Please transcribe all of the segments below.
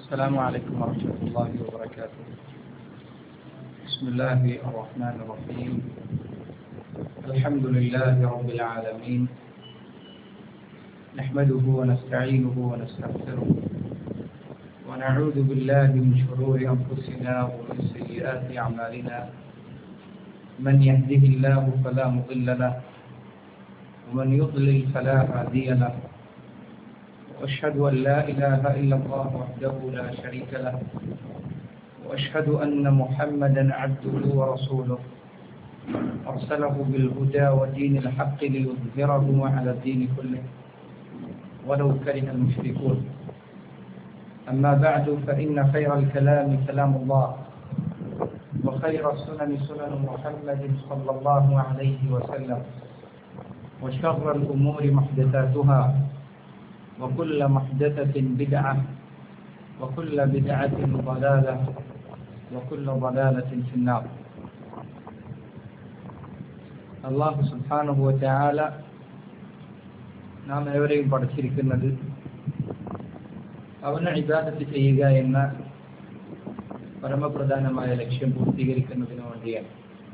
السلام عليكم ورحمة الله وبركاته بسم الله الرحمن الرحيم الحمد لله رب العالمين نحمده ونستعينه ونستغفره ونعوذ بالله من شرور أنفسنا ومن سيئات أعمالنا من يهده الله فلا مضل له ومن يضلل فلا هادي له وأشهد أن لا إله إلا الله وحده لا شريك له وأشهد أن محمدا عبده ورسوله أرسله بالهدى ودين الحق ليظهره على الدين كله ولو كره المشركون أما بعد فإن خير الكلام كلام الله وخير السنن سنن محمد صلى الله عليه وسلم وشر الأمور محدثاتها وكل محدثة بدعة وكل بدعة ضلالة وكل ضلالة في النار അള്ളാഹു സുൽഹാനുഭവ ചാല നാം ഏവരെയും പഠിച്ചിരിക്കുന്നത് അവന് ഇബാദത്ത് ചെയ്യുക എന്ന പരമപ്രധാനമായ ലക്ഷ്യം പൂർത്തീകരിക്കുന്നതിന് വേണ്ടിയാണ്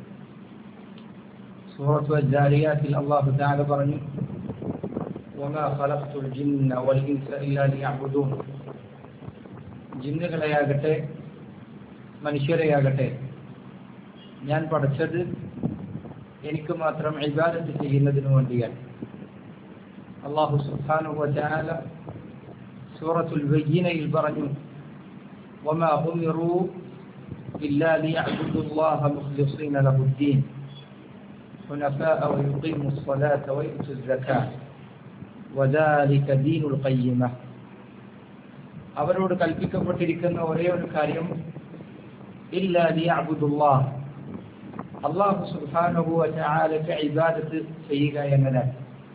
സൂറത്ത് ജാരിയാത്തിൽ അള്ളാഹു താല പറഞ്ഞു وما خلقت الجن والإنس إلا ليعبدون ജിന്നുകളെയാകട്ടെ മനുഷ്യരെയാകട്ടെ ഞാൻ പഠിച്ചത് എനിക്ക് മാത്രം ഇബാദത്ത് ചെയ്യുന്നതിനു വേണ്ടിയാണ് അള്ളാഹു സുബ്ഹാനഹു വതആല സൂറത്തുൽ ബയ്യിനയിൽ പറഞ്ഞു وما أمروا إلا ليعبدوا الله مخلصين له الدين حنفاء ويقيموا الصلاة ويؤتوا الزكاة വദാലിക ദീനുൽ ഖയ്യിമ അവരോട് കൽപ്പിക്കപ്പെട്ടിരിക്കുന്ന ഒരേ ഒരു കാര്യം ഇല്ല ലിയഅബ്ദുല്ലാഹ് അല്ലാഹു സുബ്ഹാനഹു വ തആലക്ക് ഇബാദത്ത് ചെയ്യുക എന്നതാണ്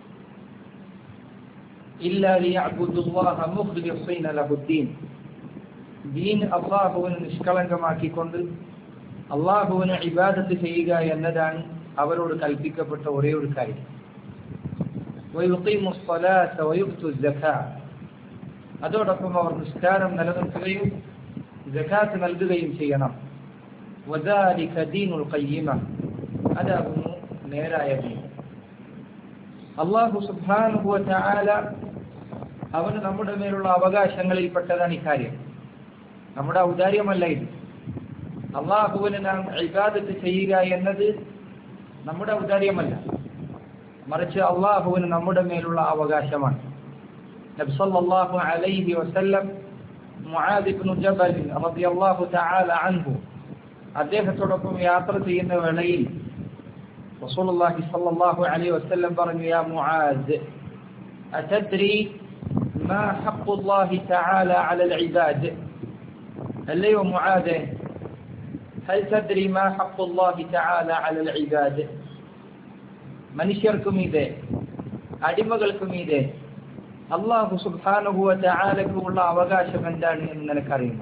ഇല്ല ലിയഅബ്ദുല്ലാഹ മുഖ്ലിസീന ലഹുദ്ദീൻ ദീൻ അള്ളാഹുവിന് നിഷ്കളങ്കമാക്കിക്കൊണ്ട് അള്ളാഹുവിന് ഇബാദത്ത് ചെയ്യുക എന്നതാണ് അവരോട് കൽപ്പിക്കപ്പെട്ട ഒരേ ഒരു കാര്യം ويقيموا الصلاة ويؤتوا الزكاة അതോടൊപ്പം അവർ നിസ്കാരം നിലനിർത്തുകയും ജക്കാത്ത് നൽകുകയും ചെയ്യണം വദാലിക ദീനുൽ ഖയ്യിമ അതാകുന്നു നേരായ ദീൻ അള്ളാഹു സുബ്ഹാനഹു വതആല അവന് നമ്മുടെ മേലുള്ള അവകാശങ്ങളിൽപ്പെട്ടതാണ് ഇക്കാര്യം നമ്മുടെ ഔദാര്യമല്ല ഇത് അള്ളാഹുവിന് നാം ഇബാദത്ത് ചെയ്യുക എന്നത് നമ്മുടെ ഔദാര്യമല്ല മറിച്ച് അള്ളാഹുവിന് നമ്മുടെ മേലുള്ള അവകാശമാണ് നബി സല്ലല്ലാഹു അലൈഹി വസല്ലം മുആദ് ഇബ്നു ജബൽ റളിയല്ലാഹു തആല അൻഹു അദ്ദേഹത്തോടൊപ്പം യാത്ര ചെയ്യുന്ന വേളയിൽ റസൂലുള്ളാഹി സല്ലല്ലാഹു അലൈഹി വസല്ലം പറഞ്ഞു യാ മുആദ് അതദ്രി ما حق الله تعالى على العباد അല്ലയോ മുആദ് هل تدري ما حق الله تعالى على العباد മനുഷ്യർക്കും ഇതേ അടിമകൾക്കും ഇതേ അള്ളാഹു സുബാനുഭവ ചാലക്കുമുള്ള അവകാശം എന്താണ് എന്ന് നിനക്കറിയുന്നു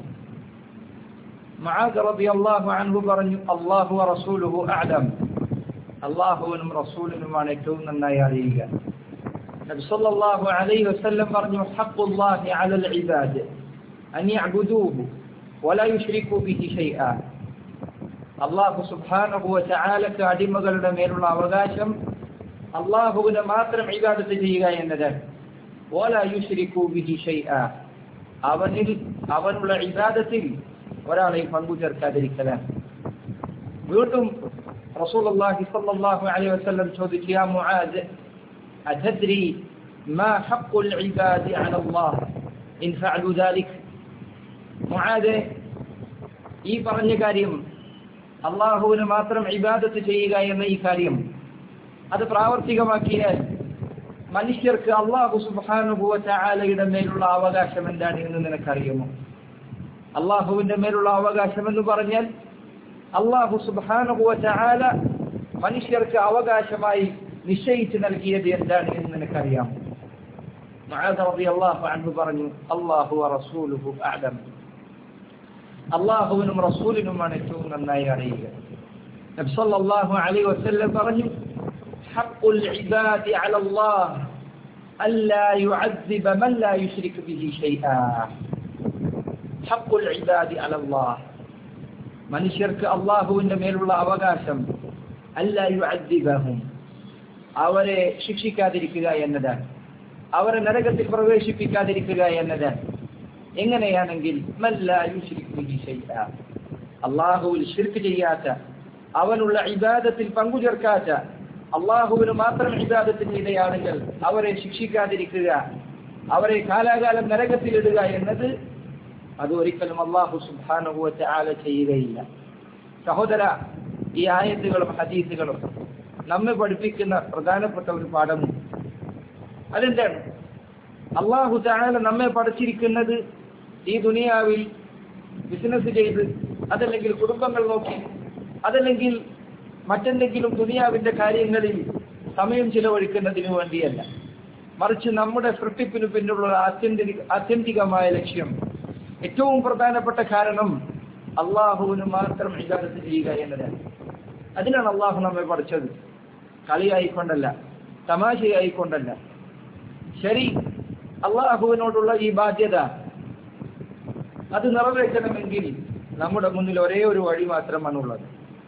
അള്ളാഹു അൻഹു പറഞ്ഞു അള്ളാഹു റസൂലുഹു ആലം അള്ളാഹുവിനും റസൂലിനുമാണ് ഏറ്റവും നന്നായി അറിയുക നബി സല്ലല്ലാഹു അലൈഹി വസല്ലം പറഞ്ഞു ഹഖ്ഖുല്ലാഹി അലൽ ഇബാദ് അൻ യഅബുദൂഹു വലാ യുശ്രികൂ ബിഹി ഷൈആ അള്ളാഹു സുബ്ഹാനഹു വ തആലക്ക് അടിമകളുടെ മേലുള്ള അവകാശം അള്ളാഹുവിനെ മാത്രം ഇബാദത്ത് ചെയ്യുക എന്നതാണ് ഓല യുശ്രിക്കു ബിഹി ഷൈആ അവനിൽ അവനുള്ള ഇബാദത്തിൽ ഒരാളെയും പങ്കു ചേർക്കാതിരിക്കലാണ് വീണ്ടും റസൂലുള്ളാഹി സ്വല്ലല്ലാഹു അലൈഹി വസല്ലം ചോദിച്ചു യാ മുആദ് അതദ്രി ما حق العباد على الله إن فعلوا ذلك മുആദ് ഈ പറഞ്ഞ കാര്യം അള്ളാഹുവിന് മാത്രം ഇബാദത്ത് ചെയ്യുക എന്ന ഈ കാര്യം അത് പ്രാവർത്തികമാക്കിയാൽ മനുഷ്യർക്ക് അള്ളാഹു സുബാനുഭവ ചാലയുടെ മേലുള്ള അവകാശം എന്താണ് എന്ന് നിനക്കറിയുമോ അള്ളാഹുവിന്റെ മേലുള്ള അവകാശം എന്ന് പറഞ്ഞാൽ അള്ളാഹു സുബാനുഭവ ചാല മനുഷ്യർക്ക് അവകാശമായി നിശ്ചയിച്ചു നൽകിയത് എന്താണ് എന്ന് നിനക്കറിയാമോ അള്ളാഹു അൻഹു പറഞ്ഞു അള്ളാഹു റസൂലുഹു അഅലം അള്ളാഹുവിനും റസൂലിനുമാണ് ഏറ്റവും നന്നായി അറിയുക നബി സല്ലല്ലാഹു അലൈഹി വസല്ലം പറഞ്ഞു ഹഖുൽ ഇബാദി അലല്ലാഹ് ألا يعذب من لا يشرك به شيئا ഹഖുൽ ഇബാദി അലല്ലാഹ് മനുഷ്യർക്ക് അള്ളാഹുവിന്റെ മേലുള്ള അവകാശം അല്ല യുഅദ്ദിബഹും അവരെ ശിക്ഷിക്കാതിരിക്കുക എന്നതാണ് അവരെ നരകത്തിൽ പ്രവേശിപ്പിക്കാതിരിക്കുക എന്നതാണ് എങ്ങനെയാണെങ്കിൽ മല്ലാ യുശ്രിക് ബിഹി ശൈഅ അള്ളാഹുവിൽ ഷിർക്ക് ചെയ്യാത്ത അവനുള്ള ഇബാദത്തിൽ പങ്കുചേർക്കാത്ത അള്ളാഹുവിന് മാത്രം ഇബാദത്തിന് ഇടയാളുകൾ അവരെ ശിക്ഷിക്കാതിരിക്കുക അവരെ കാലാകാലം നരകത്തിലിടുക എന്നത് അത് ഒരിക്കലും അള്ളാഹു സുബാനുഭവത്തെ ആല ചെയ്യുകയില്ല സഹോദര ഈ ആയത്തുകളും ഹദീസുകളും നമ്മെ പഠിപ്പിക്കുന്ന പ്രധാനപ്പെട്ട ഒരു പാഠമുണ്ട് അതെന്താണ് അള്ളാഹു താല നമ്മെ പഠിച്ചിരിക്കുന്നത് ഈ ദുനിയാവിൽ ബിസിനസ് ചെയ്ത് അതല്ലെങ്കിൽ കുടുംബങ്ങൾ നോക്കി അതല്ലെങ്കിൽ മറ്റെന്തെങ്കിലും ദുനിയാവിന്റെ കാര്യങ്ങളിൽ സമയം ചിലവഴിക്കുന്നതിനു വേണ്ടിയല്ല മറിച്ച് നമ്മുടെ സൃഷ്ടിപ്പിന് പിന്നിലുള്ള ആത്യന്തിക ആത്യന്തികമായ ലക്ഷ്യം ഏറ്റവും പ്രധാനപ്പെട്ട കാരണം അള്ളാഹുവിന് മാത്രം ഇജാദത്ത് ചെയ്യുക എന്നതാണ് അതിനാണ് അള്ളാഹു നമ്മെ പഠിച്ചത് കളിയായിക്കൊണ്ടല്ല തമാശയായിക്കൊണ്ടല്ല ശരി അള്ളാഹുവിനോടുള്ള ഈ ബാധ്യത അത് നിറവേറ്റണമെങ്കിൽ നമ്മുടെ മുന്നിൽ ഒരേ ഒരു വഴി മാത്രമാണുള്ളത്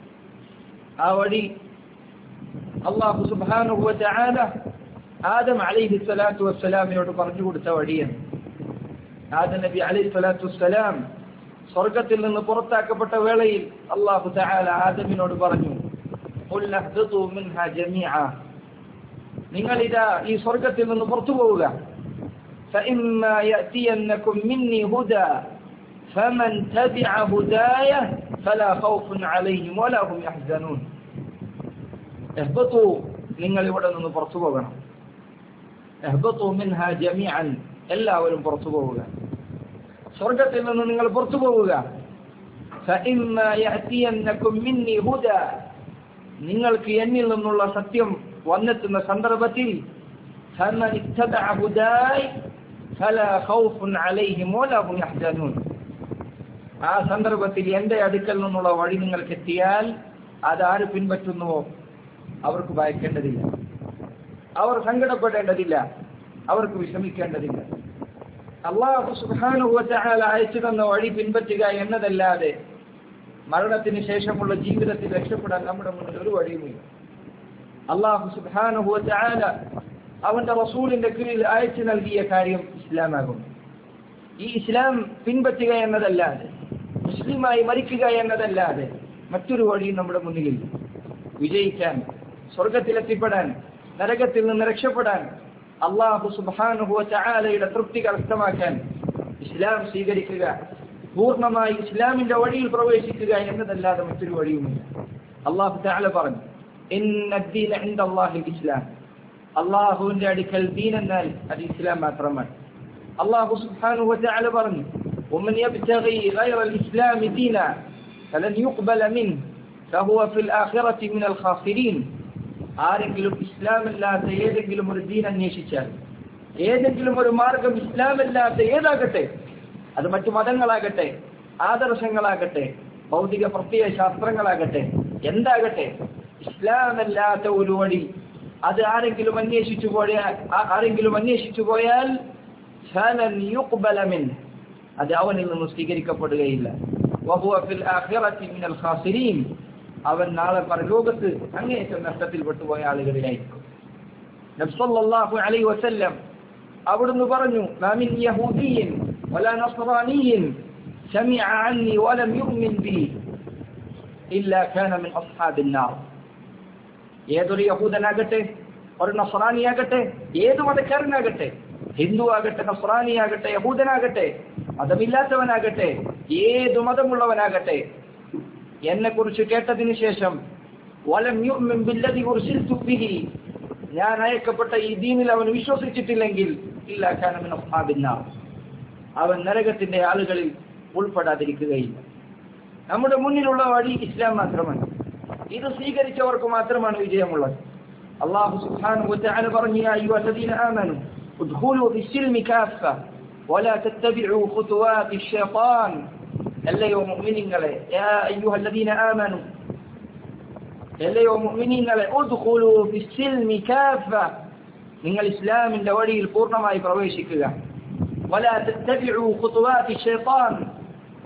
ആ വഴി അള്ളാഹു സുബാനുഭവത്തെ ആല ആദം അലിഹി സ്വലാത്തു വസ്സലാമിനോട് പറഞ്ഞു കൊടുത്ത വഴിയാണ് ആദം നബി അലൈഹി സ്വലാത്തു വസ്സലാം സ്വർഗത്തിൽ നിന്ന് പുറത്താക്കപ്പെട്ട വേളയിൽ അള്ളാഹു തആല ആദമിനോട് പറഞ്ഞു "ഖുൽ നഹ്ബിതു മിൻഹാ ജമീഅ." നിങ്ങൾ ഇതാ ഈ സ്വർഗത്തിൽ നിന്ന് പുറത്തു പോവുക فإما يأتينكم مني هدى فمن تبع هداي فلا خوف عليهم ولا هم يحزنون اهبطوا നിങ്ങൾ ഇവിടെ നിന്ന് പുറത്തു പോകണം اهبطوا منها جميعا എല്ലാവരും പുറത്തു പോവുക സ്വർഗത്തിൽ നിന്ന് നിങ്ങൾ പുറത്തു പോവുക فإما يأتينكم مني هدى നിങ്ങൾക്ക് എന്നിൽ നിന്നുള്ള സത്യം വന്നെത്തുന്ന സന്ദർഭത്തിൽ فمن اتبع هداي فلا خوف عليهم ولا هم يحزنون ആ സന്ദർഭത്തിൽ എന്റെ അടുക്കൽ നിന്നുള്ള വഴി നിങ്ങൾക്ക് എത്തിയാൽ അതാര് പിൻപറ്റുന്നുവോ അവർക്ക് ഭയക്കേണ്ടതില്ല അവർ സങ്കടപ്പെടേണ്ടതില്ല അവർക്ക് വിഷമിക്കേണ്ടതില്ല അള്ളാഹു സുബാനുഭവത്താൽ അയച്ചു തന്ന വഴി പിൻപറ്റുക എന്നതല്ലാതെ മരണത്തിന് ശേഷമുള്ള ജീവിതത്തിൽ രക്ഷപ്പെടാൻ നമ്മുടെ മുന്നിൽ ഒരു വഴിയുമില്ല അള്ളാഹു സുബാനുഭവത്താല അവന്റെ റസൂലിന്റെ കീഴിൽ അയച്ചു നൽകിയ കാര്യം ഇസ്ലാമാകുന്നു ഈ ഇസ്ലാം പിൻപറ്റുക എന്നതല്ലാതെ മുസ്ലിമായി മരിക്കുക എന്നതല്ലാതെ മറ്റൊരു വഴിയും നമ്മുടെ മുന്നിലില്ല വിജയിക്കാൻ സ്വർഗത്തിലെത്തിപ്പെടാൻ നരകത്തിൽ നിന്ന് രക്ഷപ്പെടാൻ അള്ളാഹു സുബാനുഭവ ചാലയുടെ തൃപ്തി കരസ്ഥമാക്കാൻ ഇസ്ലാം സ്വീകരിക്കുക പൂർണ്ണമായി ഇസ്ലാമിന്റെ വഴിയിൽ പ്രവേശിക്കുക എന്നതല്ലാതെ മറ്റൊരു വഴിയുമില്ല അള്ളാഹു ചാല പറഞ്ഞു ഇസ്ലാം അള്ളാഹുവിന്റെ അടുക്കൽ ദീൻ എന്നാൽ അത് ഇസ്ലാം മാത്രമാണ് അള്ളാഹു സുബ്ഹാനഹു വതആല പറഞ്ഞു ومن يبتغي غير الإسلام دينا فلن يقبل منه فهو في الآخرة من الخاسرين ആരെങ്കിലും ഇസ്ലാമല്ലാത്ത ഏതെങ്കിലും ഒരു ദീൻ അന്വേഷിച്ചാൽ ഏതെങ്കിലും ഒരു മാർഗം ഇസ്ലാമല്ലാത്ത ഏതാകട്ടെ അത് മറ്റു മതങ്ങളാകട്ടെ ആദർശങ്ങളാകട്ടെ ഭൗതിക പ്രത്യയ ശാസ്ത്രങ്ങളാകട്ടെ എന്താകട്ടെ ഇസ്ലാമല്ലാത്ത ഒരു വഴി അത് ആരെങ്കിലും അന്വേഷിച്ചു പോയാൽ ആരെങ്കിലും അന്വേഷിച്ചു പോയാൽ ഫലൻ യുഖ്ബല മിൻ അത് അവനിൽ നിന്ന് സ്വീകരിക്കപ്പെടുകയില്ല വഹുവ ഫിൽ ആഖിറതി മിനൽ ഖാസിരീൻ അവൻ നാളെ പരലോകത്ത് അങ്ങേയറ്റം നഷ്ടത്തിൽ പെട്ടുപോയ ആളുകളിലായിരിക്കും നബി സല്ലല്ലാഹു അലൈഹി വസല്ലം അവിടുന്ന് പറഞ്ഞു മാ മിൻ യഹൂദിയിൻ വലാ നസ്റാനിയിൻ സമിഅ അന്നി വലം യുഅ്മിൻ ബി ഇല്ലാ കാന മിൻ അസ്ഹാബിൻ നാർ ഏതൊരു യഹൂദനാകട്ടെ ഒരു നസ്രാനിയാകട്ടെ ഏത് മതക്കാരനാകട്ടെ ഹിന്ദു ആകട്ടെ നസ്രാനിയാകട്ടെ യഹൂദനാകട്ടെ മതമില്ലാത്തവനാകട്ടെ ഏതു മതമുള്ളവനാകട്ടെ എന്നെ കുറിച്ച് കേട്ടതിന് ശേഷം വലം യുഅ്മിൻ ബില്ലദി ഉർസിൽതു ബിഹി ഞാൻ അയക്കപ്പെട്ട ഈ ദീനിൽ അവൻ വിശ്വസിച്ചിട്ടില്ലെങ്കിൽ ഇല്ലാ കാന മിൻ അസ്ഹാബിൻ നാർ അവൻ നരകത്തിന്റെ ആളുകളിൽ ഉൾപ്പെടാതിരിക്കുകയില്ല നമ്മുടെ മുന്നിലുള്ള വഴി ഇസ്ലാം മാത്രമാണ് ഇത് സ്വീകരിച്ചവർക്ക് മാത്രമാണ് വിജയമുള്ളത് അള്ളാഹു സുബ്ഹാനഹു വതആല പറഞ്ഞു യാ അയ്യുഹല്ലദീന ആമനു ادخلوا في السلم كافة ولا تتبعوا خطوات الشيطان അല്ലയോ മുഅ്മിനീങ്ങളെ യാ അയ്യുഹല്ലദീന ആമനു അല്ലയോ മുഅ്മിനീങ്ങളെ ഉദ്ഖുലു ഫി السلم كافة നിങ്ങൾ ഇസ്ലാമിന്റെ വഴിയിൽ പൂർണ്ണമായി പ്രവേശിക്കുക ولا تتبعوا خطوات الشيطان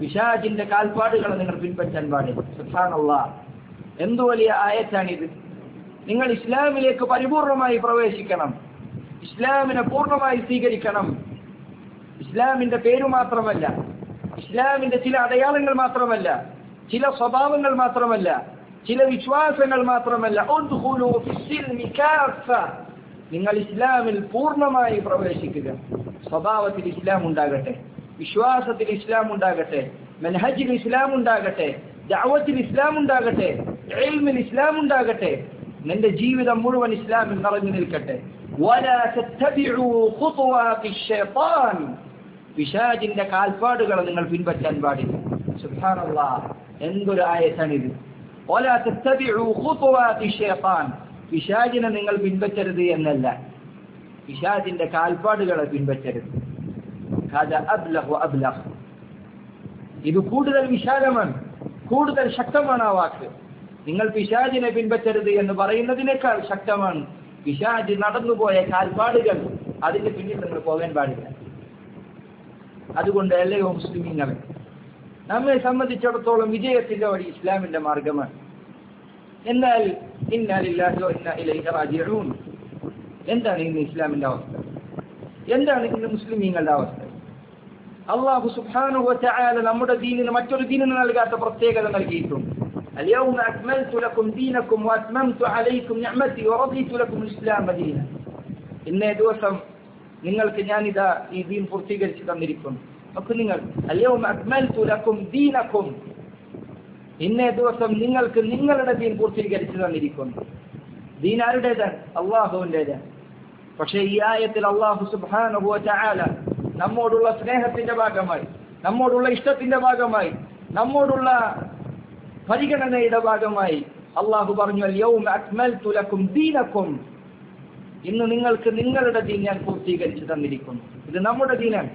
പിശാജിന്റെ കാൽപ്പാടുകളെ നിങ്ങൾ പിൻപറ്റാൻ പാടില്ല സുഹാനുള്ള എന്തു വലിയ ആയത്താണിത് നിങ്ങൾ ഇസ്ലാമിലേക്ക് പരിപൂർണമായി പ്രവേശിക്കണം ഇസ്ലാമിനെ പൂർണ്ണമായി സ്വീകരിക്കണം ഇസ്ലാമിന്റെ പേരു മാത്രമല്ല ഇസ്ലാമിന്റെ ചില അടയാളങ്ങൾ മാത്രമല്ല ചില സ്വഭാവങ്ങൾ മാത്രമല്ല ചില വിശ്വാസങ്ങൾ മാത്രമല്ല ഉദ്ഖുലൂ ഫിസ്സിൽമി കാഫ. നിങ്ങൾ ഇസ്ലാമിൽ പൂർണ്ണമായി പ്രവേശിക്കുക സ്വഭാവത്തിൽ ഇസ്ലാം ഉണ്ടാകട്ടെ വിശ്വാസത്തിൽ ഇസ്ലാം ഉണ്ടാകട്ടെ മെൻഹജിൽ ഇസ്ലാം ഉണ്ടാകട്ടെ ദഅവത്തിൽ ഇസ്ലാം ഉണ്ടാകട്ടെ ഇൽമിൽ ഇസ്ലാം ഉണ്ടാകട്ടെ നിന്റെ ജീവിതം മുഴുവൻ ഇസ്ലാമിൽ നിറഞ്ഞു നിൽക്കട്ടെ ولا تتبعوا خطوات الشيطان പിശാജിന്റെ കാൽപ്പാടുകൾ നിങ്ങൾ പിൻപറ്റാൻ പാടില്ല സുബ്ഹാനല്ലാഹ് എന്തൊരു ആയത്താണിത് ولا تتبعوا خطوات الشيطان പിശാജിനെ നിങ്ങൾ പിൻപറ്റരുത് എന്നല്ല പിശാജിന്റെ കാൽപ്പാടുകളെ പിൻപറ്റരുത് هذا أبلغ وأبلغ ഇത് കൂടുതൽ വിശാലമാണ് കൂടുതൽ ശക്തമാണ് ആ വാക്ക് നിങ്ങൾ പിശാജിനെ പിൻപറ്റരുത് എന്ന് പറയുന്നതിനേക്കാൾ ശക്തമാണ് പിശാജ് നടന്നുപോയ കാൽപ്പാടുകൾ അതിന്റെ പിന്നിൽ നിങ്ങൾ പോകാൻ പാടില്ല അതുകൊണ്ട് അല്ലയോ മുസ്ലിമീങ്ങളെ നമ്മെ സംബന്ധിച്ചിടത്തോളം വിജയത്തിന്റെ വഴി ഇസ്ലാമിന്റെ മാർഗമാണ് എന്നാൽ ഇന്നാലില്ലാഹോ ഇന്ന ഇലൈഹി റാജിഊൻ എന്താണ് ഇന്ന് ഇസ്ലാമിന്റെ അവസ്ഥ എന്താണ് ഇന്ന് മുസ്ലിമീങ്ങളുടെ അവസ്ഥ അള്ളാഹു സുബ്ഹാനഹു വതആല നമ്മുടെ ദീനിന് മറ്റൊരു ദീനിന് നൽകാത്ത പ്രത്യേകത നൽകിയിട്ടുണ്ട് اليوم أكملت لكم دينكم وأتممت عليكم نعمتي ورضيت لكم الإسلام دينا ഇന്നേ ദിവസം നിങ്ങൾക്ക് ഞാനിതാ ഈ ദീൻ പൂർത്തീകരിച്ചു തന്നിരിക്കുന്നു നോക്കൂ നിങ്ങൾ اليوم أكملت لكم دينكم ഇന്നേ ദിവസം നിങ്ങൾക്ക് നിങ്ങളുടെ ദീൻ പൂർത്തീകരിച്ചു തന്നിരിക്കുന്നു ദീൻ ആരുടേതാണ് അള്ളാഹുവിൻ്റെതാണ് പക്ഷേ ഈ ആയത്തിൽ അള്ളാഹു സുബ്ഹാനഹു വതആല നമ്മോടുള്ള സ്നേഹത്തിന്റെ ഭാഗമായി നമ്മോടുള്ള ഇഷ്ടത്തിന്റെ ഭാഗമായി നമ്മോടുള്ള പരിഗണനയുടെ ഭാഗമായി അള്ളാഹു പറഞ്ഞു "അൽ-യൗമ അക്മൽതു ലക്കും ദീനക്കും ഇന്ന് നിങ്ങൾക്ക് നിങ്ങളുടെ ദീൻ ഞാൻ പൂർത്തീകരിച്ചു തന്നിരിക്കുന്നു ഇത് നമ്മുടെ ദീനാണ്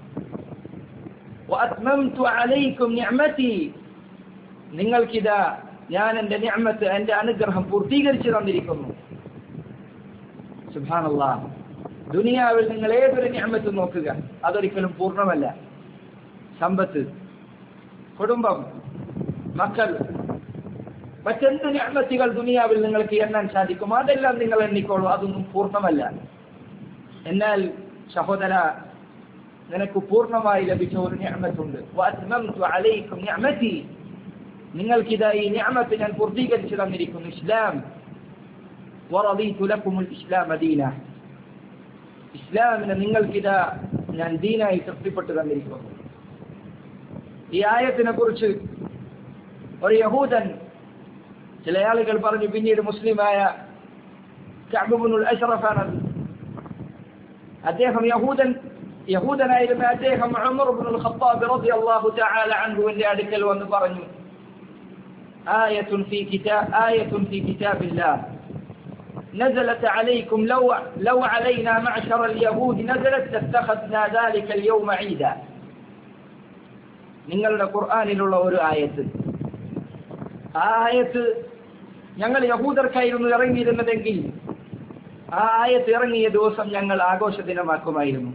വഅത്മംതു അലൈക്കും നിഅമതി നിങ്ങൾക്കിതാ ഞാൻ എന്റെ നിഅമത്ത് എന്റെ അനുഗ്രഹം പൂർത്തീകരിച്ചു തന്നിരിക്കുന്നു സുബ്ഹാനല്ലാഹ് ദുനിയാവിൽ നിങ്ങൾ ഏതൊരു നിഅമത്ത് നോക്കുക അതൊരിക്കലും പൂർണ്ണമല്ല സമ്പത്ത് കുടുംബം മക്കൾ മറ്റെന്ത് നിഅമത്തുകൾ ദുനിയാവിൽ നിങ്ങൾക്ക് എണ്ണാൻ സാധിക്കും അതെല്ലാം നിങ്ങൾ എണ്ണിക്കോളൂ അതൊന്നും പൂർണ്ണമല്ല എന്നാൽ സഹോദര നിനക്ക് പൂർണ്ണമായി ലഭിച്ച ഒരു നിഅമത്തുണ്ട് വഅത്മംതു അലൈക്കും നിഅമതി നിങ്ങൾക്കിതാ ഈ നിഅമത്ത് ഞാൻ പൂർത്തീകരിച്ചു തന്നിരിക്കുന്നു ഇസ്ലാം വറദീതു ലക്കുമുൽ ഇസ്ലാമ ദീന ഇസ്ലാമിനെ നിങ്ങൾക്കിതാ ഞാൻ ദീനായി തൃപ്തിപ്പെട്ടു തന്നിരിക്കുന്നു ഈ ആയത്തിനെ കുറിച്ച് ഒരു യഹൂദൻ ചില ആളുകൾ പറഞ്ഞു പിന്നീട് മുസ്ലിമായ കഅബുബ്നുൽ അഷ്റഫാണ് അദ്ദേഹം യഹൂദൻ യഹൂദനായിരുന്ന അദ്ദേഹം ഉമർ ഇബ്നുൽ ഖത്താബ് റളിയല്ലാഹു തആല അൻഹുവിന്റെ അടുക്കൽ വന്ന് പറഞ്ഞു ആയത്തുൻ ഫീ കിതാബ് ആയത്തുൻ ഫീ കിതാബില്ലാഹ് نزلت عليكم لو لو علينا معشر اليهود نزلت لاتخذنا ذلك اليوم عيدا നിങ്ങളുടെ ഖുർആനിലുള്ള ഒരു ആയത്ത് ആ ആയത്ത് ഞങ്ങൾ യഹൂദർക്കായിരുന്നു ഇറങ്ങിയിരുന്നതെങ്കിൽ ആ ആയത്ത് ഇറങ്ങിയ ദിവസം ഞങ്ങൾ ആഘോഷ ദിനമാക്കുമായിരുന്നു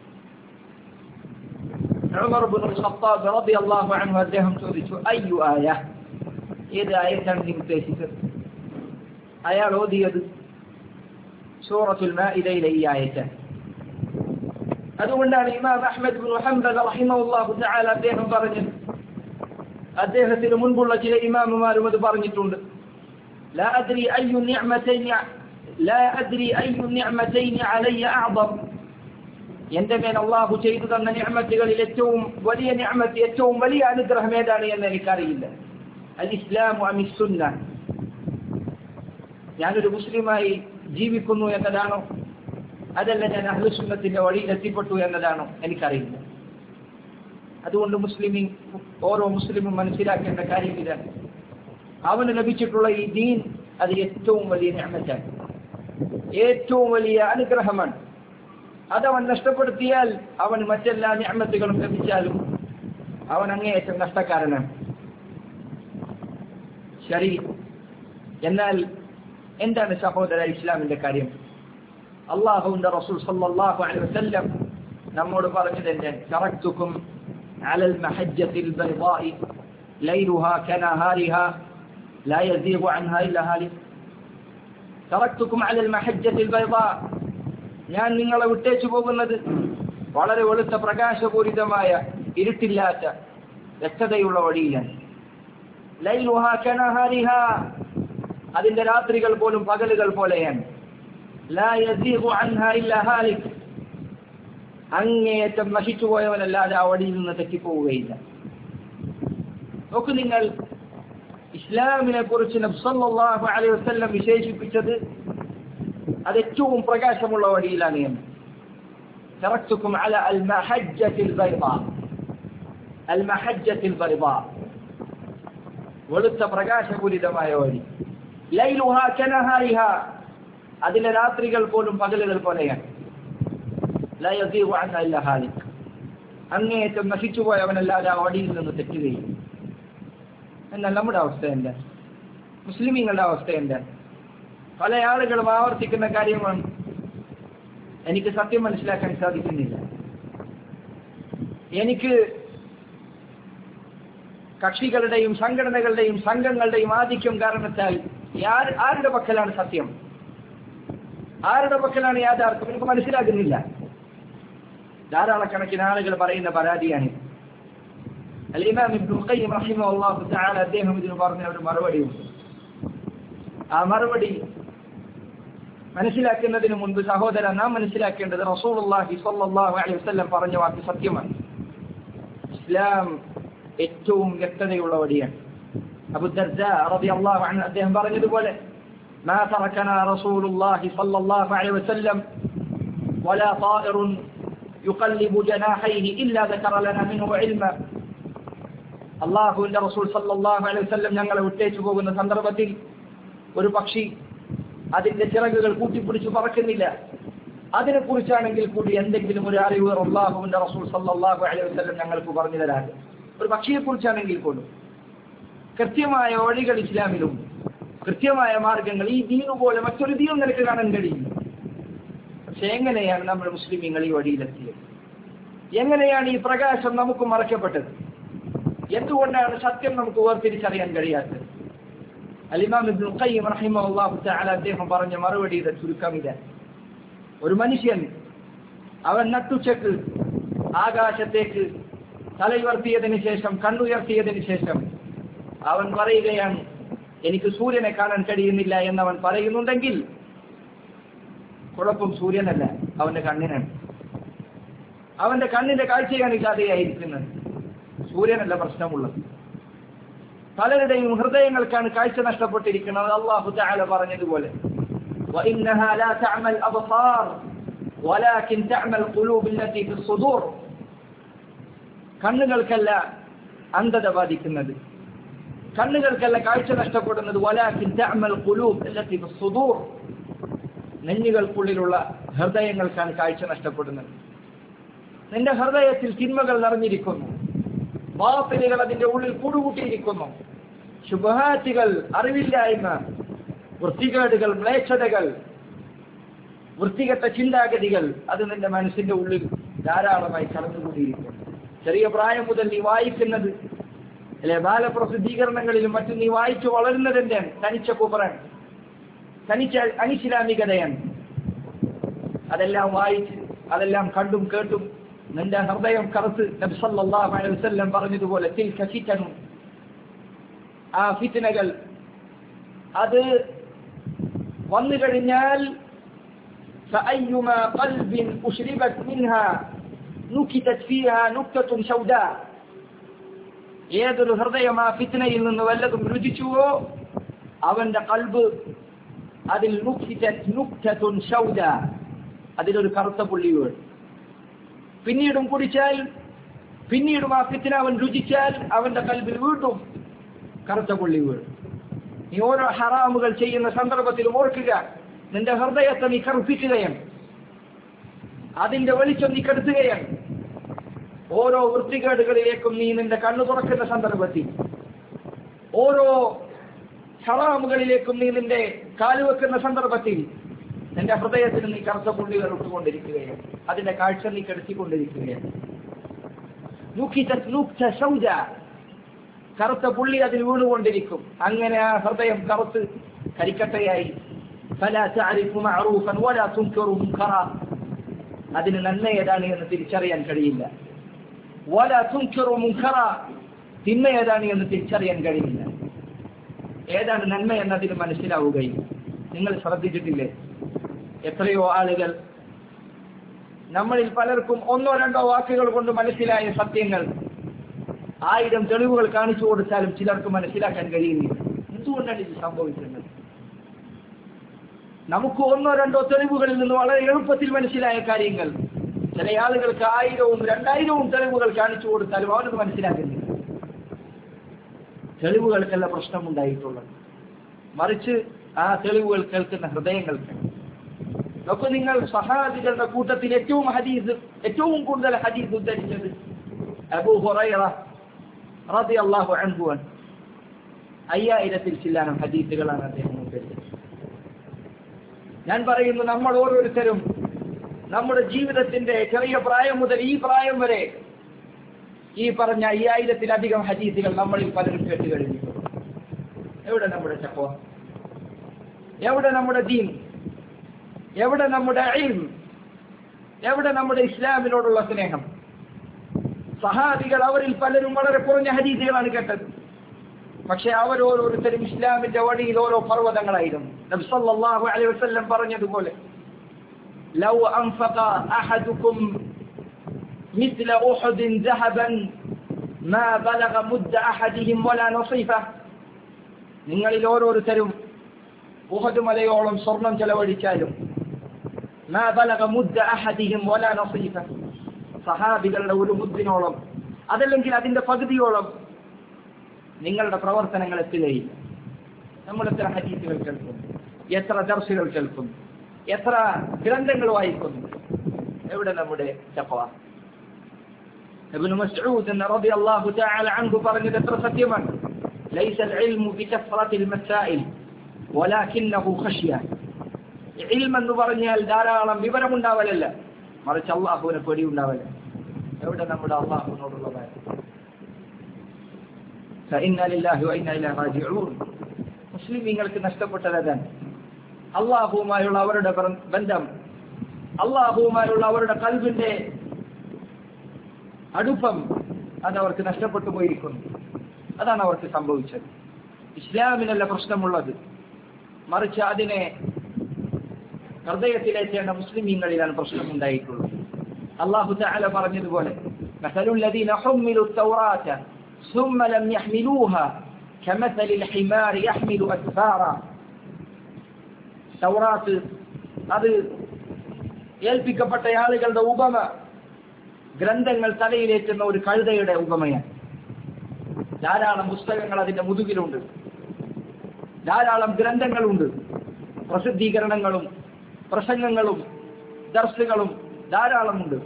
ഉമർ ഇബ്നുൽ ഖത്താബ് റളിയല്ലാഹു അൻഹു അദ്ദേഹം ചോദിച്ചു അയ്യു ആയ ഏത് ആയത്താണ് നീ ഉദ്ദേശിച്ചത് അയാൾ ഓതിയത് സൂറത്തുൽ മാഇദയിലെ ഈ ആയത്ത് അതുകൊണ്ടാണ് ഇമാം അഹ്മദ് ബിൻ ഹംബൽ റഹിമഹുല്ലാഹു തആല അദ്ദേഹം പറഞ്ഞത് അദ്ദേഹത്തിന് മുൻപുള്ള ചില ഇമാമുമാരും അത് പറഞ്ഞിട്ടുണ്ട് لا أدري أي النعمتين لا أدري أي النعمتين علي أعظم എന്റെ മേൽ അള്ളാഹു ചെയ്തു തന്ന നിഅമത്തുകളിൽ ഏറ്റവും വലിയ നിഅമത്ത് ഏറ്റവും വലിയ അനുഗ്രഹം ഏതാണ് എന്ന് എനിക്കറിയില്ല അൽ ഇസ്ലാമു അമി സുന്ന ഞാനൊരു മുസ്ലിമായി ജീവിക്കുന്നു എന്നതാണോ അതല്ല ഞാൻ അഹ്ലുസുന്നത്തിന്റെ വഴിയിൽ എത്തിപ്പെട്ടു എന്നതാണോ എനിക്കറിയില്ല അതുകൊണ്ട് മുസ്ലിമി ഓരോ മുസ്ലിമും മനസ്സിലാക്കേണ്ട കാര്യം ഇതാണ് അവന് ലഭിച്ചിട്ടുള്ള ഈ ദീൻ അത് ഏറ്റവും വലിയ ഞാമറ്റാണ് ഏറ്റവും വലിയ അനുഗ്രഹമാണ് അതവൻ നഷ്ടപ്പെടുത്തിയാൽ അവന് മറ്റെല്ലാ ഞാമത്തുകളും ലഭിച്ചാലും അവൻ അങ്ങേയറ്റം നഷ്ടക്കാരനാണ് ശരി എന്നാൽ എന്താണ് സഹോദര ഇസ്ലാമിന്റെ കാര്യം അള്ളാഹുവിന്റെ റസൂൽ സല്ലല്ലാഹു അലൈഹി വസല്ലം നമ്മോട് പറഞ്ഞത് എന്റെ തറക്തുക്കും على المحجة البيضاء ليلها كنهارها لا يزيغ عنها إلا هالك تركتكم على المحجة البيضاء ഞാൻ നിങ്ങളെ വിട്ടേച്ചു പോകുന്നത് വളരെ വെളുത്ത പ്രകാശപൂരിതമായ ഇരുട്ടില്ലാത്ത വ്യക്തതയുള്ള വഴിയിലാണ് ലൈലുഹ കനഹരിഹ അതിന്റെ രാത്രികൾ പോലും പകലുകൾ പോലെയാണ് ലാ യസീഗു അൻഹ ഇല്ലാ ഹാലിക് അങ്ങേയറ്റം നശിച്ചുപോയവനല്ലാതെ ആ വഴിയിൽ നിന്ന് തെറ്റിപ്പോവുകയില്ല നോക്കൂ നിങ്ങൾ ഇസ്ലാമിനെ കുറിച്ച് നബ്സല്ലാഹു അലൈഹി വസല്ലം വിശേഷിപ്പിച്ചത് അത് ഏറ്റവും പ്രകാശമുള്ള വഴിയിലാണ് എന്ന് تركتكم على المحجة البيضاء المحجة البيضاء വെളുത്ത പ്രകാശപൂരിതമായ വഴി ലൈലുഹ കനഹാരിഹ അതിലെ രാത്രികൾ പോലും പകലുകൾ പോലെയാണ് لا يزيغ عنها إلا هالك അങ്ങേയറ്റം നശിച്ചുപോയവനല്ലാതെ ആ വഴിയിൽ നിന്ന് തെറ്റുകയും എന്നാൽ നമ്മുടെ അവസ്ഥ എന്താ മുസ്ലിമീങ്ങളുടെ അവസ്ഥ എന്താ പല ആളുകളും ആവർത്തിക്കുന്ന കാര്യമാണ് എനിക്ക് സത്യം മനസ്സിലാക്കാൻ സാധിക്കുന്നില്ല എനിക്ക് കക്ഷികളുടെയും സംഘടനകളുടെയും സംഘങ്ങളുടെയും ആധിക്യം കാരണത്താൽ ആർ- ആരുടെ പക്കലാണ് സത്യം ആരുടെ പക്കലാണ് യാഥാർത്ഥ്യം എനിക്ക് മനസ്സിലാകുന്നില്ല ധാരാളക്കണക്കിന് ആളുകൾ പറയുന്ന പരാതിയാണ് അലിമാം ഇബ്നുൽ ഖയ്യിം റഹിമഹുല്ലാഹു തആല അദ്ദേഹം ഇതിന് പറഞ്ഞ ഒരു മറുപടിയുണ്ട് ആ മറുപടി മനസ്സിലാക്കുന്നതിന് മുൻപ് സഹോദരൻ നാം മനസ്സിലാക്കേണ്ടത് റസൂലുള്ളാഹി സ്വല്ലല്ലാഹു അലൈഹി വസല്ലം പറഞ്ഞ വാക്ക് സത്യമാണ് ഇസ്ലാം ഏറ്റവും വ്യക്തതയുള്ള വഴിയാണ് അബു ദർദ റളിയല്ലാഹു അൻഹു അദ്ദേഹം പറഞ്ഞതുപോലെ ما تركنا رسول الله صلى الله عليه وسلم ولا طائر يقلب جناحيه إلا ذكر لنا منه علما അള്ളാഹുവിന്റെ റസൂൽ സല്ലല്ലാഹു അലൈഹി വസല്ലം ഞങ്ങളെ വിട്ടേച്ചു പോകുന്ന സന്ദർഭത്തിൽ ഒരു പക്ഷി അതിന്റെ ചിറകുകൾ കൂട്ടിപ്പിടിച്ച് പറക്കുന്നില്ല അതിനെക്കുറിച്ചാണെങ്കിൽ കൂടി എന്തെങ്കിലും ഒരു അറിവ് അള്ളാഹുവിന്റെ റസൂൽ സല്ലല്ലാഹു അലൈഹി വസല്ലം ഞങ്ങൾക്ക് പറഞ്ഞു തരാറ് ഒരു പക്ഷിയെ കുറിച്ചാണെങ്കിൽ പോലും കൃത്യമായ വഴികൾ ഇസ്ലാമിലും കൃത്യമായ മാർഗങ്ങൾ ഈ ദീനു പോലെ മറ്റൊരു ദീനും നിനക്ക് കാണാൻ കഴിയില്ല പക്ഷെ എങ്ങനെയാണ് നമ്മൾ മുസ്ലിമീങ്ങൾ ഈ വഴിയിലെത്തിയത് എങ്ങനെയാണ് ഈ പ്രകാശം നമുക്ക് മറയ്ക്കപ്പെട്ടത് എന്തുകൊണ്ടാണ് സത്യം നമുക്ക് വേർതിരിച്ചറിയാൻ കഴിയാത്തത് അലിമാം ഇബ്നുൽ ഖയ്യിം റഹിമഹുല്ലാഹു തആല അദ്ദേഹം പറഞ്ഞ മറുപടിയുടെ ചുരുക്കം ഇത് ഒരു മനുഷ്യൻ അവൻ നട്ടുച്ചക്ക് ആകാശത്തേക്ക് തലയുയർത്തിയതിനു ശേഷം കണ്ണുയർത്തിയതിനു ശേഷം അവൻ പറയുകയാണ് എനിക്ക് സൂര്യനെ കാണാൻ കഴിയുന്നില്ല എന്നവൻ പറയുന്നുണ്ടെങ്കിൽ കുഴപ്പം സൂര്യനല്ല അവന്റെ കണ്ണിനാണ് അവന്റെ കണ്ണിന്റെ കാഴ്ചയാണ് ഇല്ലാതെയായിരിക്കുന്നത് സൂര്യനല്ല പ്രശ്നമുള്ളത് പലരുടെയും ഹൃദയങ്ങൾക്കാണ് കാഴ്ച നഷ്ടപ്പെട്ടിരിക്കുന്നത് അള്ളാഹു തആല പറഞ്ഞതുപോലെ وإنها لا تعمى الأبصار ولكن تعمى القلوب التي في الصدور കണ്ണുകൾക്കല്ല അന്ധത ബാധിക്കുന്നത് കണ്ണുകൾക്കല്ല കാഴ്ച നഷ്ടപ്പെടുന്നത് വലാക്കിൻ തഅമൽ ഖുലൂബ് അല്ലത്തി ഫി സുദൂർ നെഞ്ഞുകൾക്കുള്ളിലുള്ള ഹൃദയങ്ങൾക്കാണ് കാഴ്ച നഷ്ടപ്പെടുന്നത് നിന്റെ ഹൃദയത്തിൽ തിന്മകൾ നിറഞ്ഞിരിക്കുന്നു വാപ്പിലുകൾ അതിന്റെ ഉള്ളിൽ കൂടുകൂട്ടിയിരിക്കുന്നു ശുഭഹാറ്റികൾ അറിവില്ലായ്മ വൃത്തികേടുകൾ മ്ലേച്ഛതകൾ വൃത്തികെട്ട ചിന്താഗതികൾ അത് നിന്റെ മനസ്സിന്റെ ഉള്ളിൽ ധാരാളമായി കടന്നുകൂടിയിരിക്കുന്നു ചെറിയ പ്രായം മുതൽ നീ വായിക്കുന്നത് അല്ലെ ബാലപ്രസിദ്ധീകരണങ്ങളിലും മറ്റും നീ വായിച്ചു വളരുന്നത് എന്താണ് തനിച്ച കുബറൻ തനിച്ച അനിസ്ലാമികതയാണ് അതെല്ലാം വായിച്ച് അതെല്ലാം കണ്ടും കേട്ടും നിന്റെ ഹൃദയം കറുത്ത് നബ്സല്ലാഹു അലൈഹി വസല്ലം പറഞ്ഞതുപോലെ തിൽക ഫിതനും ആ ഫിത്തനകൾ അത് വന്നു കഴിഞ്ഞാൽ فأيما قلب أشربت منها نكتت فيها نكتة سوداء ഏതൊരു ഹൃദയം ആ ഫിത്നയിൽ നിന്ന് വല്ലതും രുചിച്ചുവോ അവന്റെ കൽബ് അതിൽ നുക്തിതത് നുക്തത്തുൻ ശൗദ അതിലൊരു കറുത്ത പുള്ളി വീഴും പിന്നീടും കുടിച്ചാൽ പിന്നീടും ആ ഫിത്തിന അവൻ രുചിച്ചാൽ അവന്റെ കൽബിൽ വീണ്ടും കറുത്ത പുള്ളി വീഴും നീ ഓരോ ഹറാമുകൾ ചെയ്യുന്ന സന്ദർഭത്തിലും ഓർക്കുക നിന്റെ ഹൃദയത്തെ നീ കറുപ്പിക്കുകയാണ് അതിന്റെ വെളിച്ചം നീ കെടുത്തുകയാണ് ഓരോ വൃത്തികേടുകളിലേക്കും നീ നിന്റെ കണ്ണു തുറക്കുന്ന സന്ദർഭത്തിൽ ഓരോ ഹറാമുകളിലേക്കും നീ നിന്റെ കാലുവെക്കുന്ന സന്ദർഭത്തിൽ നിന്റെ ഹൃദയത്തിന് നീ കറുത്ത പുള്ളികൾ ഇട്ടുകൊണ്ടിരിക്കുകയാണ് അതിന്റെ കാഴ്ച നീ കെടുത്തിക്കൊണ്ടിരിക്കുകയാണ് നുഖിതത് നുക്ത സൗദ കറുത്ത പുള്ളി അതിൽ വീണുകൊണ്ടിരിക്കും അങ്ങനെ ആ ഹൃദയം കറുത്ത് കരിക്കട്ടയായി فلا تعرف معروفا ولا تنكر منكرا അതിന് നന്മ ഏതാണ് എന്ന് തിരിച്ചറിയാൻ കഴിയില്ല ولا تنكر منكرا തിന്മ ഏതാണ് എന്ന് തിരിച്ചറിയാൻ കഴിയില്ല ഏതാണ് നന്മ എന്നതിന് മനസ്സിലാവുകയും നിങ്ങൾ ശ്രദ്ധിച്ചിട്ടില്ലേ എത്രയോ ആളുകൾ നമ്മളിൽ പലർക്കും ഒന്നോ രണ്ടോ വാക്കുകൾ കൊണ്ട് മനസ്സിലായ സത്യങ്ങൾ ആയിരം തെളിവുകൾ കാണിച്ചു കൊടുത്താലും ചിലർക്ക് മനസ്സിലാക്കാൻ കഴിയുന്നില്ല എന്തുകൊണ്ടാണ് ഇത് സംഭവിക്കുന്നത് നമുക്ക് ഒന്നോ രണ്ടോ തെളിവുകളിൽ നിന്ന് വളരെ എളുപ്പത്തിൽ മനസ്സിലായ കാര്യങ്ങൾ ചില ആളുകൾക്ക് ആയിരവും രണ്ടായിരവും തെളിവുകൾ കാണിച്ചു കൊടുത്താലും അവനത് മനസ്സിലാക്കുന്നില്ല തെളിവുകൾക്കല്ല പ്രശ്നമുണ്ടായിട്ടുള്ളത് മറിച്ച് ആ തെളിവുകൾ കേൾക്കുന്ന ഹൃദയങ്ങൾക്ക് നോക്കൂ നിങ്ങൾ സഹാദികളുടെ കൂട്ടത്തിൽ ഏറ്റവും ഹദീസ് ഏറ്റവും കൂടുതൽ ഹദീസ് ഉദ്ധരിച്ചത് അബൂ ഹുറൈറ റളിയല്ലാഹു അൻഹു ആണ് അയ്യായിരത്തിൽ ചില്ലാനം ഹദീസുകളാണ് അദ്ദേഹം ഉദ്ധരിച്ചത് ഞാൻ പറയുന്നു നമ്മൾ ഓരോരുത്തരും നമ്മുടെ ജീവിതത്തിന്റെ ചെറിയ പ്രായം മുതൽ ഈ പ്രായം വരെ ഈ പറഞ്ഞ അയ്യായിരത്തിലധികം ഹദീസുകൾ നമ്മളിൽ പലരും കേട്ട് കഴിഞ്ഞു എവിടെ നമ്മുടെ ചക്കോ എവിടെ നമ്മുടെ ദീൻ എവിടെ നമ്മുടെ ഇൽം എവിടെ നമ്മുടെ ഇസ്ലാമിനോടുള്ള സ്നേഹം സഹാബികൾ അവരിൽ പലരും വളരെ കുറഞ്ഞ ഹദീസുകളാണ് കേട്ടത് പക്ഷെ അവർ ഓരോരുത്തരും ഇസ്ലാമിന്റെ വഴിയിൽ ഓരോ പർവ്വതങ്ങളായിരുന്നു നബി സല്ലല്ലാഹു അലൈഹി വസല്ലം പറഞ്ഞതുപോലെ ലൗ അൻഫഖ അഹദുക്കും مثل أحد ذهبا ما بلغ مد أحدهم ولا نصيفه നിങ്ങളിൽ ഓരോരുത്തരും ഉഹദ് മലയോളം സ്വർണം ചെലവഴിച്ചാലും ما بلغ مد أحدهم ولا نصيفه സഹാബികളുടെ ഒരു മുദ്ദിനോളം അതല്ലെങ്കിൽ അതിന്റെ പകുതിയോളം നിങ്ങളുടെ പ്രവർത്തനങ്ങൾ എത്തുകയില്ല നമ്മൾ എത്ര ഹദീസുകൾ കേൾക്കുന്നു എത്ര ദർശകൾ കേൾക്കുന്നു എത്ര ഗ്രന്ഥങ്ങൾ വായിക്കുന്നു എവിടെ നമ്മുടെ ചപ്പവ ابن مسعود رضي الله تعالى عنه പറഞ്ഞത് എത്ര സത്യമാണ് ليس العلم بكثرة المسائل ولكنه خشية علم എന്ന് പറഞ്ഞാൽ ധാരാളം വിവരമുണ്ടാവലല്ല മറിച്ച് അള്ളാഹുവിനെ പേടി ഉണ്ടാവല എവിടെ നമ്മുടെ അള്ളാഹുവിനോടുള്ള കാര്യം فإنا لله وإنا إليه راجعون മുസ്ലിമീങ്ങൾക്ക് നഷ്ടപ്പെട്ടത് അതാണ് അള്ളാഹുവുമായുള്ള അവരുടെ ബന്ധം അള്ളാഹുവുമായുള്ള അവരുടെ കൽവിന്റെ അടുപ്പം അതവർക്ക് നഷ്ടപ്പെട്ടു പോയിരിക്കുന്നു അതാണ് അവർക്ക് സംഭവിച്ചത് ഇസ്ലാമിനല്ല പ്രശ്നമുള്ളത് മറിച്ച് അതിനെ ഹൃദയത്തിലേറ്റേണ്ട മുസ്ലിമീങ്ങളിലാണ് പ്രശ്നമുണ്ടായിട്ടുള്ളത് അള്ളാഹു തആല പറഞ്ഞതുപോലെ مثل الذين حملوا التوراة ثم لم يحملوها كمثل الحمار يحمل أسفارا തൗറാത്ത് അത് ഏൽപ്പിക്കപ്പെട്ട ആളുകളുടെ ഉപമ ഗ്രന്ഥങ്ങൾ തലയിലേറ്റുന്ന ഒരു കഴുതയുടെ ഉപമയാണ് ധാരാളം പുസ്തകങ്ങൾ അതിന്റെ മുതുകിലുണ്ട് ധാരാളം ഗ്രന്ഥങ്ങളുണ്ട് പ്രസിദ്ധീകരണങ്ങളും പ്രസംഗങ്ങളും ദർസുകളും ധാരാളമുണ്ട്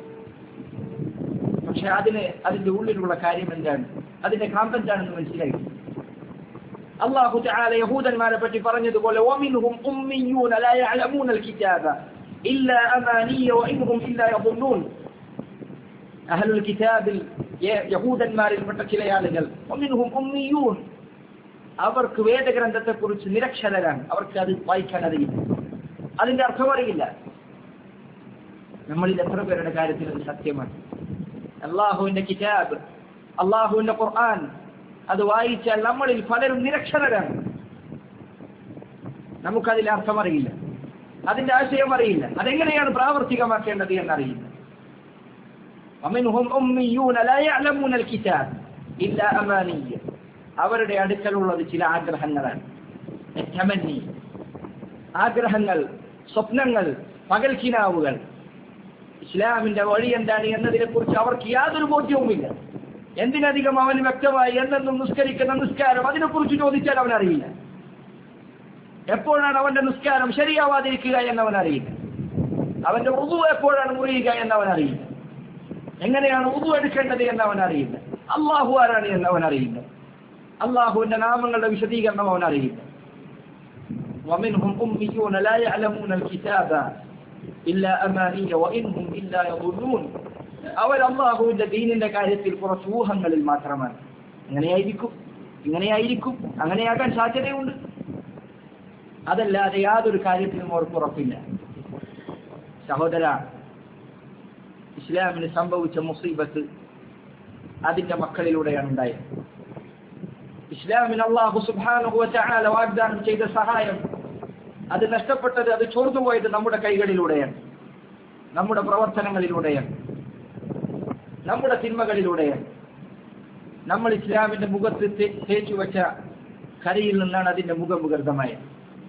പക്ഷെ അതിന് അതിന്റെ ഉള്ളിലുള്ള കാര്യം എന്താണ് അതിന്റെ കാമ്പ് എന്താണെന്ന് മനസ്സിലായി അള്ളാഹു തആല യഹൂദന്മാരെ പറ്റി പറഞ്ഞതുപോലെ ومنهم أميون لا يعلمون الكتاب إلا أماني وإنهم إلا يظنون അഹലുൽ കിതാബിൽ യഹൂദന്മാരിൽപ്പെട്ട ചില ആളുകൾ ഒമിനുഹും ഉമ്മിയൂൻ അവർക്ക് വേദഗ്രന്ഥത്തെക്കുറിച്ച് നിരക്ഷരരാണ് അവർക്ക് അത് വായിക്കാൻ അറിയില്ല അതിന്റെ അർത്ഥം അറിയില്ല നമ്മളിൽ എത്ര പേരുടെ കാര്യത്തിൽ അത് സത്യമാണ് അള്ളാഹുവിന്റെ കിതാബ് അള്ളാഹുവിന്റെ ഖുർആൻ അത് വായിച്ചാൽ നമ്മളിൽ പലരും നിരക്ഷരരാണ് നമുക്കതിൽ അർത്ഥം അറിയില്ല അതിന്റെ ആശയം അറിയില്ല അതെങ്ങനെയാണ് പ്രാവർത്തികമാക്കേണ്ടത് എന്നറിയില്ല ومنهم أميون لا يعلمون الكتاب إلا أمانية അവരുടെ അടുക്കലുള്ളത് ചില ആഗ്രഹങ്ങളാണ് തമന്നി ആഗ്രഹങ്ങൾ സ്വപ്നങ്ങൾ പകൽക്കിനാവുകൾ ഇസ്ലാമിന്റെ വഴി എന്താണ് എന്നതിനെ കുറിച്ച് അവർക്ക് യാതൊരു ബോധ്യവുമില്ല എന്തിനധികം അവന് വ്യക്തമായി എന്നെന്നും നിസ്കരിക്കുന്ന നിസ്കാരം അതിനെക്കുറിച്ച് ചോദിച്ചാൽ അവൻ അറിയില്ല എപ്പോഴാണ് അവന്റെ നിസ്കാരം ശരിയാവാതിരിക്കുക എന്നവൻ അറിയില്ല അവന്റെ ഉതു എപ്പോഴാണ് മുറിയുക എന്നവൻ അറിയില്ല എങ്ങനെയാണ് ഉതു എടുക്കേണ്ടത് എന്ന് അവൻ അറിയില്ല അള്ളാഹു ആരാണ് എന്ന് അവൻ അറിയില്ല അള്ളാഹുവിന്റെ നാമങ്ങളുടെ വിശദീകരണം അവൻ അറിയില്ല ومنهم أميون لا يعلمون الكتاب إلا أماني وإنهم إلا يظنون അവർ അള്ളാഹുവിന്റെ ദീനിന്റെ കാര്യത്തിൽ കുറച്ച് ഊഹങ്ങളിൽ മാത്രമാണ് അങ്ങനെയായിരിക്കും ഇങ്ങനെയായിരിക്കും അങ്ങനെയാകാൻ സാധ്യതയുണ്ട് അതല്ലാതെ യാതൊരു കാര്യത്തിലും അവർക്ക് ഉറപ്പില്ല സഹോദര ഇസ്ലാമിന് സംഭവിച്ച മുസീബത്ത് അതിന്റെ മക്കളിലൂടെയാണ് ഉണ്ടായത് ഇസ്ലാമിന് അള്ളാഹു സുബ്ഹാനഹു വതആല വാഗ്ദാനം ചെയ്ത സഹായം അത് നഷ്ടപ്പെട്ടത് അത് ചോർന്നുപോയത് നമ്മുടെ കൈകളിലൂടെയാണ് നമ്മുടെ പ്രവർത്തനങ്ങളിലൂടെയാണ് നമ്മുടെ തിന്മകളിലൂടെയാണ് നമ്മൾ ഇസ്ലാമിന്റെ മുഖത്ത് തേ- തേച്ചു വെച്ച കരയിൽ നിന്നാണ് അതിന്റെ മുഖം വികൃതമായത്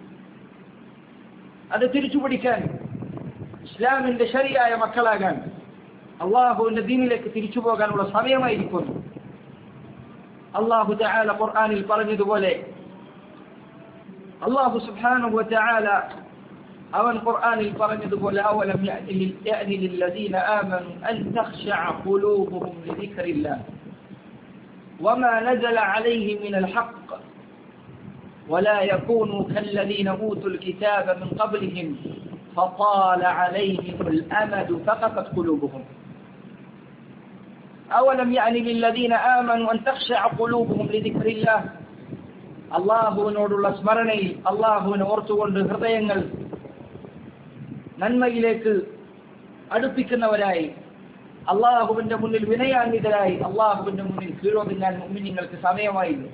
അത് തിരിച്ചു പിടിക്കാൻ ഇസ്ലാമിന്റെ ശരിയായ മക്കളാകാൻ അള്ളാഹുവിന്റെ ദീനിലേക്ക് തിരിച്ചു പോകാനുള്ള സമയമായിരിക്കുന്നു അള്ളാഹു തആല ഖുർആനിൽ പറഞ്ഞതുപോലെ അള്ളാഹു സുബ്ഹാനഹു വതആല അവൻ ഖുർആനിൽ പറഞ്ഞതുപോലെ അവലം യഅനി ലിൽ- യഅനി ലില്ലദീന ആമനു അൻ തഖ്ശഅ ഖുലൂബുഹും ലിദിക്രില്ലാഹ് وما نزل عليهم من الحق ولا يكونوا كالذين أوتوا الكتاب من قبلهم فطال عليهم الأمد فقفت قلوبهم أولم يعني للذين آمنوا أن تخشع قلوبهم لذكر الله അള്ളാഹുവിനോടുള്ള സ്മരണയിൽ അള്ളാഹുവിനെ ഓർത്തുകൊണ്ട് ഹൃദയങ്ങൾ നന്മയിലേക്ക് അടുപ്പിക്കുന്നവരായി അള്ളാഹുവിന്റെ മുന്നിൽ വിനയാന്വിതരായി അള്ളാഹുവിന്റെ മുന്നിൽ കീഴൊതുങ്ങാൻ മുമ്മിനിങ്ങൾക്ക് സമയമായില്ല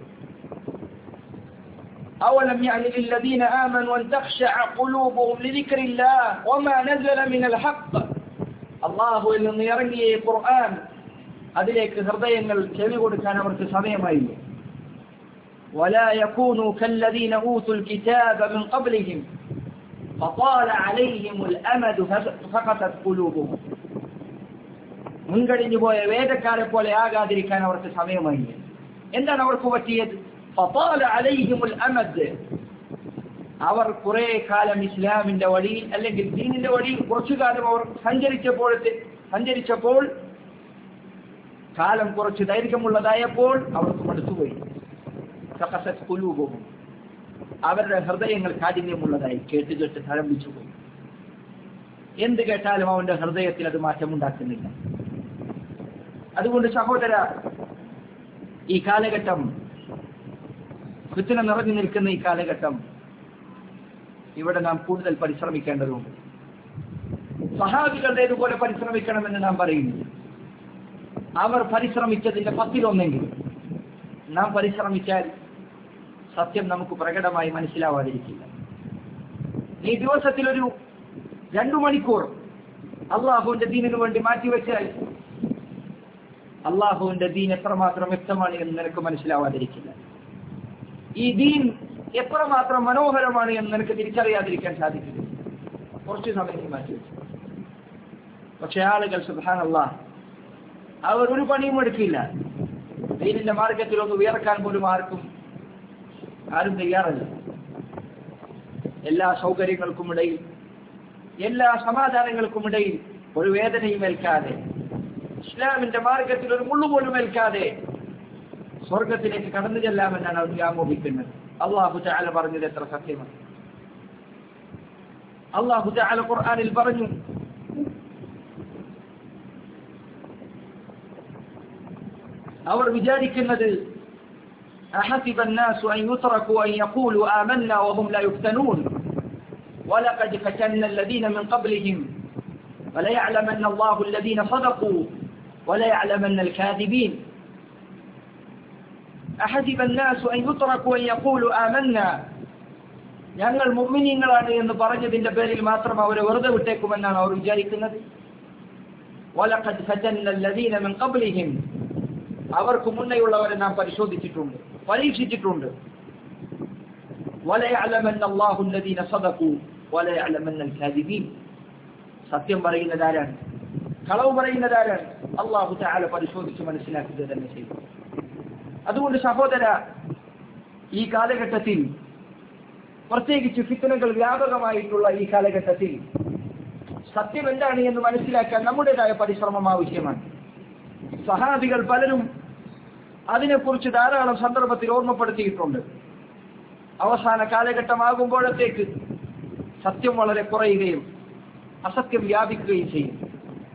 أولم يعني للذين آمنوا أن تخشع قلوبهم لذكر الله وما نزل من الحق الله إن يرني القرآن അതിലേക്ക് ഹൃദയങ്ങൾ ചെവി കൊടുക്കാൻ അവർക്ക് സമയമായില്ല ولا يكونوا كالذين أوتوا الكتاب من قبلهم فطال عليهم الأمد فقطت قلوبهم മുൻകഴിഞ്ഞു പോയ വേദക്കാരെ പോലെ ആകാതിരിക്കാൻ അവർക്ക് സമയമായില്ല എന്താണ് അവർക്ക് പറ്റിയത് فطال عليهم الأمد അവർ കുറെ കാലം ഇസ്ലാമിന്റെ വഴിയിൽ അല്ലെങ്കിൽ ദീനിന്റെ വഴിയിൽ കുറച്ചു കാലം അവർ സഞ്ചരിച്ചപ്പോഴത്തെ സഞ്ചരിച്ചപ്പോൾ കാലം കുറച്ച് ദൈർഘ്യമുള്ളതായപ്പോൾ അവർക്ക് മടുത്തുപോയി സഖസത് ഖുലൂബുഹും. അവരുടെ ഹൃദയങ്ങൾ കാഠിന്യമുള്ളതായി കേട്ട് കേട്ട് തഴമ്പിച്ചു പോയി എന്ത് കേട്ടാലും അവന്റെ ഹൃദയത്തിൽ അത് മാറ്റമുണ്ടാക്കുന്നില്ല അതുകൊണ്ട് സഹോദര ഈ കാലഘട്ടം ഫിത്തിന നിറഞ്ഞു നിൽക്കുന്ന ഈ കാലഘട്ടം ഇവിടെ നാം കൂടുതൽ പരിശ്രമിക്കേണ്ടതുണ്ട് സഹാബികളുടേതുപോലെ പരിശ്രമിക്കണമെന്ന് നാം പറയുന്നു അവർ പരിശ്രമിച്ചതിന്റെ പത്തിലൊന്നെങ്കിലും നാം പരിശ്രമിച്ചാൽ സത്യം നമുക്ക് പ്രകടമായി മനസ്സിലാവാതിരിക്കില്ല ഈ ദിവസത്തിലൊരു രണ്ടു മണിക്കൂർ അള്ളാഹുവിന്റെ ദീനിനു വേണ്ടി മാറ്റിവെച്ചാൽ അള്ളാഹുവിന്റെ ദീൻ എത്രമാത്രം വ്യക്തമാണ് എന്ന് നിനക്ക് മനസ്സിലാവാതിരിക്കില്ല ഈ ദീൻ എത്രമാത്രം മനോഹരമാണ് എന്ന് നിനക്ക് തിരിച്ചറിയാതിരിക്കാൻ സാധിക്കില്ല കുറച്ചു സമയം നീ മാറ്റിവെച്ചു പക്ഷെ ആളുകൾ സുബാനല്ല അവർ ഒരു പണിയും എടുക്കില്ല ദീനിന്റെ മാർഗത്തിൽ ഒന്ന് ഉയർക്കാൻ പോലും ആർക്കും ആരും തയ്യാറല്ല എല്ലാ സൗകര്യങ്ങൾക്കും ഇടയിൽ എല്ലാ സമാധാനങ്ങൾക്കും ഇടയിൽ ഒരു വേദനയും ഏൽക്കാതെ ഇസ്ലാമിന്റെ മാർഗത്തിൽ ഒരു മുള്ളു പോലും ഏൽക്കാതെ സ്വർഗത്തിലേക്ക് കടന്നു ചെല്ലാമെന്നാണ് അവർ വ്യാമോഹിക്കുന്നത് അള്ളാഹു ചാല പറഞ്ഞത് എത്ര സത്യമാണ് അള്ളാഹു ചാല ഖുർആനിൽ പറഞ്ഞു അവർ വിചാരിക്കുന്നത് أحسب الناس أن يتركوا أن يقولوا آمنا وهم لا يفتنون ولقد فتنا الذين من قبلهم وليعلمن الله الذين صدقوا وليعلمن الكاذبين أحسب الناس أن يتركوا أن يقولوا آمنا ഞങ്ങൾ മുമ്മിനീങ്ങളാണ് എന്ന് പറഞ്ഞതിന്റെ പേരിൽ മാത്രം അവരെ വെറുതെ വിട്ടേക്കുമെന്നാണ് അവർ വിചാരിക്കുന്നത് وَلَقَدْ فَتَنَّ الَّذِينَ مِنْ قَبْلِهِمْ അവർക്ക് മുന്നേയുള്ളവരെ നാം പരിശോധിച്ചിട്ടുണ്ട് പരീക്ഷിച്ചിട്ടുണ്ട് وَلَيَعْلَمَنَّ اللَّهُ الَّذِينَ صَدَقُوا وَلَيَعْلَمَنَّ الْكَاذِبِينَ സത്യം പറയുന്നതാരാണ് കളവ് പറയുന്നതാരാണ് അള്ളാഹു താല പരിശോധിച്ച് മനസ്സിലാക്കുക തന്നെ ചെയ്തു അതുകൊണ്ട് സഹോദര ഈ കാലഘട്ടത്തിൽ പ്രത്യേകിച്ച് ഫിത്തനകൾ വ്യാപകമായിട്ടുള്ള ഈ കാലഘട്ടത്തിൽ സത്യം എന്താണ് എന്ന് മനസ്സിലാക്കാൻ നമ്മുടേതായ പരിശ്രമം ആവശ്യമാണ് സഹാബികൾ പലരും അതിനെക്കുറിച്ച് ധാരാളം സന്ദർഭത്തിൽ ഓർമ്മപ്പെടുത്തിയിട്ടുണ്ട് അവസാന കാലഘട്ടമാകുമ്പോഴത്തേക്ക് സത്യം വളരെ കുറയുകയും അസത്യം വ്യാപിക്കുകയും ചെയ്യും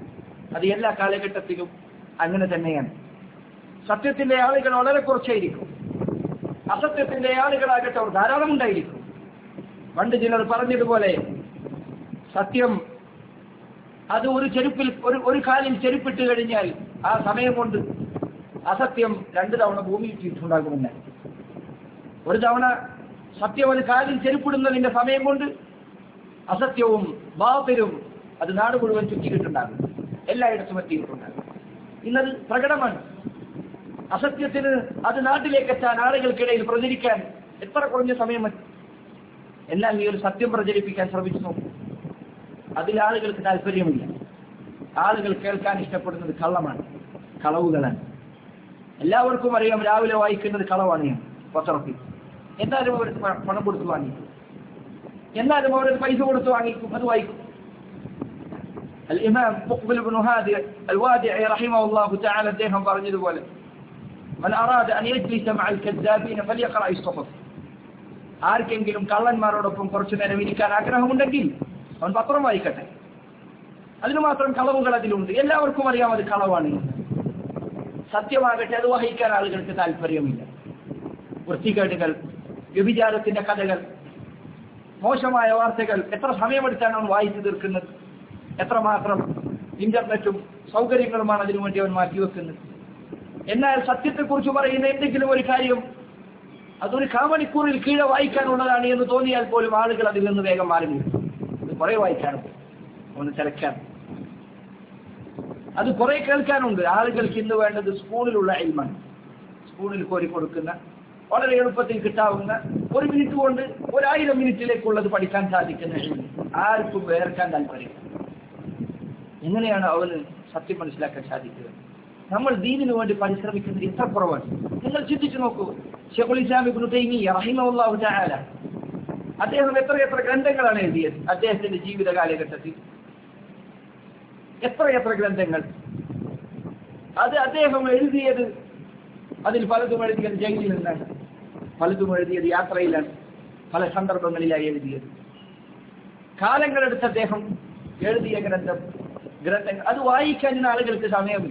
അത് എല്ലാ കാലഘട്ടത്തിലും അങ്ങനെ തന്നെയാണ് സത്യത്തിന്റെ ആളുകൾ വളരെ കുറച്ചായിരിക്കും അസത്യത്തിന്റെ ആളുകളാകട്ടെ അവർ ധാരാളം ഉണ്ടായിരിക്കും പണ്ട് ചിലർ പറഞ്ഞതുപോലെ സത്യം അത് ഒരു ചെരുപ്പിൽ ഒരു ഒരു കാലിൽ ചെരുപ്പിട്ട് കഴിഞ്ഞാൽ ആ സമയം കൊണ്ട് അസത്യം രണ്ടു തവണ ഭൂമി ഇട്ടിട്ടുണ്ടാകുമെന്ന് ഒരു തവണ സത്യം ഒരു കാലിൽ ചെരുപ്പിടുന്നതിന്റെ സമയം കൊണ്ട് അസത്യവും ബാത്തിലും അത് നാട് മുഴുവൻ ചുറ്റിയിട്ടുണ്ടാകും എല്ലായിടത്തും എത്തിയിട്ടുണ്ടാകും ഇന്നത് പ്രകടമാണ് അസത്യത്തിന് അത് നാട്ടിലേക്ക് എത്താൻ ആളുകൾക്കിടയിൽ പ്രചരിക്കാൻ എത്ര കുറഞ്ഞ സമയം മതി എന്നാൽ നീ ഒരു സത്യം പ്രചരിപ്പിക്കാൻ ശ്രമിച്ചു നോക്കും അതിൽ ആളുകൾക്ക് താല്പര്യമില്ല ആളുകൾ കേൾക്കാൻ ഇഷ്ടപ്പെടുന്നത് കള്ളമാണ് കളവുകളാണ് എല്ലാവർക്കും അറിയാം രാവിലെ വായിക്കുന്നത് കളവാണ് ഞാൻ പത്രത്തിൽ എന്നാലും അവർ പ- പണം കൊടുത്ത് വാങ്ങിക്കും എന്നാലും അവർ പൈസ കൊടുത്ത് വാങ്ങിക്കും അത് വായിക്കും الإمام مقبل بن هادي الوادعي رحمه الله تعالى അദ്ദേഹം പറഞ്ഞതുപോലെ من أراد أن يجلس مع الكذابين فليقرأ الصحف ആർക്കെങ്കിലും കള്ളന്മാരോടൊപ്പം കുറച്ചു നേരം ഇരിക്കാൻ ആഗ്രഹമുണ്ടെങ്കിൽ അവൻ പത്രം വായിക്കട്ടെ അതിന് മാത്രം കളവുകൾ അതിലുണ്ട് എല്ലാവർക്കും അറിയാം അത് കളവാണ് എന്ന്. സത്യമാകട്ടെ അത് വഹിക്കാൻ ആളുകൾക്ക് താല്പര്യമില്ല വൃത്തികേടുകൾ വ്യഭിചാരത്തിന്റെ കഥകൾ മോശമായ വാർത്തകൾ എത്ര സമയമെടുത്താണ് അവൻ വായിച്ചു തീർക്കുന്നത് എത്രമാത്രം ഇന്റർനെറ്റും സൗകര്യങ്ങളുമാണ് അതിനു വേണ്ടി അവൻ മാറ്റിവെക്കുന്നത് എന്നാൽ സത്യത്തെക്കുറിച്ച് പറയുന്ന എന്തെങ്കിലും ഒരു കാര്യം അതൊരു കാമണിക്കൂറിൽ കീഴെ വായിക്കാനുള്ളതാണ് എന്ന് തോന്നിയാൽ പോലും ആളുകൾ അതിൽ നിന്ന് വേഗം മാറി നിൽക്കും. ഇത് കുറെ വായിക്കാനുണ്ട് ഒന്ന് തിരക്കാൻ അത് കുറെ കേൾക്കാനുണ്ട് ആളുകൾക്ക് ഇന്ന് വേണ്ടത് സ്കൂളിലുള്ള എൽമാണ് സ്കൂളിൽ കോരി കൊടുക്കുന്ന വളരെ എളുപ്പത്തിൽ കിട്ടാവുന്ന ഒരു മിനിറ്റ് കൊണ്ട് ഒരായിരം മിനിറ്റിലേക്കുള്ളത് പഠിക്കാൻ സാധിക്കുന്ന ilm. ആർക്കും വേർക്കാൻ താല്പര്യം എങ്ങനെയാണ് അവന് സത്യം മനസ്സിലാക്കാൻ സാധിക്കുക നമ്മൾ ദീനിനു വേണ്ടി പരിശ്രമിക്കുന്നത് എത്ര കുറവാണ് നിങ്ങൾ ചിന്തിച്ചു നോക്കൂ ഷെഖുൽ ഇസ്ലാം ഇബ്നു തൈമിയ്യ റഹിമഹുല്ലാഹു തആല അദ്ദേഹം എത്ര എത്ര ഗ്രന്ഥങ്ങളാണ് എഴുതിയത് അദ്ദേഹത്തിന്റെ ജീവിത കാലഘട്ടത്തിൽ എത്ര എത്ര ഗ്രന്ഥങ്ങൾ അത് അദ്ദേഹം എഴുതിയത് അതിൽ പലതും എഴുതിയത് ജയിലിൽ നിന്നാണ് പലതും എഴുതിയത് യാത്രയിലാണ് പല സന്ദർഭങ്ങളിലായി എഴുതിയത് കാലങ്ങളെടുത്ത് അദ്ദേഹം എഴുതിയ ഗ്രന്ഥം ഗ്രന്ഥങ്ങൾ അത് വായിക്കാൻ ഇന്ന് ആളുകൾക്ക് സമയമില്ല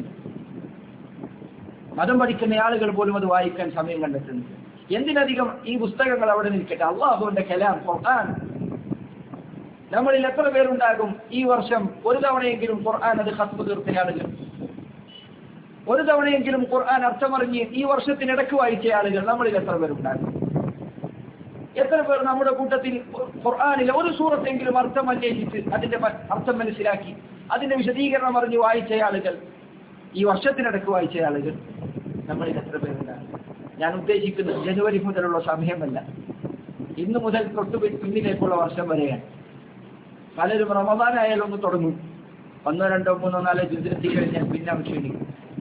മതം പഠിക്കുന്ന ആളുകൾ പോലും അത് വായിക്കാൻ സമയം കണ്ടെത്തുന്നു എന്തിനധികം ഈ പുസ്തകങ്ങൾ അവിടെ നിൽക്കട്ടെ അള്ളാഹുവിന്റെ കലാം ഖുർആൻ നമ്മളിൽ എത്ര പേരുണ്ടാകും ഈ വർഷം ഒരു തവണയെങ്കിലും ഖുർആൻ അത് ഹസ്ബ് തീർത്ത ആളുകൾ ഒരു തവണയെങ്കിലും ഖുർആൻ അർത്ഥമറിഞ്ഞ് ഈ വർഷത്തിനിടക്ക് വായിച്ച ആളുകൾ നമ്മളിൽ എത്ര പേരുണ്ടാകും എത്ര പേർ നമ്മുടെ കൂട്ടത്തിൽ ഖുർആാനിലെ ഒരു സൂറത്തെങ്കിലും അർത്ഥം അന്വേഷിച്ച് അതിന്റെ മ- അർത്ഥം മനസ്സിലാക്കി അതിന്റെ വിശദീകരണം അറിഞ്ഞ് വായിച്ച ആളുകൾ ഈ വർഷത്തിനിടക്ക് വായിച്ച ആളുകൾ നമ്മളിൽ എത്ര പേരുണ്ടാകും ഞാൻ ഉദ്ദേശിക്കുന്നത് ജനുവരി മുതലുള്ള സമയമല്ല ഇന്ന് മുതൽ തൊട്ട് പി- പിന്നിലേക്കുള്ള വർഷം വരെയാണ് പലരും റമദാനായാലും ഒന്ന് തുടങ്ങും ഒന്നോ രണ്ടോ മൂന്നോ നാലോ ജുസിലെത്തി കഴിഞ്ഞാൽ പിന്നെ അവൻ ക്ഷീണിക്കും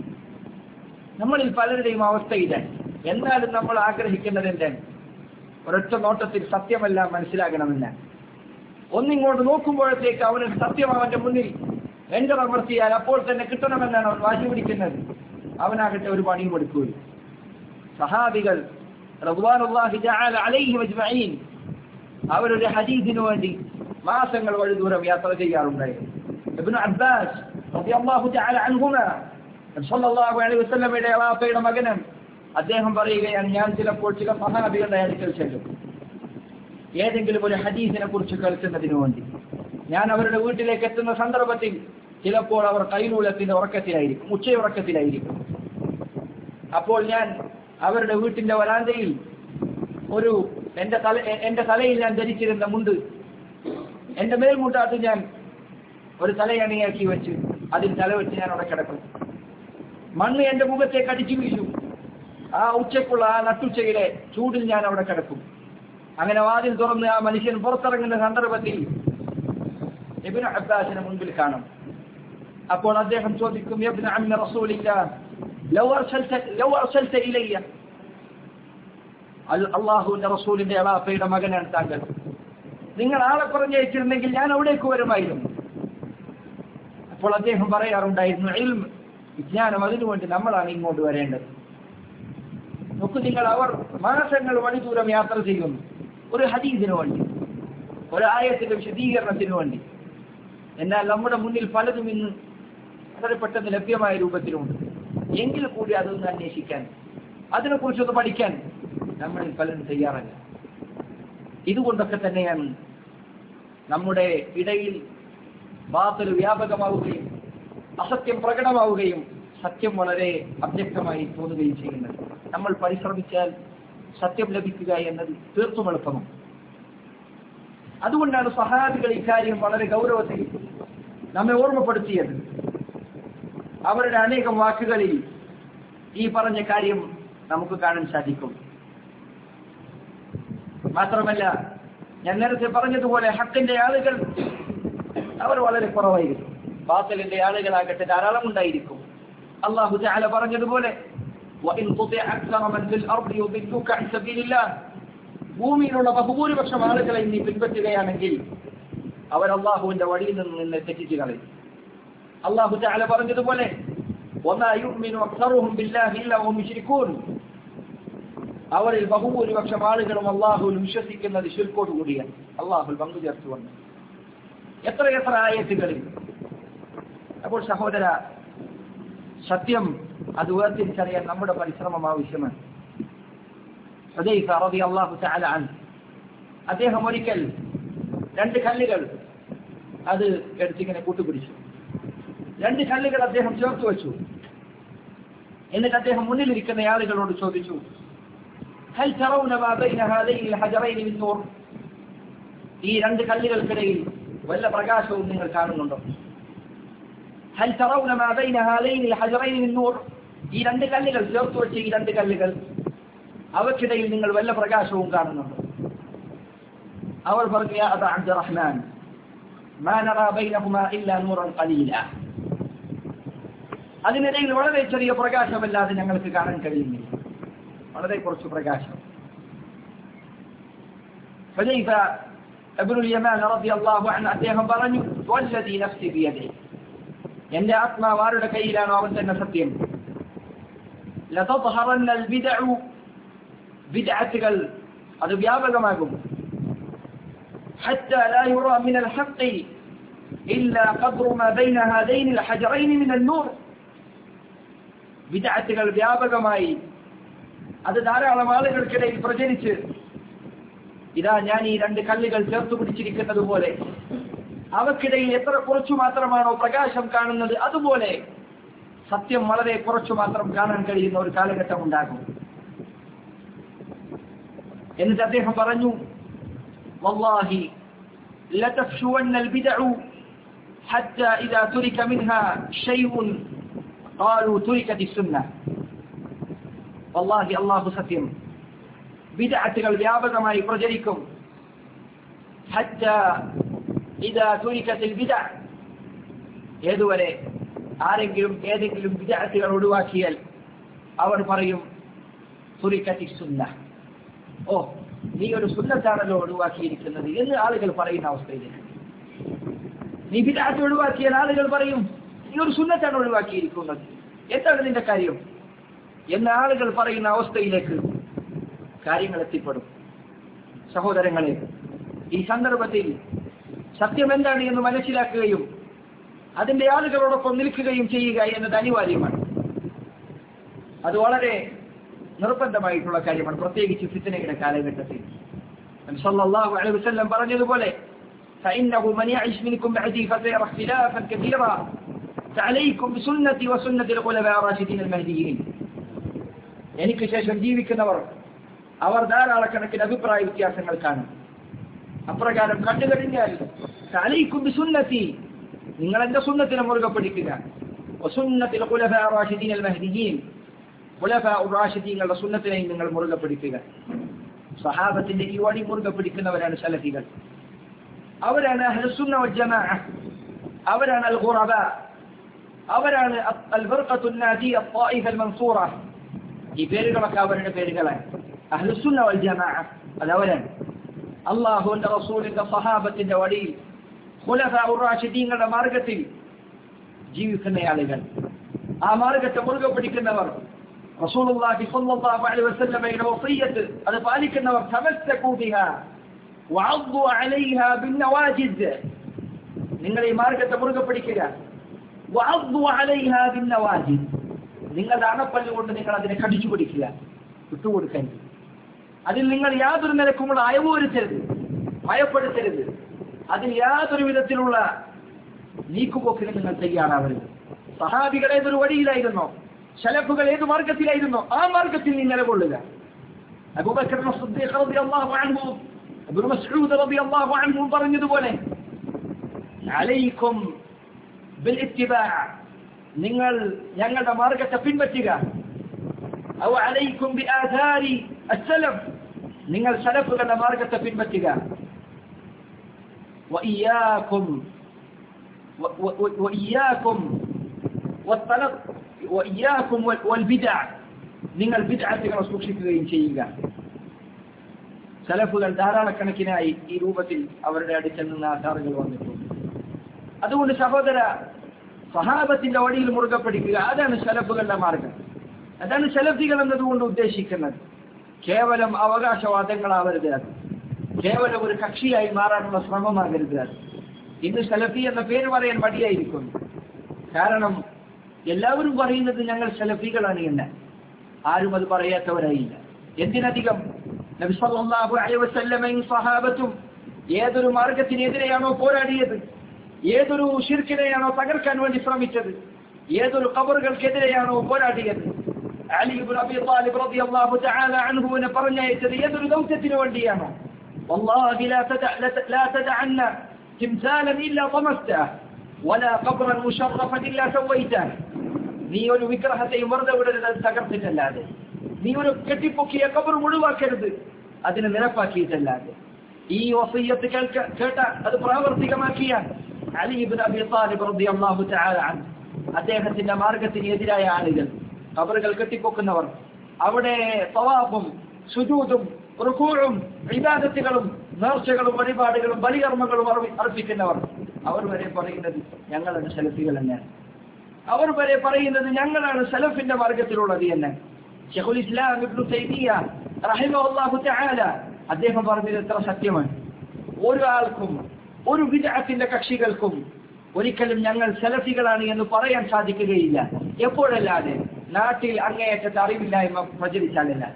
നമ്മളിൽ പലരുടെയും അവസ്ഥ ഇതാണ് എന്നാലും നമ്മൾ ആഗ്രഹിക്കുന്നത് എന്താണ് ഒരൊറ്റ നോട്ടത്തിൽ സത്യമെല്ലാം മനസ്സിലാകണമെന്ന് ഒന്നിങ്ങോട്ട് നോക്കുമ്പോഴത്തേക്ക് അവന് സത്യം അവന്റെ മുന്നിൽ എൻ്റർ അമർത്തിയാൽ അപ്പോൾ തന്നെ കിട്ടണമെന്നാണ് അവൻ വാശി പിടിക്കുന്നത് അവനാകട്ടെ ഒരു പണിയും കൊടുക്കുകയും സഹാബികൾ റബ്വാനുല്ലാഹി ജഅല അലൈഹിം അജ്മഈൻ അവരൊരു ഹദീസിനു വേണ്ടി മാസങ്ങൾ വഴി ദൂരം യാത്ര ചെയ്യാറുണ്ടായിരുന്നു ഇബ്നു അബ്ബാസ് റളിയല്ലാഹു തആല അൻഹുമ സല്ലല്ലാഹു അലൈഹി വസല്ലമയുടെ അളാഫയുടെ മകനും അദ്ദേഹം പറയുകയാണ് ഞാൻ ചിലപ്പോൾ ചില സഹാബികളുടെ അടുക്കൽ ചെല്ലും ഏതെങ്കിലും ഒരു ഹദീസിനെ കുറിച്ച് കേൾക്കുന്നതിനു വേണ്ടി ഞാൻ അവരുടെ വീട്ടിലേക്ക് എത്തുന്ന സന്ദർഭത്തിൽ ചിലപ്പോൾ അവർ കൈലൂലത്തിന്റെ ഉറക്കത്തിലായിരിക്കും ഉച്ചയുറക്കത്തിലായിരിക്കും അപ്പോൾ ഞാൻ അവരുടെ വീട്ടിന്റെ വരാന്തയിൽ ഒരു എന്റെ തല എ- എന്റെ തലയിൽ ഞാൻ ധരിച്ചിരുന്ന മുണ്ട് എന്റെ മേൽമുണ്ടാട്ട് ഞാൻ ഒരു തലയണിയാക്കി വെച്ച് അതിൽ തല വെച്ച് ഞാൻ അവിടെ കിടക്കും മണ്ണ് എന്റെ മുഖത്തേക്ക് അടിച്ചു വീശും ആ ഉച്ചക്കുള്ള ആ നട്ടുച്ചയിലെ ചൂടിൽ ഞാൻ അവിടെ കിടക്കും അങ്ങനെ വാതിൽ തുറന്ന് ആ മനുഷ്യൻ പുറത്തിറങ്ങുന്ന സന്ദർഭത്തിൽ ഇബ്നു അബ്ബാസിനെ മുൻപിൽ കാണും അപ്പോൾ അദ്ദേഹം ചോദിക്കും യബ്ന അമ്മ റസൂലില്ല ലൗ അർസൽത ലൗ അർസൽത ഇലയ്യ അൽ- അള്ളാഹുവിന്റെ റസൂലിന്റെ അളാപ്പയുടെ മകനാണ് താങ്കൾ നിങ്ങൾ ആളെ പറഞ്ഞയച്ചിരുന്നെങ്കിൽ ഞാൻ അവിടേക്ക് വരുമായിരുന്നു അപ്പോൾ അദ്ദേഹം പറയാറുണ്ടായിരുന്നു ഇൽം വിജ്ഞാനം അതിനുവേണ്ടി നമ്മളാണ് ഇങ്ങോട്ട് വരേണ്ടത് നോക്കൂ നിങ്ങൾ അവർ മാസങ്ങൾ വഴി ദൂരം യാത്ര ചെയ്യുന്നു ഒരു ഹദീസിന് വേണ്ടി ഒരു ആയത്തിന്റെ വിശദീകരണത്തിന് വേണ്ടി എന്നാൽ നമ്മുടെ മുന്നിൽ പലതും ഇന്ന് വളരെ പെട്ടെന്ന് ലഭ്യമായ രൂപത്തിലുണ്ട് എങ്കിൽ കൂടി അതൊന്ന് അന്വേഷിക്കാൻ അതിനെക്കുറിച്ചൊന്ന് പഠിക്കാൻ നമ്മളിൽ പലരും തയ്യാറല്ല ഇതുകൊണ്ടൊക്കെ തന്നെയാണ് നമ്മുടെ ഇടയിൽ ബാത്തൽ വ്യാപകമാവുകയും അസത്യം പ്രകടമാവുകയും സത്യം വളരെ അവ്യക്തമായി തോന്നുകയും ചെയ്യുന്നത് നമ്മൾ പരിശ്രമിച്ചാൽ സത്യം ലഭിക്കുക എന്നത് തീർത്തും എളുപ്പമാണ് അതുകൊണ്ടാണ് സഹാബികൾ ഇക്കാര്യം വളരെ ഗൗരവത്തിൽ നമ്മെ ഓർമ്മപ്പെടുത്തിയത് അവരുടെ അനേകം വാക്കുകളിൽ ഈ പറഞ്ഞ കാര്യം നമുക്ക് കാണാൻ സാധിക്കും മാത്രമല്ല ഞാൻ നേരത്തെ പറഞ്ഞതുപോലെ ഹക്കിന്റെ ആളുകൾ അവർ വളരെ കുറവായിരിക്കും ബാത്തലിന്റെ ആളുകളാകട്ടെ ധാരാളം ഉണ്ടായിരിക്കും അള്ളാഹു ജഅല പറഞ്ഞതുപോലെ وَإِن تُطِعْ أَكْثَرَ مَنْ فِي الْأَرْضِ يُضِلُّكَ عَنْ سَبِيلِ اللَّهِ ഭൂമിയിലുള്ള ബഹുഭൂരിപക്ഷം ആളുകളെ നീ പിൻപറ്റുകയാണെങ്കിൽ അവർ അള്ളാഹുവിന്റെ വഴിയിൽ നിന്ന് നിന്നെ തെറ്റിച്ച് കളയും അള്ളാഹു തആല പറഞ്ഞതുപോലെ وَمَا يُؤْمِنُ أَكْثَرُهُم بِاللَّهِ إِلَّا وَهُمْ مُشْرِكُونَ അവരിൽ ബഹുഭൂരിപക്ഷം ആളുകളും അള്ളാഹുവിൽ വിശ്വസിക്കുന്നത് ശിർക്കോട് കൂടിയാണ് അള്ളാഹുൽ പങ്കു ചേർത്തുകൊണ്ട് എത്ര എത്ര ആയത്തുകളിൽ അപ്പോൾ സഹോദര സത്യം അത് വേർതിരിച്ചറിയാൻ നമ്മുടെ പരിശ്രമം ആവശ്യമാണ് ഹുദൈഫ റളിയല്ലാഹു തആല അൻഹു അദ്ദേഹം ഒരിക്കൽ രണ്ട് കല്ലുകൾ അത് എടുത്തിങ്ങനെ കൂട്ടുപിടിച്ചു രണ്ട് കല്ലുകൾ അദ്ദേഹം ചേർത്ത് വെച്ചു എന്നിട്ട് അദ്ദേഹം മുന്നിലിരിക്കുന്ന ആളുകളോട് ചോദിച്ചു هل ترون ما بين هذين الحجرين من نور ഈ രണ്ട് കല്ലുകൾക്കിടയിൽ വല്ല പ്രകാശവും നിങ്ങൾ കാണുന്നുണ്ടോ هل ترون ما بين هذين الحجرين من نور ഈ രണ്ട് കല്ലുകൾ ചേർത്ത് വെച്ച ഈ രണ്ട് കല്ലുകൾ അവക്കിടയിൽ നിങ്ങൾ വല്ല പ്രകാശവും കാണുന്നുണ്ടോ അവർ പറഞ്ഞു യാ അബാ അബ്ദുറഹ്മാൻ ما نرى بينهما إلا نورا قليلا അതിനിടയിൽ വളരെ ചെറിയ പ്രകാശമല്ലാതെ ഞങ്ങൾക്ക് കാണാൻ കഴിയുന്നില്ല വളരെ കുറച്ച് പ്രകാശം ഫലൈഫ അബ്ദുൽ യമാൻ റളിയല്ലാഹു അൻഹു അദ്ദേഹം പറഞ്ഞു വല്ലദി നഫ്സി ബിയദിഹി എന്റെ ആത്മാവ് ആരുടെ കയ്യിലാണോ അവൻ തന്നെ സത്യം ലതظهرن البدع بدعത്തുകൾ അത് വ്യാപകമാകും حتى لا يرى من الحق إلا قدر ما بين هذين الحجرين من النور വിദാറ്റുകൾ വ്യാപകമായി അത് ധാരാളം ആളുകൾക്കിടയിൽ പ്രചരിച്ച് ഇതാ ഞാൻ ഈ രണ്ട് കല്ലുകൾ ചേർത്ത് പിടിച്ചിരിക്കുന്നത് പോലെ അവക്കിടയിൽ എത്ര കുറച്ചു മാത്രമാണോ പ്രകാശം കാണുന്നത് അതുപോലെ സത്യം വളരെ കുറച്ചു മാത്രം കാണാൻ കഴിയുന്ന ഒരു കാലഘട്ടം ഉണ്ടാകും എന്നിട്ട് അദ്ദേഹം പറഞ്ഞു വല്ലാഹി لتفشون البدع حتى إذا ترك منها شيء قالوا تركت السنة والله الله സത്യം ബിദഅത്തുകൾ വ്യാപകമായി പ്രചരിക്കും حتى إذا تركت البدع ഏതുവരെ ആരെങ്കിലും ഏതെങ്കിലും വിദഗ്ധകൾ ഒഴിവാക്കിയാൽ അവർ പറയും തുറിക്കത്തി സുന്ന ഓ നീ ഒരു സുന്നത്താണല്ലോ ഒഴിവാക്കിയിരിക്കുന്നത് എന്ന് ആളുകൾ പറയുന്ന അവസ്ഥയിലേക്ക് നീ വിദഗ്ധ ഒഴിവാക്കിയാൽ ആളുകൾ പറയും നീ ഒരു സുന്നത്താണ് ഒഴിവാക്കിയിരിക്കുന്നത് എന്താണ് നിന്റെ കാര്യം എന്ന ആളുകൾ പറയുന്ന അവസ്ഥയിലേക്ക് കാര്യങ്ങൾ എത്തിപ്പെടും സഹോദരങ്ങളെ ഈ സന്ദർഭത്തിൽ സത്യം എന്താണ് എന്ന് മനസ്സിലാക്കുകയും അതിന്റെ ആളുകളോടൊപ്പം നിൽക്കുകയും ചെയ്യുക എന്നത് അനിവാര്യമാണ് അത് വളരെ നിർബന്ധമായിട്ടുള്ള കാര്യമാണ് പ്രത്യേകിച്ച് ഫിത്തനയുടെ കാലഘട്ടത്തിൽ സല്ലല്ലാഹു അലൈഹി വസല്ലം പറഞ്ഞതുപോലെ فإنه من يعش منكم بعدي فسيرى اختلافا كثيرا فعليكم بسنتي وسنة الخلفاء الراشدين المهديين എനിക്ക് ശേഷം ജീവിക്കുന്നവർ അവർ ധാരാളക്കണക്കിന് അഭിപ്രായ വ്യത്യാസങ്ങൾ കാണും അപ്രകാരം കണ്ടു കഴിഞ്ഞാൽ അലൈക്കും ബിസുന്നത്തി നിങ്ങൾ എന്റെ സുന്നത്തിനെ മുറുകെ പിടിക്കുക വസുന്നത്തിൽ ഖുലഫാ റാഷിദീൻ അൽ മഹ്ദിയീൻ ഖുലഫാ റാഷിദീങ്ങളുടെ സുന്നത്തിനെയും നിങ്ങൾ മുറുകെ പിടിക്കുക സഹാബത്തിന്റെ ഈ വഴി മുറുകെ പിടിക്കുന്നവരാണ് സലഫികൾ അവരാണ് അഹ്ലുസുന്ന വൽ ജമാഅ അവരാണ് അൽ ഖുറബ അവരാണ് അൽ ഫർഖത്തു നാദിയ الطائفه المنصوره ഈ പേരുകളൊക്കെ അവരുടെ പേരുകളാണ് അഹ്ലുസുന്ന വൽ ജമാഅ അത് അവരാണ് അള്ളാഹുവിന്റെ റസൂലിന്റെ സഹാബത്തിന്റെ വഴിയിൽ റാഷിദീങ്ങളുടെ മാർഗത്തിൽ ജീവിക്കുന്ന ആളുകൾ ആ മാർഗത്തെ മുറുകെ പിടിക്കുന്നവർ റസൂലുള്ളാഹി സ്വല്ലല്ലാഹു അലൈഹി വസല്ലമയുടെ വസിയ്യത്ത് അത് പാലിക്കുന്നവർ തമസ്സകൂ ബിഹാ വഅദ്ദു അലൈഹാ ബിന്നവാജിദ് നിങ്ങൾ ഈ മാർഗത്തെ മുറുകെ പിടിക്കുക وعضوا عليها بالنواجذ നിങ്ങളുടെ അണപ്പല്ല് കൊണ്ട് നിങ്ങൾ അതിനെ കടിച്ചു പിടിക്കുക വിട്ടുകൊടുക്കരുത് അതിൽ നിങ്ങൾ യാതൊരു നിലക്കുമുള്ള അയവ് വരുത്തരുത് ഭയപ്പെടുത്തരുത് അതിൽ യാതൊരു വിധത്തിലുള്ള നീക്കുപോക്കിന് നിങ്ങൾ തയ്യാറാവരുത് സഹാബികൾ ഏതൊരു വഴിയിലായിരുന്നോ ശലഫുകൾ ഏത് മാർഗത്തിലായിരുന്നോ ആ മാർഗത്തിൽ നീ നിലകൊള്ളുക അബൂബക്കർ സിദ്ദീഖ് റളിയല്ലാഹു അൻഹു ഇബ്നു മസ്ഊദ് റളിയല്ലാഹു അൻഹു പറഞ്ഞതുപോലെ അലൈക്കും ബിൽ ഇത്തിബാ നിങ്ങൾ ഞങ്ങളുടെ മാർഗത്തെ പിൻപറ്റുക ഔ അലൈക്കും ബി ആധാരി അസ്സലഫ് നിങ്ങൾ സലഫുകളുടെ മാർഗത്തെ പിൻപറ്റുക وإياكم و- و- وإياكم والطلب وإياكم وال- والبدع നിങ്ങൾ ബിദ്അത്തുകളെ സൂക്ഷിക്കുകയും ചെയ്യുക സലഫുകൾ ധാരാളക്കണക്കിനായി ഈ രൂപത്തിൽ അവരുടെ അടുക്കൽ നിന്ന് ആധാറുകൾ വന്നിട്ടുണ്ട് അതുകൊണ്ട് സഹോദര സഹാബത്തിന്റെ വഴിയിൽ മുറുകെ പിടിക്കുക അതാണ് സലഫുകളുടെ മാർഗം അതാണ് സലഫികൾ എന്നതുകൊണ്ട് ഉദ്ദേശിക്കുന്നത് കേവലം അവകാശവാദങ്ങളാവരുത് അത് കേവലം ഒരു കക്ഷിയായി മാറാനുള്ള ശ്രമമാകരുത് അത് ഇന്ന് സലഫി എന്ന പേര് പറയാൻ മടിയായിരിക്കുന്നു കാരണം എല്ലാവരും പറയുന്നത് ഞങ്ങൾ സലഫികളാണ് എന്ന് ആരും അത് പറയാത്തവരായില്ല എന്തിനധികം നബി സല്ലല്ലാഹു അലൈഹി വസല്ലമയും സഹാബത്തും ഏതൊരു മാർഗത്തിനെതിരെയാണോ പോരാടിയത് ഏതൊരു ഷിർക്കിനെയാണോ തകർക്കാൻ വേണ്ടി ശ്രമിച്ചത് ഏതൊരു ഖബറുകൾക്കെതിരെയാണോ പോരാടിയത് അലി ഇബ്നു അബി താലിബ് റളിയല്ലാഹു തആല അൻഹുവിനെ പറഞ്ഞയച്ചത് ഏതൊരു ദൗത്യത്തിനു വേണ്ടിയാണോ والله لا تدع لا تدعن تمثالا الا طمسته ولا قبرا مشرفا الا سويته നീ ഒരു വിഗ്രഹത്തെയും വെറുതെ വിടരുത് അത് തകർത്തിട്ടല്ലാതെ നീ ഒരു കെട്ടിപ്പൊക്കിയ കബർ മുഴുവാക്കരുത് അതിനെ നിരപ്പാക്കിയിട്ടല്ലാതെ ഈ വസയ്യത്ത് കേൾക്ക കേട്ട അത് പ്രാവർത്തികമാക്കിയ അലി ഇബ്നു അബി താലിബ് റളിയല്ലാഹു തആല അൻഹു അദ്ദേഹത്തിന്റെ മാർഗത്തിന് എതിരായ ആളുകൾ കബറുകൾ കെട്ടിപ്പൊക്കുന്നവർ അവിടെ തവാഫും സുജൂദും റുക്കൂഴും ഇബാദത്തുകളും നേർച്ചകളും വഴിപാടുകളും ബലികർമ്മങ്ങളും അർപ്പി- അർപ്പിക്കുന്നവർ അവർ വരെ പറയുന്നത് ഞങ്ങളാണ് സലഫികൾ തന്നെയാണ് അവർ വരെ പറയുന്നത് ഞങ്ങളാണ് സലഫിന്റെ മാർഗത്തിലുള്ളത് എന്ന് ഷെഖുൽ ഇസ്ലാം ഇബ്നു തൈമിയ റഹിമഹുല്ലാഹു തആല അദ്ദേഹം പറഞ്ഞത് എത്ര സത്യമാണ് ഒരാൾക്കും ഒരു വിദഅത്തിന്റെ കക്ഷികൾക്കും ഒരിക്കലും ഞങ്ങൾ സലഫികളാണ് എന്ന് പറയാൻ സാധിക്കുകയില്ല എപ്പോഴല്ലാതെ നാട്ടിൽ അങ്ങേയറ്റത്തെ അറിവില്ലായ്മ പ്രചരിച്ചാലല്ല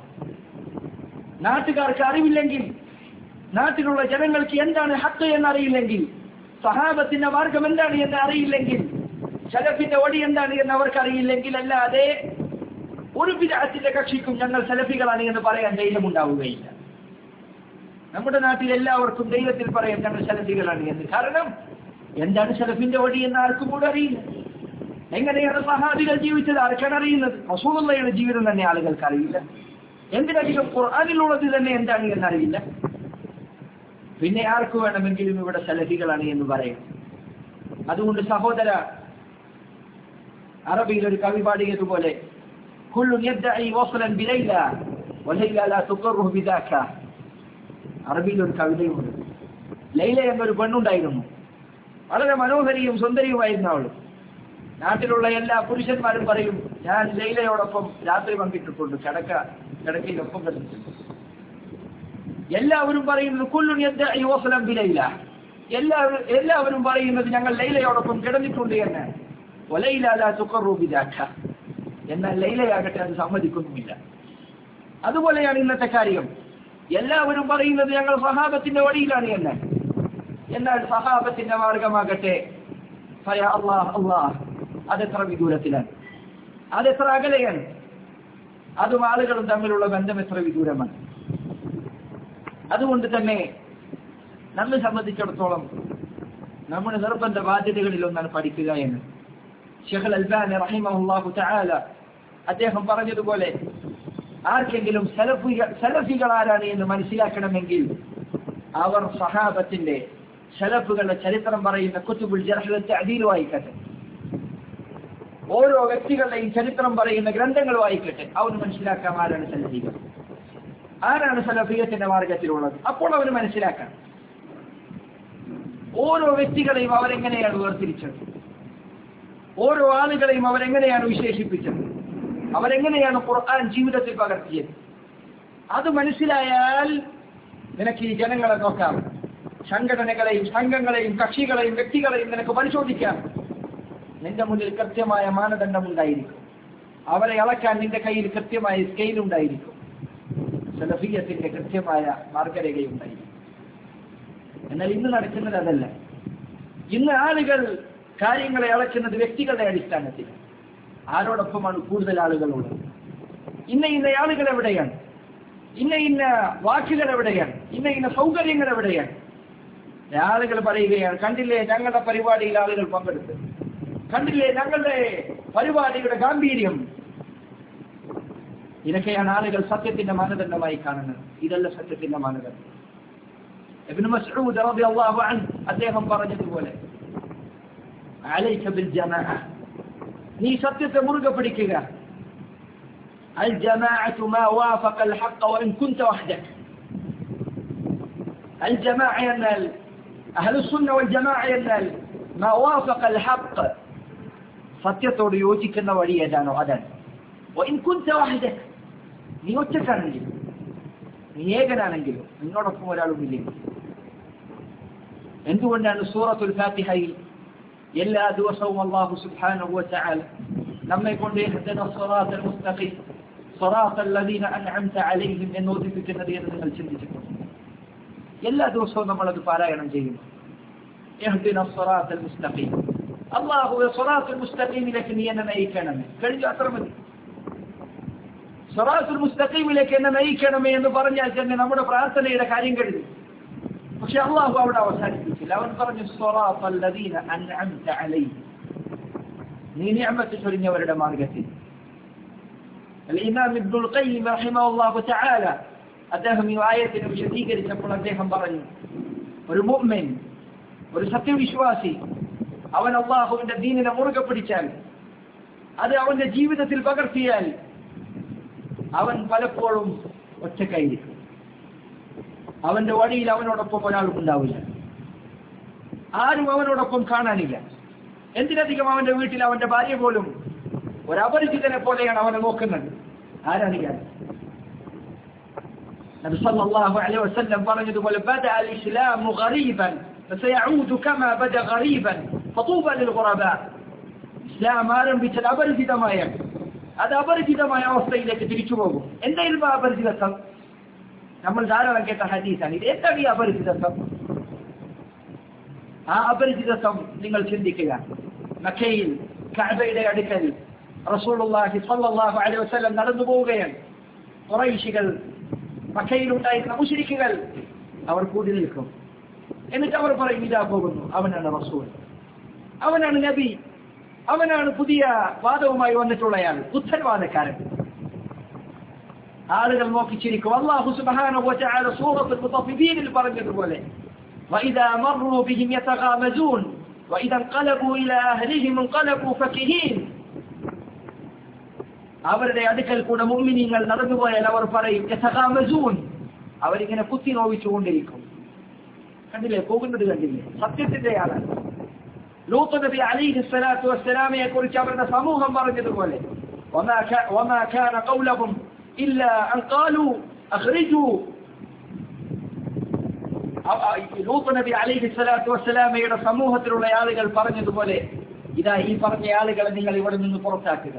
നാട്ടുകാർക്ക് അറിവില്ലെങ്കിൽ നാട്ടിലുള്ള ജനങ്ങൾക്ക് എന്താണ് ഹത്ത് എന്നറിയില്ലെങ്കിൽ സഹാബത്തിന്റെ മാർഗം എന്താണ് എന്ന് അറിയില്ലെങ്കിൽ സലഫിന്റെ വഴി എന്താണ് എന്ന് അവർക്കറിയില്ലെങ്കിൽ അല്ലാതെ ഒരു വിദാത്തിന്റെ കക്ഷിക്കും ഞങ്ങൾ സലഫികളാണ് എന്ന് പറയാൻ ധൈര്യമുണ്ടാവുകയില്ല നമ്മുടെ നാട്ടിൽ എല്ലാവർക്കും ധൈര്യത്തിൽ പറയാൻ ഞങ്ങൾ സലഫികളാണ് എന്ന് കാരണം എന്താണ് സലഫിന്റെ വഴി എന്ന് ആർക്കും കൂടെ അറിയില്ല എങ്ങനെയാണ് സഹാബികൾ ജീവിച്ചത് ആർക്കാണ് അറിയുന്നത് റസൂലുള്ളയുടെ ജീവിതം തന്നെ ആളുകൾക്ക് അറിയില്ല എന്തിനധികം ഖുർആാനിലുള്ളത് തന്നെ എന്താണ് എന്നറിയില്ല പിന്നെ ആർക്ക് വേണമെങ്കിലും ഇവിടെ സലഫികളാണ് എന്ന് പറയാം അതുകൊണ്ട് സഹോദര അറബിയിൽ ഒരു കവി പാടിയതുപോലെ كل يدعي وصلا بليلى وليلى لا تقره بذاك അറബിയിൽ ഒരു കവിതയുണ്ട് ലൈല എന്നൊരു പെണ്ണുണ്ടായിരുന്നു വളരെ മനോഹരിയും സുന്ദരിയുമായിരുന്നു അവൾ നാട്ടിലുള്ള എല്ലാ പുരുഷന്മാരും പറയും ഞാൻ ലൈലയോടൊപ്പം രാത്രി പങ്കിട്ടിട്ടുണ്ട് കിടക്ക കിടക്കയിലൊപ്പം കിടന്നിട്ടുണ്ട് എല്ലാവരും പറയുന്നത് കുല്ലു യദ്ദഇ വസ്ലം ബിലൈല എല്ലാവരും എല്ലാവരും പറയുന്നത് ഞങ്ങൾ ലൈലയോടൊപ്പം കിടന്നിട്ടുണ്ട് എന്ന് വലൈല ലാ തുഖറു ബിദാക എന്നാൽ ലൈലയാകട്ടെ അത് സമ്മതിക്കുന്നുമില്ല അതുപോലെയാണ് ഇന്നത്തെ കാര്യം എല്ലാവരും പറയുന്നത് ഞങ്ങൾ സഹാബത്തിന്റെ വഴിയിലാണ് എന്ന് എന്നാൽ സഹാബത്തിന്റെ മാർഗമാകട്ടെ ഫയ അള്ളാഹ് അള്ളാഹ് അതെത്ര വിദൂരത്തിലാണ് അതെത്ര അകലെയാണ് അതും ആളുകളും തമ്മിലുള്ള ബന്ധം എത്ര വിദൂരമാണ് അതുകൊണ്ട് തന്നെ നമ്മെ സംബന്ധിച്ചിടത്തോളം നമ്മുടെ നിർബന്ധ ബാധ്യതകളിൽ ഒന്നാണ് പഠിക്കുക എന്ന് ഷെഖൽ അൽബാൻ റഹിമഹുല്ലാഹു തആല അദ്ദേഹം പറഞ്ഞതുപോലെ ആർക്കെങ്കിലും സലഫികൾ സലഫികൾ ആരാണ് എന്ന് മനസ്സിലാക്കണമെങ്കിൽ അവർ സഹാബത്തിന്റെ സലഫുകളുടെ ചരിത്രം പറയുന്ന കുത്തുബുൽ ജർഹത്തെ അദീൽ വായിക്കട്ടെ ഓരോ വ്യക്തികളുടെയും ചരിത്രം പറയുന്ന ഗ്രന്ഥങ്ങൾ വായിക്കട്ടെ അവർ മനസ്സിലാക്കാം ആരാണ് സലഫികൾ ആരാണ് സലഫിയത്തിന്റെ മാർഗത്തിലുള്ളത് അപ്പോൾ അവർ മനസ്സിലാക്കാം ഓരോ വ്യക്തികളെയും അവരെങ്ങനെയാണ് വേർതിരിച്ചത് ഓരോ ആളുകളെയും അവരെങ്ങനെയാണ് വിശേഷിപ്പിച്ചത് അവരെങ്ങനെയാണ് ഖുർആൻ ജീവിതത്തിൽ പകർത്തിയത് അത് മനസ്സിലായാൽ നിനക്ക് ഈ ജനങ്ങളെ നോക്കാം സംഘടനകളെയും സംഘങ്ങളെയും കക്ഷികളെയും വ്യക്തികളെയും നിനക്ക് പരിശോധിക്കാം നിന്റെ മുന്നിൽ കൃത്യമായ മാനദണ്ഡം ഉണ്ടായിരിക്കും അവരെ അളക്കാൻ നിന്റെ കയ്യിൽ കൃത്യമായ സ്കെയിൽ ഉണ്ടായിരിക്കും സലഫിയത്തിന്റെ കൃത്യമായ മാർഗരേഖയുണ്ടായിരിക്കും എന്നാൽ ഇന്ന് നടക്കുന്നത് അതല്ല ഇന്ന് ആളുകൾ കാര്യങ്ങളെ അളക്കുന്നത് വ്യക്തികളുടെ അടിസ്ഥാനത്തിൽ ആരോടൊപ്പമാണ് കൂടുതൽ ആളുകളുള്ളത് ഇന്ന ഇന്ന ആളുകൾ എവിടെയാണ് ഇന്ന ഇന്ന വാക്കുകൾ എവിടെയാണ് ഇന്ന ഇന്ന സൗകര്യങ്ങൾ എവിടെയാണ് ആളുകൾ പറയുകയാണ് കണ്ടില്ലേ ഞങ്ങളുടെ പരിപാടിയിൽ ആളുകൾ പങ്കെടുത്ത് കണ്ടില്ലേ ഞങ്ങളുടെ പരിപാടിയുടെ ഗാംഭീര്യം ഇതൊക്കെയാണ് ആളുകൾ സത്യത്തിന്റെ മാനദണ്ഡമായി കാണുന്നത് ഇതല്ല സത്യത്തിന്റെ മാനദണ്ഡം ഇബ്നു മസ്ഊദ് റളിയല്ലാഹു അൻഹു അദ്ദേഹം പറഞ്ഞതുപോലെ അലൈക ബിൽ ജമാഅ നീ സത്യത്തെ മുറുകെ പിടിക്കുക അൽ ജമാഅത്തു മാ വാഫഖ അൽ ഹഖ് വഇൻ കുൻത വഹദക അൽ ജമാഅ എന്നാൽ അഹ്ലു സുന്ന വൽ ജമാഅ എന്നാൽ മാ വാഫഖ അൽ ഹഖ് സത്യത്തോട് യോജിക്കുന്ന വഴി ഏതാണോ അതാണ് വഇൻ കുൻത വഹദക നീ ഒറ്റക്കാണെങ്കിൽ നീ ഏകനാണെങ്കിലും നിന്നോടൊപ്പം ഒരാളും ഇല്ലെങ്കിൽ എന്തുകൊണ്ടാണ് സൂറത്തുൽ ഫാത്തിഹയിൽ എല്ലാ ദിവസവും അള്ളാഹു സുബ്ഹാനഹു വതആല നമ്മെ കൊണ്ട് ഇഹ്ദിന സിറാത്തൽ മുസ്തഖീം സിറാത്തൽ ലദീന അൻഅംത അലൈഹിം എന്ന് ഓതിപ്പിക്കുന്നത് എന്ന് നിങ്ങൾ ചിന്തിച്ചിട്ടുണ്ടോ എല്ലാ ദിവസവും നമ്മൾ അത് പാരായണം ചെയ്യുന്നു ഇഹ്ദിന സിറാത്തൽ മുസ്തഖീം അള്ളാഹു സിറാത്തുൽ മുസ്തഖീമിലേക്ക് നീ എന്നെ നയിക്കണമേ കഴിഞ്ഞു അത്ര മതി സിറാത്തുൽ മുസ്തഖീമിലേക്ക് എന്നെ നയിക്കണമേ എന്ന് പറഞ്ഞാൽ തന്നെ നമ്മുടെ പ്രാർത്ഥനയുടെ കാര്യം കഴിഞ്ഞു പക്ഷെ അള്ളാഹു അവിടെ അവസാനിപ്പിച്ചില്ല അവൻ പറഞ്ഞു സ്വറാത്തല്ലദീന അൻഅംത അലൈഹിം നീ നിഅമത്ത് ചൊരിഞ്ഞവരുടെ മാർഗത്തിൽ الإمام ابن القيم رحمه الله تعالى അദ്ദേഹം ഈ ആയത്തിനെ വിശദീകരിച്ചപ്പോൾ അദ്ദേഹം പറഞ്ഞു ഒരു മുഅ്മിൻ ഒരു സത്യവിശ്വാസി അവൻ അള്ളാഹുവിന്റെ ദീനിനെ മുറുകെ പിടിച്ചാൽ അത് അവന്റെ ജീവിതത്തിൽ പകർത്തിയാൽ അവൻ പലപ്പോഴും ഒറ്റക്കായിരിക്കും അവന്റെ വഴിയിൽ അവനോടൊപ്പം ഒരാളും ഉണ്ടാവില്ല ആരും അവനോടൊപ്പം കാണാനില്ല എന്തിനധികം അവന്റെ വീട്ടിൽ അവന്റെ ഭാര്യ പോലും ഒരു അപരിചിതനെ പോലെയാണ് അവനെ നോക്കുന്നത് ആരറിയാൻ നബി സല്ലല്ലാഹു അലൈഹി വസല്ലം പറഞ്ഞതുപോലെ ബദഅ الاسلام غريبا فسيعود كما بدا غريبا فطوبى للغرباء ഇസ്ലാം ആരംഭിച്ചത് അപരിചിതമായ അത് അപരിചിതമായ അവസ്ഥയിലേക്ക് തിരിച്ചു പോകും എന്തായാലും ആ അപരിചിതത്വം നമ്മൾ ധാരാളം കേട്ട ഹദീസാണ് ഇത് എന്താണ് ഈ അപരിചിതത്വം ആ അപരിചിതത്വം നിങ്ങൾ ചിന്തിക്കുക മക്കയിൽ കഅബയുടെ അടുക്കൽ റസൂലുള്ളാഹി സ്വല്ലല്ലാഹു അലൈഹി വസല്ലം നടന്നു പോവുകയാണ് ഖുറൈശികൾ മക്കയിലുണ്ടായിരുന്ന മുശ്രിക്കുകൾ അവർ കൂടി നിൽക്കും എന്നിട്ട് അവർ പറയും ഇതാ പോകുന്നു അവനാണ് റസൂൽ അവനാണ് നബി അവനാണ് പുതിയ വാദവുമായി വന്നിട്ടുള്ളയാൾ ബുദ്ധൻവാദക്കാരൻ ആളുകൾ നോക്കിച്ചിരിക്കും അള്ളാഹു സുബ്ഹാനഹു വതആല സൂറത്തുൽ മുത്തഫിഫീനിൽ പറഞ്ഞതുപോലെ وإذا مروا بهم يتغامزون وإذا انقلبوا إلى أهلهم انقلبوا فكهين അവരുടെ അടുക്കൽ കൂടെ മുഅ്മിനീങ്ങൾ നടന്നുപോയാൽ അവർ പറയും യതഗാമസൂൻ അവരിങ്ങനെ കുത്തി നോവിച്ചുകൊണ്ടിരിക്കും കണ്ടില്ലേ പോകുന്നത് കണ്ടില്ലേ സത്യത്തിന്റെ ആളാണ് ലൂത്ത് നബി അലൈഹി സ്വലാത്തു വസ്സലാമയെ കുറിച്ച് അവരുടെ സമൂഹം പറഞ്ഞതുപോലെ وما كان وما كان قولهم إلا أن قالوا أخرجوا ലൂത്ത് നബി അലൈഹി സ്വലാത്തു വസ്സലാമയുടെ സമൂഹത്തിലുള്ള ആളുകൾ പറഞ്ഞതുപോലെ ഇതാ ഈ പറഞ്ഞ ആളുകളെ നിങ്ങൾ ഇവിടെ നിന്ന് പുറത്താക്കുക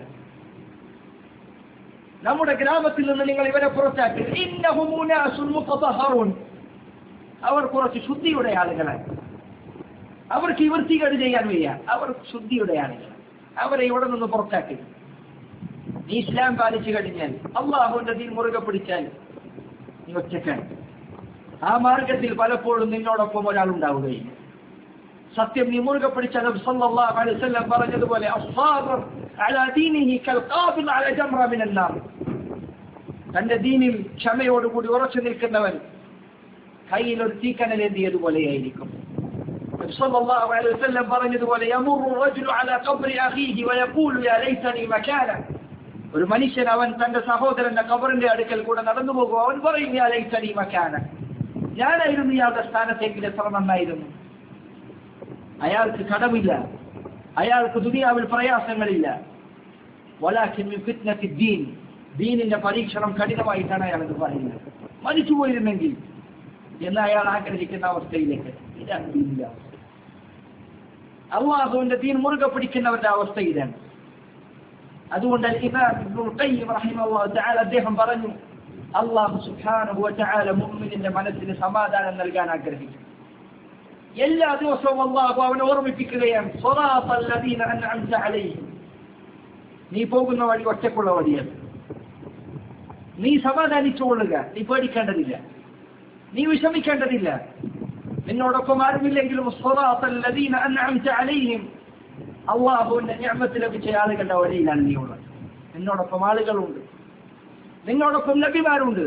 നമ്മുടെ ഗ്രാമത്തിൽ നിന്ന് നിങ്ങൾ ഇവരെ പുറത്താക്കുക ഇന്നഹും ഉനാസുൻ മുതഹറൂൻ അവർ കുറച്ച് ശുദ്ധിയുടെ ആളുകളാണ് അവർക്ക് ഈ വൃത്തികേട് ചെയ്യാൻ വയ്യ അവർ ശുദ്ധിയുടെ ആളുകൾ അവരെ ഇവിടെ നിന്ന് പുറത്താക്കുക നീ ഇസ്ലാം പാലിച്ചു കഴിഞ്ഞാൽ അള്ളാഹുവിന്റെ ദീൻ മുറുകെ പിടിച്ചാൽ നീ ഒറ്റക്കാണ് ആ മാർഗത്തിൽ പലപ്പോഴും നിന്നോടൊപ്പം ഒരാൾ ഉണ്ടാവുകയില്ല സത്യം നീ മുറുകെ പിടിച്ച നബി സല്ലല്ലാഹു അലൈഹി വസല്ലം പറഞ്ഞതുപോലെ അസ്സാബർ അലാ ദീനിഹി കൽഖാബിൻ അലാ ജംറ മിനൻ നാർ തന്റെ ദീനിൽ ക്ഷമയോടുകൂടി ഉറച്ചു നിൽക്കുന്നവൻ കയ്യിൽ ഒരു തീക്കനലേന്തിയതുപോലെയായിരിക്കും നബി സല്ലല്ലാഹു അലൈഹി വസല്ലം പറഞ്ഞതുപോലെ യമുറു റജുലു അലാ ഖബ്രി അഖീഹി വയഖൂലു യാ ലൈതനി മകാന ഒരു മനുഷ്യൻ അവൻ തന്റെ സഹോദരന്റെ കബറിന്റെ അടുക്കൽ കൂടെ നടന്നു പോകും അവൻ പറയും യാ ലൈതനി മകാന ഞാനായിരുന്നു ഇയാളുടെ സ്ഥാനത്തേക്ക് എത്ര നന്നായിരുന്നു അയാൾക്ക് കടമില്ല അയാൾക്ക് ദുനിയാവിൽ പ്രയാസങ്ങളില്ല വലാഖിൻ ഫിത്നത്തി ദീൻ ദീനിന്റെ പരീക്ഷണം കഠിനമായിട്ടാണ് അയാൾ ഇത് പറയുന്നത് മരിച്ചു പോയിരുന്നെങ്കിൽ എന്ന് അയാൾ ആഗ്രഹിക്കുന്ന അവസ്ഥയിലേക്ക് ഇതാണ് ദീനിന്റെ അവസ്ഥ അള്ളാഹുവിന്റെ ദീൻ മുറുകെ പിടിക്കുന്നവരുടെ അവസ്ഥ ഇതാണ് അതുകൊണ്ട് ഇമാം ഇബ്നുൽ ഖയ്യിം റഹിമഹുല്ലാഹു തആല അദ്ദേഹം പറഞ്ഞു അള്ളാഹു സുബ്ഹാനഹു വ തആല മുഅ്മിനിന്റെ മനസ്സിന് സമാധാനം നൽകാൻ ആഗ്രഹിച്ചു എല്ലാ ദിവസവും അള്ളാഹു അവനെ ഓർമ്മിപ്പിക്കുകയാണ് സ്വറാത്തൽ ലദീന അൻഅംത അലൈഹിം നീ പോകുന്ന വഴി ഒറ്റക്കുള്ള വഴിയാണ് നീ സമാധാനിച്ചുകൊള്ളുക നീ പേടിക്കേണ്ടതില്ല നീ വിഷമിക്കേണ്ടതില്ല നിന്നോടൊപ്പം ആരുമില്ലെങ്കിലും സ്വറാത്തൽ ലദീന അൻഅംത അലൈഹിം അള്ളാഹുവിന്റെ ഞാമത്ത് ലഭിച്ച ആളുകളുടെ വഴിയിലാണ് നീ ഉള്ളത് നിന്നോടൊപ്പം ആളുകളുണ്ട് നിന്നോടൊപ്പം നബിമാരുണ്ട്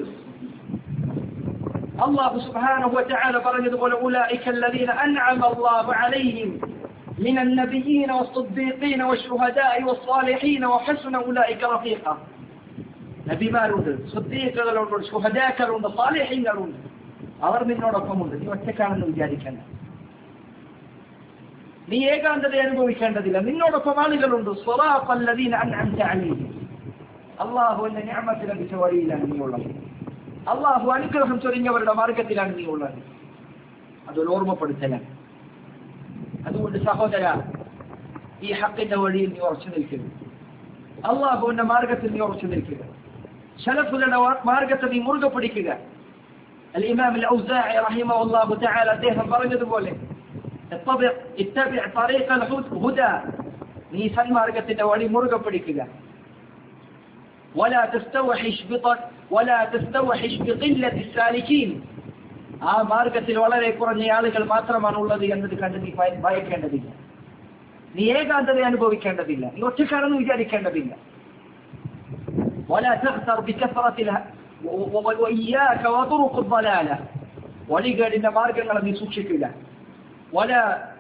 അള്ളാഹു സുബ്ഹാനഹു വതആല പറഞ്ഞതുപോലെ ഉലൈക الذين انعم الله عليهم من النبيين والصديقين والشهداء والصالحين وحسن اولئك رفيقا നബിമാരുണ്ട് സുദ്ദീഖുകളുണ്ട് ശുഹദാക്കളുണ്ട് സാലിഹീങ്ങളുണ്ട് അവർ നിന്നോടൊപ്പമുണ്ട് നീ ഒറ്റക്കാണെന്ന് വിചാരിക്കേണ്ട നീ ഏകാന്തത അനുഭവിക്കേണ്ടതില്ല നിന്നോടൊപ്പം ആളുകളുണ്ട് സ്വറാഖല്ലദീന അൻഅംത അലൈഹിം അള്ളാഹുവിന്റെ ഞാമത്ത് ലഭിച്ച വഴിയിലാണ് നീ ഉള്ളത് അള്ളാഹു അനുഗ്രഹം ചൊരിഞ്ഞവരുടെ മാർഗത്തിലാണ് നീ ഉള്ളത് അതൊരു ഓർമ്മപ്പെടുത്തലാണ് അതുകൊണ്ട് സഹോദര ഈ ഹക്കിന്റെ വഴിയിൽ നീ ഉറച്ചു നിൽക്കുക അള്ളാഹുവിന്റെ മാർഗത്തിൽ നീ ഉറച്ചു നിൽക്കുക ശലഫുകളുടെ മാർഗത്തെ നീ മുറുകെ പിടിക്കുക الإمام الأوزاعي رحمه الله تعالى അദ്ദേഹം പറഞ്ഞതുപോലെ اتبع اتبع طريق الهدى നീ സന്മാർഗത്തിന്റെ വഴി മുറുകെ പിടിക്കുക ولا تستوحش بطر ولا تستوحش بقلة السالكين ആ മാർഗത്തിൽ വളരെ കുറഞ്ഞ ആളുകൾ മാത്രമാണ് ഉള്ളത് എന്നത് കണ്ട് നീ ഭയ- ഭയക്കേണ്ടതില്ല നീ ഏകാന്തത അനുഭവിക്കേണ്ടതില്ല നീ ഒറ്റക്കാണെന്ന് വിചാരിക്കേണ്ടതില്ല ولا تغتر بكثرة الها و- و- وإياك وطرق الضلالة വഴികേടിന്റെ മാർഗങ്ങളെ നീ സൂക്ഷിക്കുക ولا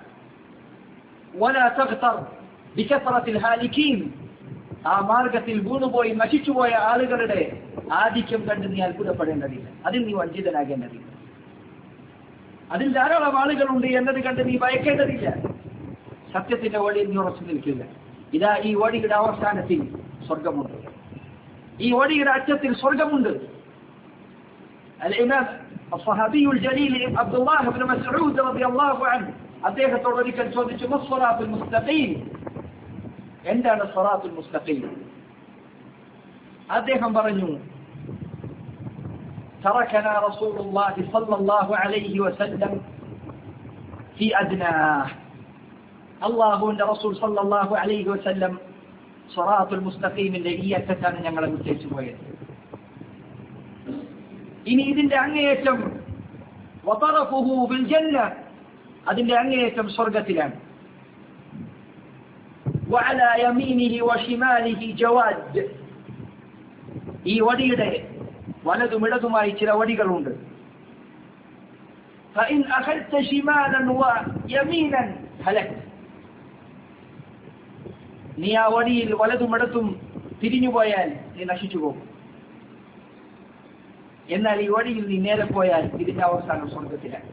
ولا تغتر بكثرة الهالكين ആ മാർഗത്തിൽ വീണുപോയി നശിച്ചുപോയ ആളുകളുടെ ആധിക്യം കണ്ട് നീ അത്ഭുതപ്പെടേണ്ടതില്ല അതിൽ നീ വഞ്ചിതനാകേണ്ടതില്ല അതിൽ ധാരാളം ആളുകളുണ്ട് എന്നത് കണ്ട് നീ ഭയക്കേണ്ടതില്ല സത്യത്തിന്റെ വഴിയിൽ നീ ഉറച്ചു നിൽക്കില്ല ഇതാ ഈ വഴിയുടെ അവസാനത്തിൽ സ്വർഗമുണ്ട് ഈ വഴിയുടെ അറ്റത്തിൽ സ്വർഗമുണ്ട് الإمام الصحابي الجليل عبد الله بن مسعود رضي الله عنه അദ്ദേഹത്തോട് ഒരിക്കൽ ചോദിച്ചു മസ്വറാത്തുൽ മുസ്തഖീം എന്താണ് സ്വറാത്തുൽ മുസ്തഖീം അദ്ദേഹം പറഞ്ഞു تركنا رسول الله صلى الله عليه وسلم في أدناه الله عند رسول صلى الله عليه وسلم صراط المستقيم ഈ അറ്റത്താണ് ഞങ്ങളെ വിട്ടേച്ചു പോയത് ഇനി ഇതിന്റെ അങ്ങേയറ്റം وطرفه بالجنة അതിന്റെ അങ്ങേയറ്റം സ്വർഗത്തിലാണ് وعلى يمينه وشماله جواد ഈ വടിയുടെ വലതും ഇടതുമായി ചില വടികളുണ്ട് فإن أخذت شمالا ويمينا هلكت നീ ആ വടിയിൽ വലതും ഇടത്തും തിരിഞ്ഞു പോയാൽ നീ നശിച്ചു പോകും എന്നാൽ ഈ വഴിയിൽ നീ നേരെ പോയാൽ ഇതിന്റെ അവസാനം സ്വർഗത്തിലാണ്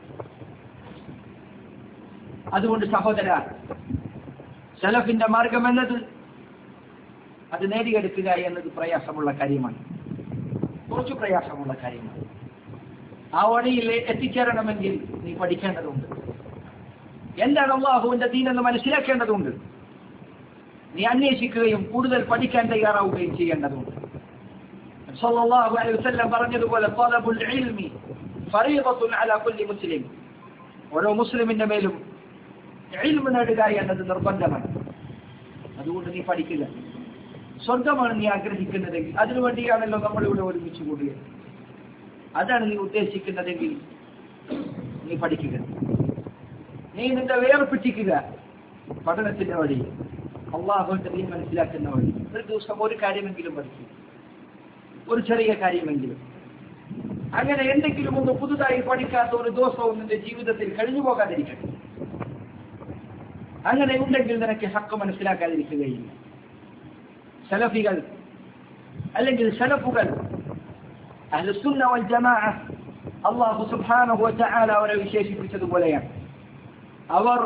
അതുകൊണ്ട് സഹോദര സലഫിന്റെ മാർഗം എന്നത് അത് നേടിയെടുക്കുക എന്നത് പ്രയാസമുള്ള കാര്യമാണ് കുറച്ച് പ്രയാസമുള്ള കാര്യമാണ് ആ വഴിയിൽ എത്തിച്ചേരണമെങ്കിൽ നീ പഠിക്കേണ്ടതുണ്ട് എന്താണ് അള്ളാഹുവിന്റെ ദീനെന്ന് മനസ്സിലാക്കേണ്ടതുണ്ട് നീ അന്വേഷിക്കുകയും കൂടുതൽ പഠിക്കാൻ തയ്യാറാവുകയും ചെയ്യേണ്ടതുണ്ട് സല്ലല്ലാഹു അലൈഹി വസല്ലം പറഞ്ഞതുപോലെ തലബുൽ ഇൽമി ഫരീദത്തുൻ അലാ കുല്ലി മുസ്ലിം ഓരോ മുസ്ലിമിന്റെ മേലും ഇൽമ നേടുക എന്നത് നിർബന്ധമാണ് അതുകൊണ്ട് നീ പഠിക്കുക സ്വർഗമാണ് നീ ആഗ്രഹിക്കുന്നതെങ്കിൽ അതിനുവേണ്ടിയാണല്ലോ നമ്മളിവിടെ ഒരുമിച്ച് കൂടുക അതാണ് നീ ഉദ്ദേശിക്കുന്നതെങ്കിൽ നീ പഠിക്കുക നീ നിന്റെ വേർപ്പിച്ചിക്കുക പഠനത്തിന്റെ വഴി അള്ളാഹുവിന്റെ നീ മനസ്സിലാക്കുന്ന വഴി ഒരു ദിവസം ഒരു കാര്യമെങ്കിലും പഠിക്കുക ഒരു ചെറിയ കാര്യമെങ്കിലും അങ്ങനെ എന്തെങ്കിലും ഒന്ന് പുതുതായി പഠിക്കാത്ത ഒരു ദിവസവും നിന്റെ ജീവിതത്തിൽ കഴിഞ്ഞു പോകാതിരിക്കട്ടെ അങ്ങനെ ഉണ്ടെങ്കിൽ നിനക്ക് ഹക്ക് മനസ്സിലാക്കാതിരിക്കുകയില്ല സലഫികൾ അല്ലെങ്കിൽ സലഫുകൾ അഹ്ലുസുന്ന വൽ ജമാഅ അല്ലാഹു സുബ്ഹാനഹു വതആല അവരെ വിശേഷിപ്പിച്ചതുപോലെയാണ് അവർ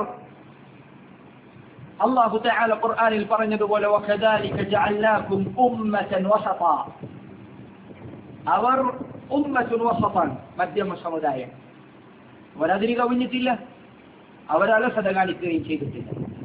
അല്ലാഹു തആല ഖുർആനിൽ പറഞ്ഞതുപോലെ വകദാലിക ജഅൽനാകും ഉമ്മതൻ വസത അവർ ഉമ്മത്തുൻ വസതൻ മധ്യമ സമുദായം അവരതിന് കവിഞ്ഞിട്ടില്ല അവരലസത കാണിക്കുകയും ചെയ്തിട്ടില്ല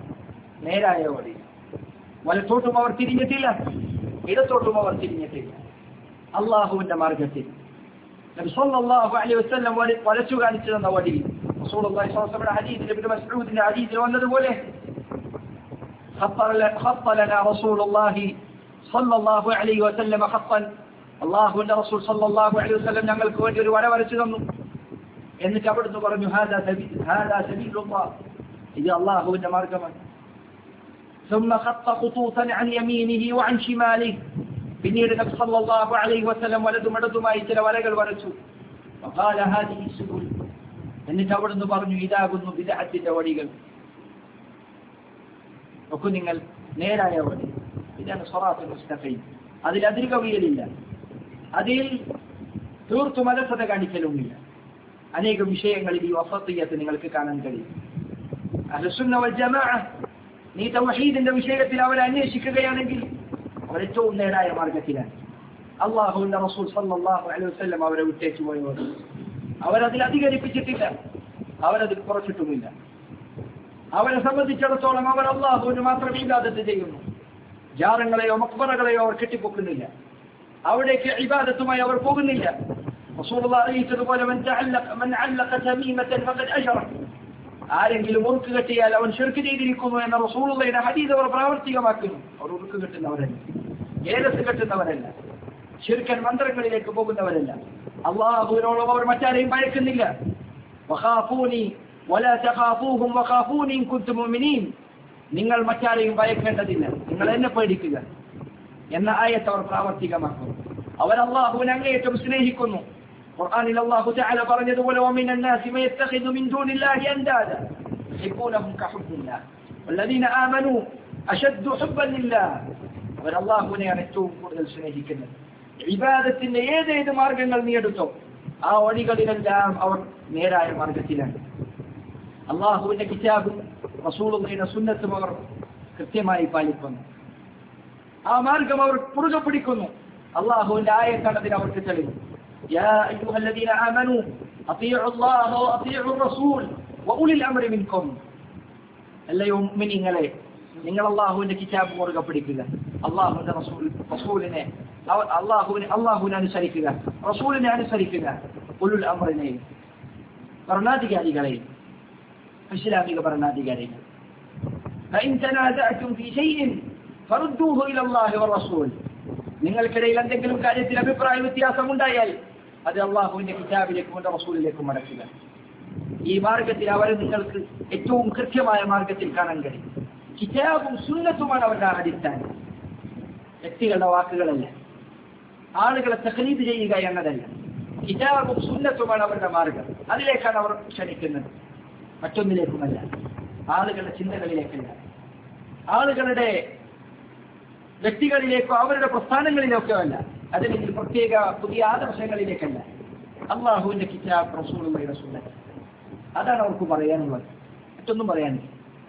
നേരായ വഴി വലത്തോട്ടും അവർ തിരിഞ്ഞിട്ടില്ല ഇടത്തോട്ടും അവർ തിരിഞ്ഞിട്ടില്ല അള്ളാഹുവിന്റെ മാർഗത്തിൽ നബി സല്ലല്ലാഹു അലൈഹി വസല്ലം വഴി വരച്ചു കാണിച്ചു തന്ന വഴി റസൂലുള്ളാഹി സ്വല്ലല്ലാഹു അലൈഹി വസല്ലം ഹദീസിൽ ഇബ്നു മസ്ഊദിന്റെ ഹദീസിൽ വന്നതുപോലെ خط ل- خط لنا رسول الله صلى الله عليه وسلم خطا അള്ളാഹുവിന്റെ റസൂൽ സല്ലല്ലാഹു അലൈഹി വസല്ലം ഞങ്ങൾക്ക് വേണ്ടി ഒരു വര വരച്ചു തന്നു എന്നിട്ട് അവിടുന്ന് പറഞ്ഞു ഹാദാ സബീ- ഹാദാ സബീലുള്ളാഹ് ഇത് അള്ളാഹുവിന്റെ മാർഗമാണ് ثم خط خطوطا عن يمينه وعن شماله പിന്നീട് നബി സല്ലല്ലാഹു അലൈഹി വസല്ലം വലതും ഇടതുമായി ചില വരകൾ വരച്ചു وقال هذه السبل എന്നിട്ട് അവിടുന്ന് പറഞ്ഞു ഇതാകുന്നു ബിദഅത്തിന്റെ വഴികൾ നോക്കൂ നിങ്ങൾ നേരായ വഴി ഇതാണ് സ്വറാത്തുൽ മുസ്തഖീം അതിൽ അതിര് കവിയലില്ല അതിൽ തീർത്തു മലസത കാണിക്കലുമില്ല അനേകം വിഷയങ്ങളിൽ ഈ വസത്തിയത്ത് നിങ്ങൾക്ക് കാണാൻ കഴിയും അഹ്ലുസുന്ന വൽ ജമാഅ നീ തൗഹീദിന്റെ വിഷയത്തിൽ അവരെ അന്വേഷിക്കുകയാണെങ്കിൽ അവർ ഏറ്റവും നേരായ മാർഗത്തിലാണ് അള്ളാഹുവിന്റെ റസൂൽ സല്ലല്ലാഹു അലൈഹി വസല്ലം അവരെ വിട്ടേച്ചു പോയവർ അവരതിൽ അധികരിപ്പിച്ചിട്ടില്ല അവരതിൽ കുറച്ചിട്ടുമില്ല അവരെ സംബന്ധിച്ചിടത്തോളം അവർ അള്ളാഹുവിന് മാത്രം ഇബാദത്ത് ചെയ്യുന്നു ജാറങ്ങളെയോ മക്ബറകളെയോ അവർ കെട്ടിപ്പൊക്കുന്നില്ല അവിടേക്ക് ഇബാദത്തുമായി അവർ പോകുന്നില്ല റസൂലുള്ളാഹി അറിയിച്ചതുപോലെ മൻ തഅല്ലഖ മൻ അല്ലഖ തമീമതൻ ഫഖദ് അജ്റ ആരെങ്കിലും ഉറുക്ക് കെട്ടിയാൽ അവൻ ഷിർക്ക് ചെയ്തിരിക്കുന്നു എന്ന റസൂലുള്ളയുടെ ഹദീസ് അവർ പ്രാവർത്തികമാക്കുന്നു അവർ ഉറുക്ക് കെട്ടുന്നവരല്ല ഏലസ് കെട്ടുന്നവരല്ല ഷിർക്കൻ മന്ത്രങ്ങളിലേക്ക് പോകുന്നവരല്ല അള്ളാഹുവിനോളം അവർ മറ്റാരെയും ഭയക്കുന്നില്ല വഖാഫൂനി വലാ തഖാഫൂഹും വഖാഫൂനി ഇൻ കുൻതും മുഅ്മിനീൻ നിങ്ങൾ മറ്റാരെയും ഭയക്കേണ്ടതില്ല നിങ്ങൾ എന്നെ പേടിക്കുക എന്ന ആയത്ത് അവർ പ്രാവർത്തികമാക്കുന്നു അവർ അള്ളാഹുവിനെ അങ്ങേയറ്റം സ്നേഹിക്കുന്നു ഖുർആനിൽ അല്ലാഹു തആല പറഞ്ഞതുപോലെ ومن الناس من يتخذ من دون الله اندادا يحبونهم كحب الله والذين آمنوا أشد حبا لله അവർ അള്ളാഹുവിനെയാണ് ഏറ്റവും കൂടുതൽ സ്നേഹിക്കുന്നത് ഇബാദത്തിന്റെ ഏതേത് മാർഗങ്ങൾ നീ എടുത്തോ ആ വഴികളിലെല്ലാം അവർ നേരായ മാർഗത്തിലാണ് അള്ളാഹുവിന്റെ കിതാബും റസൂലുള്ളയുടെ സുന്നത്തും അവർ കൃത്യമായി പാലിക്കുന്നു ആ മാർഗം അവർ പുറകെ പിടിക്കുന്നു അള്ളാഹുവിന്റെ ആയത്താണ് അതിന് അവർക്ക് തെളിവ് يا أيها الذين آمنوا أطيعوا الله وأطيعوا الرسول وأولي الأمر منكم അല്ലയോ മുഅ്മിനീങ്ങളെ നിങ്ങൾ അള്ളാഹുവിന്റെ കിതാബ് മുറുകെ പിടിക്കുക അള്ളാഹുവിന്റെ റസൂൽ റസൂലിനെ അവ- അള്ളാഹുവിനെ അള്ളാഹുവിനെ അനുസരിക്കുക റസൂലിനെ അനുസരിക്കുക ഉലുൽ അമറിനെയും ഭരണാധികാരികളെയും ഇസ്ലാമിക ഭരണാധികാരികൾ فإن تنازعتم في شيء فردوه إلى الله والرسول നിങ്ങൾക്കിടയിൽ എന്തെങ്കിലും കാര്യത്തിൽ അഭിപ്രായ വ്യത്യാസം ഉണ്ടായാൽ അത് അള്ളാഹുവിന്റെ കിതാബിലേക്കും അവന്റെ റസൂലിലേക്കും മടക്കുക ഈ മാർഗത്തിൽ അവർ നിങ്ങൾക്ക് ഏറ്റവും കൃത്യമായ മാർഗത്തിൽ കാണാൻ കഴിയും കിതാബും സുന്നത്തുമാണ് അവരുടെ അടിസ്ഥാനം വ്യക്തികളുടെ വാക്കുകളല്ല ആളുകളെ തഖലീദ് ചെയ്യുക എന്നതല്ല കിതാബും സുന്നത്തുമാണ് അവരുടെ മാർഗം അതിലേക്കാണ് അവർ ക്ഷണിക്കുന്നത് മറ്റൊന്നിലേക്കുമല്ല ആളുകളുടെ ചിന്തകളിലേക്കല്ല ആളുകളുടെ വ്യക്തികളിലേക്കോ അവരുടെ പ്രസ്ഥാനങ്ങളിലേക്കോ അല്ല അതല്ലെങ്കിൽ പ്രത്യേക പുതിയ ആദർശങ്ങളിലേക്കല്ല അള്ളാഹുവിന്റെ കിതാബ് റസൂലുള്ളയുടെ സുന്നത്ത് അതാണ് അവർക്ക് പറയാനുള്ളത് മറ്റൊന്നും പറയാനില്ല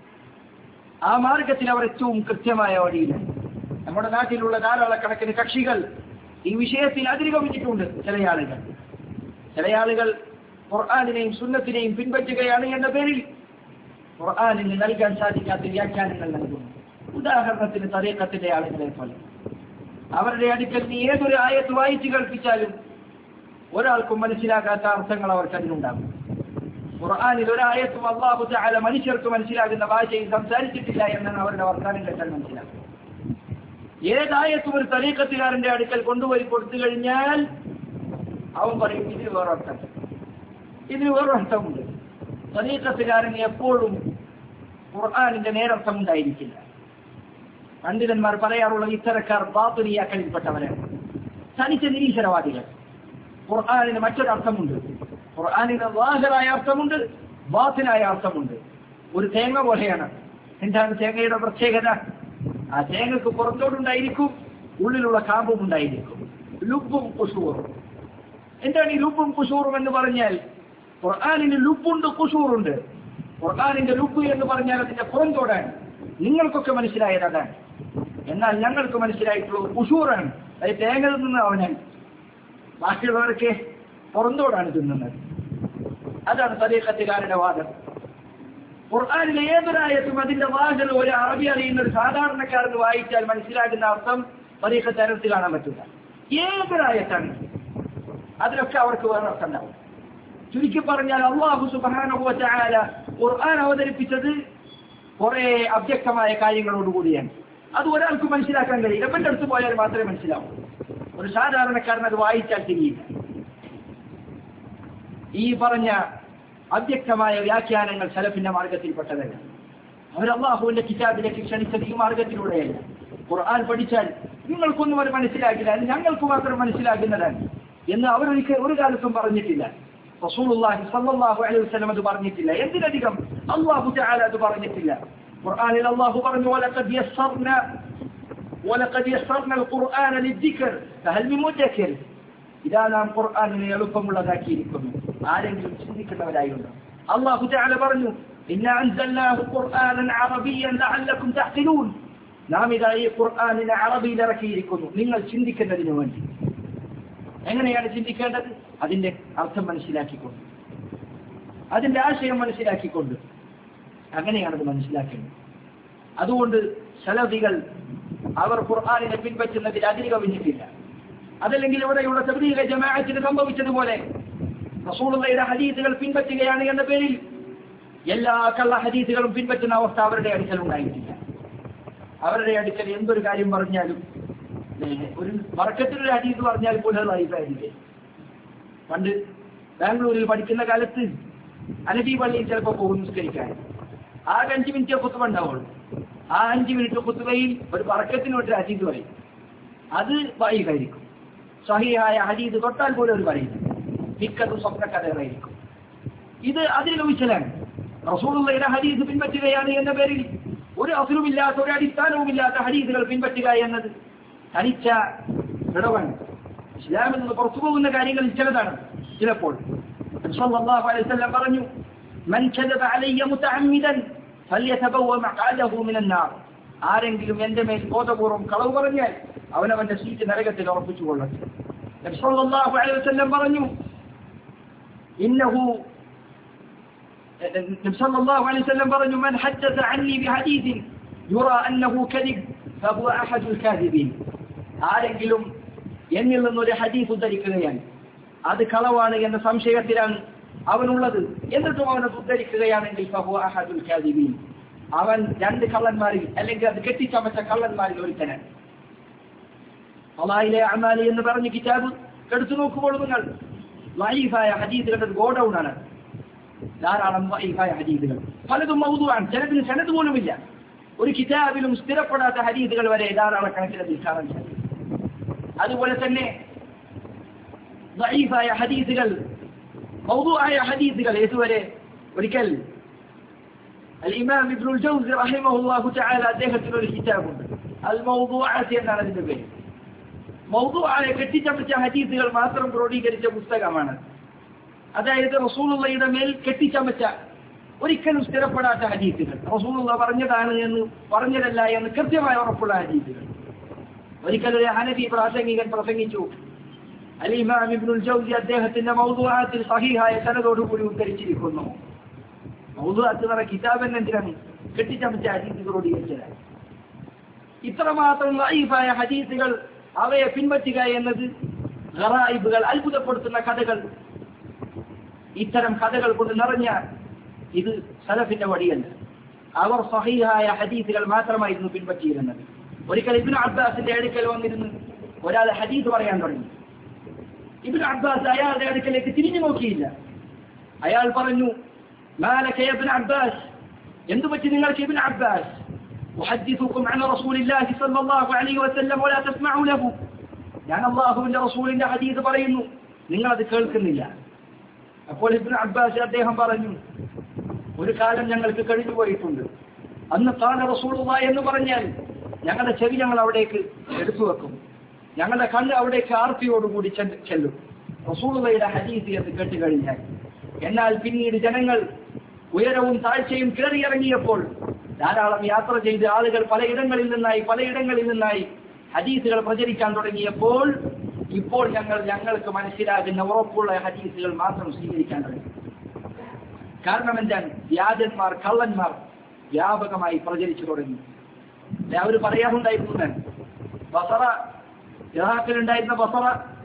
ആ മാർഗത്തിൽ അവർ ഏറ്റവും കൃത്യമായ വഴിയിലാണ് നമ്മുടെ നാട്ടിലുള്ള ധാരാളക്കണക്കിന് കക്ഷികൾ ഈ വിഷയത്തിൽ അതിരുകവിഞ്ഞിട്ടുണ്ട് ചില ആളുകൾ ചില ആളുകൾ ഖുർആാനിനെയും സുന്നത്തിനെയും പിൻപറ്റുകയാണ് എന്ന പേരിൽ ഖുർആാനിന് നൽകാൻ സാധിക്കാത്ത വ്യാഖ്യാനങ്ങൾ നൽകുന്നു ഉദാഹരണത്തിന് തരീക്കത്തിന്റെ ആളുകളെ പോലെ അവരുടെ അടുക്കൽ നീ ഏതൊരു ആയത്ത് വായിച്ചു കേൾപ്പിച്ചാലും ഒരാൾക്കും മനസ്സിലാകാത്ത അർത്ഥങ്ങൾ അവർക്ക് അതിനുണ്ടാകും ഖുർആാനിൽ ഒരായത്തും അള്ളാഹു തആല മനുഷ്യർക്ക് മനസ്സിലാകുന്ന ഭാഷയിൽ സംസാരിച്ചിട്ടില്ല എന്നാണ് അവരുടെ വർത്താനം കേട്ടാൽ മനസ്സിലാക്കുക ഏതായത്തും ഒരു തരീക്കത്തുകാരന്റെ അടുക്കൽ കൊണ്ടുപോയി കൊടുത്തു കഴിഞ്ഞാൽ അവൻ പറയും ഇതിന് വേറൊരർത്ഥം ഇതിന് വേറൊരർത്ഥമുണ്ട് തരീക്കത്തുകാരന് എപ്പോഴും ഖുർആാനിന്റെ നേരർത്ഥം ഉണ്ടായിരിക്കില്ല പണ്ഡിതന്മാർ പറയാറുള്ളത് ഇത്തരക്കാർ ബാത്തുനിയാക്കളിൽപ്പെട്ടവരാണ് തനിച്ച നിരീശ്വരവാദികൾ ഖുർആാനിന് മറ്റൊരർത്ഥമുണ്ട് ഖുർആാനിന് വാഹരായ അർത്ഥമുണ്ട് ബാത്തിനായ അർത്ഥമുണ്ട് ഒരു തേങ്ങ പോലെയാണ് എന്താണ് തേങ്ങയുടെ പ്രത്യേകത ആ തേങ്ങക്ക് പുറത്തോടുണ്ടായിരിക്കും ഉള്ളിലുള്ള കാമ്പും ഉണ്ടായിരിക്കും ലുബും കുഷൂറും എന്താണ് ഈ ലുബും കുഷൂറും എന്ന് പറഞ്ഞാൽ ഖുർആാനിന് ലുബുണ്ട് കുഷൂറുണ്ട് ഖുർആാനിന്റെ ലുബ് എന്ന് പറഞ്ഞാൽ അതിന്റെ പുറന്തോടാണ് നിങ്ങൾക്കൊക്കെ മനസ്സിലായത് അതാണ് എന്നാൽ ഞങ്ങൾക്ക് മനസ്സിലായിട്ടുള്ളത് കുഷൂറാണ് അത് തേങ്ങ തിന്നുന്ന അവനാണ് ബാക്കിയുള്ളവരൊക്കെ പുറന്തോടാണ് തിന്നുന്നത് അതാണ് തരീഖത്തുകാരുടെ വാദം ഖുർആാനിലെ ഏതൊരായത്തും അതിന്റെ വാചൽ ഒരു അറബി അറിയുന്ന ഒരു സാധാരണക്കാരന് വായിച്ചാൽ മനസ്സിലാകുന്ന അർത്ഥം പരീക്ഷ തരത്ത് കാണാൻ പറ്റില്ല ഏതൊരായത്താണ് അതിലൊക്കെ അവർക്ക് വേറെ അർത്ഥം ഉണ്ടാവും ചുരുക്കി പറഞ്ഞാൽ അള്ളാഹു സുബാനുഭവത്തായ ഖുർആൻ അവതരിപ്പിച്ചത് കുറെ അവ്യക്തമായ കാര്യങ്ങളോടുകൂടിയാണ് അത് ഒരാൾക്ക് മനസ്സിലാക്കാൻ കഴിയില്ല എന്റെ അടുത്ത് പോയാൽ മാത്രമേ മനസ്സിലാവൂ ഒരു സാധാരണക്കാരൻ അത് വായിച്ചാൽ തിരിയില്ല ഈ പറഞ്ഞ അവ്യക്തമായ വ്യാഖ്യാനങ്ങൾ സലഫിന്റെ മാർഗത്തിൽപ്പെട്ടതല്ല അവർ അള്ളാഹുവിന്റെ കിതാബിലേക്ക് ക്ഷണിച്ചത് ഈ മാർഗത്തിലൂടെയല്ല ഖുർആൻ പഠിച്ചാൽ നിങ്ങൾക്കൊന്നും അത് മനസ്സിലാകില്ല അത് ഞങ്ങൾക്ക് മാത്രം മനസ്സിലാകുന്നതാണ് എന്ന് അവരൊരിക്കൽ ഒരു കാലത്തും പറഞ്ഞിട്ടില്ല റസൂലുള്ളാഹി സല്ലല്ലാഹു അലൈഹി വസല്ലം അത് പറഞ്ഞിട്ടില്ല എന്തിനധികം അള്ളാഹു തആല അത് പറഞ്ഞിട്ടില്ല ഖുർആനിൽ അള്ളാഹു പറഞ്ഞു വലഖദ് യസ്സർന ولقد يسرنا القرآن للذكر فهل من مدكر ഇതാ നാം ഖുർആാനിനെ എളുപ്പമുള്ളതാക്കിയിരിക്കുന്നു ആരെങ്കിലും ചിന്തിക്കുന്നവരായുണ്ടോ അള്ളാഹു തആല പറഞ്ഞു ഇന്ന അൻസൽനാഹു ഖുർആനൻ അറബിയ്യൻ ലഅല്ലക്കും തഅഖിലൂൻ നാം ഇതാ ഈ ഖുർആനിനെ അറബിയിൽ ഇറക്കിയിരിക്കുന്നു നിങ്ങൾ ചിന്തിക്കുന്നതിന് വേണ്ടി എങ്ങനെയാണ് ചിന്തിക്കേണ്ടത് അതിന്റെ അർത്ഥം മനസ്സിലാക്കിക്കൊണ്ട് അതിന്റെ ആശയം മനസ്സിലാക്കിക്കൊണ്ട് അങ്ങനെയാണത് മനസ്സിലാക്കേണ്ടത് അതുകൊണ്ട് സലഫികൾ അവർ ഖുർആാനിനെ പിൻപറ്റുന്നതിൽ അതിര് കവിഞ്ഞിട്ടില്ല അതല്ലെങ്കിൽ ഇവിടെയുള്ള തബ്ലീഗ ജമാഅത്തിന് സംഭവിച്ചതുപോലെ റസൂലുള്ളയുടെ ഹദീസുകൾ പിൻപറ്റുകയാണ് എന്ന പേരിൽ എല്ലാ കള്ള ഹദീസുകളും പിൻപറ്റുന്ന അവസ്ഥ അവരുടെ അടുക്കൽ ഉണ്ടായിട്ടില്ല അവരുടെ അടുക്കൽ എന്തൊരു കാര്യം പറഞ്ഞാലും ഏഹ്, ഒരു വർക്കത്തിലൊരു ഹദീസ് പറഞ്ഞാൽ പോലും അത് അഭിപ്രായമില്ലേ പണ്ട് ബാംഗ്ലൂരിൽ പഠിക്കുന്ന കാലത്ത് അനബി പള്ളിയിൽ ചിലപ്പോൾ പോകും നിസ്കരിക്കാൻ ആകെ അഞ്ച് മിനിറ്റ് കുത്തുവ ഉണ്ടാവുള്ളൂ ആ അഞ്ച് മിനിറ്റ് കുത്തുവയിൽ ഒരു പറക്കത്തിന് ഒരു ഹദീസ് പറയും അത് വായിക്കായിരിക്കും സഹിയായ ഹദീസ് തൊട്ടാൽ പോലും ഒരു പറയില്ല മിക്കതും സ്വപ്നക്കഥകളായിരിക്കും ഇത് അതിൽ ലഭിച്ചലാണ് റസൂളുള്ളയുടെ ഹദീസ് പിൻപറ്റുകയാണ് എന്ന പേരിൽ ഒരു അസുലുമില്ലാത്ത ഒരു അടിസ്ഥാനവുമില്ലാത്ത ഹദീസുകൾ പിൻപറ്റുക എന്നത് തനിച്ച വിടവാണ് ഇസ്ലാമിൽ നിന്ന് പുറത്തു പോകുന്ന കാര്യങ്ങളിൽ ചിലതാണ് ചിലപ്പോൾ നബി സല്ലല്ലാഹു അലൈഹി വസല്ലം പറഞ്ഞു മൻ കദബ അലയ്യ മുതഅമ്മിദൻ ഫല്യതബവ്വ മഖഅദഹു മിനൻ നാർ ആരെങ്കിലും എന്റെ മേൽ ബോധപൂർവ്വം കളവ് പറഞ്ഞാൽ അവനവന്റെ സീറ്റ് നരകത്തിൽ ഉറപ്പിച്ചു കൊള്ളട്ടെ നബി സല്ലല്ലാഹു അലൈഹി വസല്ലം പറഞ്ഞു ഇന്നഹു നബി സല്ലല്ലാഹു അലൈഹി വസല്ലം പറഞ്ഞു മൻ ഹദ്ദസ അന്നി ബിഹദീസിൻ യുറാ അന്നഹു കദിബ് ഫഹുവ അഹദുൽ കാദിബീൻ ആരെങ്കിലും എന്നിൽ നിന്നൊരു ഹദീസ് ഉദ്ധരിക്കുകയാണ് അത് കളവാണ് എന്ന സംശയത്തിലാണ് അവനുള്ളത് എന്നിട്ടും അവനെ ഉദ്ധരിക്കുകയാണെങ്കിൽ ഫഹുവ അഹദുൽ കാദിബീൻ അവൻ രണ്ട് കള്ളന്മാരിൽ അല്ലെങ്കിൽ അത് കെട്ടിച്ചമച്ച കള്ളന്മാരിൽ ഒരുത്തനാണ് അള്ളാഹിലെ അമാലി എന്ന് പറഞ്ഞ കിതാബ് എടുത്തു നോക്കുമ്പോൾ നിങ്ങൾ ലൈഫായ ഹദീസുകളുടെ ഒരു ഗോഡൌൺ ആണ് ധാരാളം ലൈഫായ ഹദീസുകൾ പലതും മൗതുവാണ് ചിലതിന് സനത് പോലുമില്ല ഒരു കിതാബിലും സ്ഥിരപ്പെടാത്ത ഹദീസുകൾ വരെ ധാരാളക്കണക്കിന് അതിൽ കാണാൻ സാധിക്കും അതുപോലെ തന്നെ ലൈഫായ ഹദീസുകൾ മൗതുവായ ഹദീസുകൾ ഏതുവരെ ഒരിക്കൽ الإمام ابن الجوزي رحمه الله تعالى അദ്ദേഹത്തിന് ഒരു കിതാബുണ്ട് അൽ മൗദൂഅത്ത് എന്നാണ് അതിന്റെ പേര് മൗദൂആയ കെട്ടിച്ചമച്ച ഹദീസുകൾ മാത്രം ക്രോഡീകരിച്ച പുസ്തകമാണ് അതായത് റസൂലുള്ളയുടെ മേൽ കെട്ടിച്ചമച്ച ഒരിക്കലും സ്ഥിരപ്പെടാത്ത ഹദീസുകൾ റസൂലുള്ള പറഞ്ഞതാണ് എന്ന് പറഞ്ഞതല്ല എന്ന് കൃത്യമായ ഉറപ്പുള്ള ഹദീസുകൾ ഒരിക്കൽ ഒരു ഹനഫി പ്രാസംഗികൻ പ്രസംഗിച്ചു അൽ ഇമാം ഇബ്നുൽ ജൗസി അദ്ദേഹത്തിന്റെ മൗദൂഅത്തിൽ സഹീഹായ സനദോടുകൂടി ഉദ്ധരിച്ചിരിക്കുന്നു മൗദൂഅത്ത് എന്ന കിതാബ് തന്നെ എന്തിനാണ് കെട്ടിച്ചമച്ച ഹദീസ് ക്രോഡീകരിച്ചതാണ് ഇത്രമാത്രം ലൈഫായ ഹദീസുകൾ അവയെ പിൻപറ്റുക എന്നത് ഗറായിബുകൾ അത്ഭുതപ്പെടുത്തുന്ന കഥകൾ ഇത്തരം കഥകൾ കൊണ്ട് നിറഞ്ഞ ഇത് സലഫിന്റെ വഴിയല്ല അവർ സഹീഹായ ഹദീസുകൾ മാത്രമായിരുന്നു പിൻപറ്റിയിരുന്നത് ഒരിക്കൽ ഇബിൻ അബ്ബാസിന്റെ അടുക്കൽ വന്നിരുന്ന് ഒരാൾ ഹദീസ് പറയാൻ തുടങ്ങി ഇബിൻ അബ്ബാസ് അയാളുടെ അടുക്കലേക്ക് തിരിഞ്ഞു നോക്കിയില്ല അയാൾ പറഞ്ഞു മാലക യാ ഇബ്നു അബ്ബാസ് എന്തു പറ്റി നിങ്ങൾക്ക് ഇബ്നു അബ്ബാസ് أحدثكم عن رسول الله صلى الله عليه وسلم ولا تسمعوا له ഞാൻ അള്ളാഹുവിന്റെ റസൂലിന്റെ ഹദീസ് പറയുന്നു നിങ്ങൾ അത് കേൾക്കുന്നില്ല അപ്പോൾ ഇബ്നു അബ്ബാസ് അദ്ദേഹം പറഞ്ഞു ഒരു കാലം ഞങ്ങൾക്ക് കഴിഞ്ഞു പോയിട്ടുണ്ട് അന്ന് കാല റസൂലുള്ള എന്ന് പറഞ്ഞാൽ ഞങ്ങളുടെ ചെവി ഞങ്ങൾ അവിടേക്ക് എടുത്തു വെക്കും ഞങ്ങളുടെ കണ്ണ് അവിടേക്ക് ആർത്തിയോടുകൂടി ചെന്ന് ചെല്ലും റസൂലുള്ളയുടെ ഹദീസ് എന്ന് കേട്ട് കഴിഞ്ഞാൽ എന്നാൽ പിന്നീട് ജനങ്ങൾ ഉയരവും താഴ്ചയും കയറിയിറങ്ങിയപ്പോൾ ധാരാളം യാത്ര ചെയ്ത് ആളുകൾ പലയിടങ്ങളിൽ നിന്നായി പലയിടങ്ങളിൽ നിന്നായി ഹദീസുകൾ പ്രചരിക്കാൻ തുടങ്ങിയപ്പോൾ ഇപ്പോൾ ഞങ്ങൾ ഞങ്ങൾക്ക് മനസ്സിലാകുന്ന ഉറപ്പുള്ള ഹദീസുകൾ മാത്രം സ്വീകരിക്കാൻ തുടങ്ങി കാരണം എന്താണ് വ്യാജന്മാർ കള്ളന്മാർ വ്യാപകമായി പ്രചരിച്ചു തുടങ്ങി അവർ പറയാറുണ്ടായിരുന്നു ഞാൻ ബസറ ഇറാഖിലുണ്ടായിരുന്ന ബസറ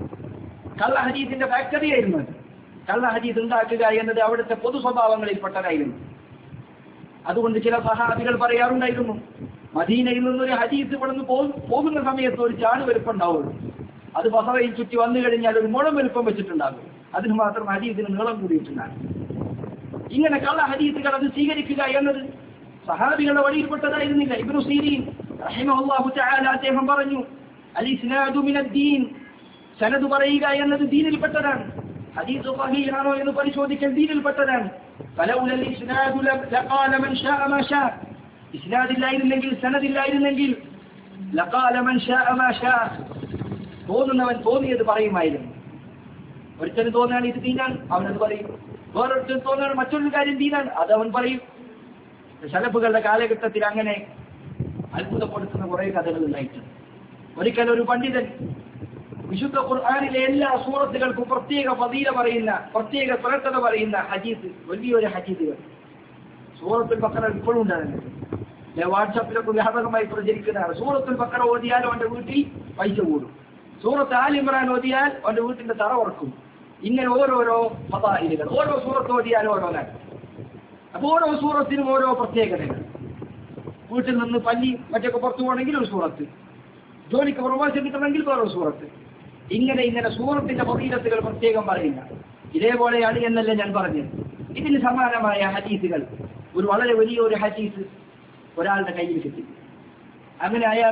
കള്ള ഹദീസിന്റെ ഫാക്ടറി ആയിരുന്നു അത്. കള്ള ഹദീസ് ഉണ്ടാക്കുക എന്നത് അവിടുത്തെ പൊതു സ്വഭാവങ്ങളിൽപ്പെട്ടതായിരുന്നു അതുകൊണ്ട് ചില സഹാബികൾ പറയാറുണ്ടായിരുന്നു മദീനയിൽ നിന്നൊരു ഹദീസ് ഇവിടുന്ന് പോ- പോകുന്ന സമയത്ത് ഒരു ചാണ് വലുപ്പുണ്ടാവുള്ളൂ അത് ബസറയിൽ ചുറ്റി വന്നു കഴിഞ്ഞാൽ ഒരു മുളം വലുപ്പം വെച്ചിട്ടുണ്ടാകും അതിന് മാത്രം ഹദീസിന് നീളം കൂടിയിട്ടുണ്ടാകും ഇങ്ങനെ കള്ള ഹദീസുകൾ അത് സ്വീകരിക്കുക എന്നത് സഹാബികളുടെ വഴിയിൽപ്പെട്ടതായിരുന്നില്ല ഇബ്നു സീരീൻ റഹിമഹുല്ലാഹു തആല അദ്ദേഹം പറഞ്ഞു അൽ ഇസ്നാദു മിനദ്ദീൻ സനദ് പറയുക എന്നത് ദീനിൽപ്പെട്ടതാണ് ഹദീസ് സഹീഹാണോ എന്ന് പരിശോധിക്കൽ ദീനിൽപ്പെട്ടതാണ് ഫലൗല അൽ ഇസ്നാദു ല- ലഖാല മൻ ശാഅ മാ ശാ ഇസ്നാദില്ലായിരുന്നെങ്കിൽ സനദില്ലായിരുന്നെങ്കിൽ ലഖാല മൻ ശാഅ മാ ശാ തോന്നുന്നവൻ തോന്നിയത് പറയുമായിരുന്നു ഒരുത്തന് തോന്നുകയാണ് ഇത് ദീനാണ് അവനത് പറയും വേറൊരുത്തന് തോന്നുകയാണ് മറ്റൊരു കാര്യം ദീനാണ് അത് അവൻ പറയും ശലഫുകളുടെ കാലഘട്ടത്തിൽ അങ്ങനെ അത്ഭുതപ്പെടുത്തുന്ന കുറെ കഥകൾ ഉണ്ടായിട്ടുണ്ട് ഒരിക്കൽ ഒരു പണ്ഡിതൻ വിശുദ്ധ ഖുർആാനിലെ എല്ലാ സൂറത്തുകൾക്കും പ്രത്യേക ഫതീല പറയുന്ന പ്രത്യേക ശ്രദ്ധത പറയുന്ന ഹജീസ് വലിയൊരു ഹജീസുകൾ സൂറത്തുൽ ബക്കറ ഇപ്പോഴും ഉണ്ടാകുന്നത് വാട്സാപ്പിലൊക്കെ വ്യാപകമായി പ്രചരിക്കുന്നതാണ് സൂറത്തുൽ ബക്കറ ഓതിയാൽ അവന്റെ വീട്ടിൽ പൈസ കൂടും സൂറത്ത് ആൽ ഇമ്രാൻ ഓതിയാൽ അവന്റെ വീട്ടിന്റെ തറ ഉറക്കും ഇങ്ങനെ ഓരോരോ ഫതായിലുകൾ ഓരോ സൂറത്ത് ഓതിയാൽ ഓരോന്നാണ് അപ്പൊ ഓരോ സൂറത്തിനും ഓരോ പ്രത്യേകതകൾ വീട്ടിൽ നിന്ന് പല്ലി മറ്റൊക്കെ പുറത്തു പോകണമെങ്കിൽ ഒരു സൂറത്ത് ജോലിക്ക് പ്രവാസം കിട്ടണമെങ്കിൽ വേറൊരു സൂറത്ത് ഇങ്ങനെ ഇങ്ങനെ സൂറത്തിന്റെ ഫതീലത്തുകൾ പ്രത്യേകം പറയുന്ന ഇതേപോലെയാണ് എന്നല്ല ഞാൻ പറഞ്ഞത് ഇതിന് സമാനമായ ഹദീസുകൾ ഒരു വളരെ വലിയ ഒരു ഹദീസ് ഒരാളുടെ കയ്യിൽ കിട്ടി അങ്ങനെ അയാൾ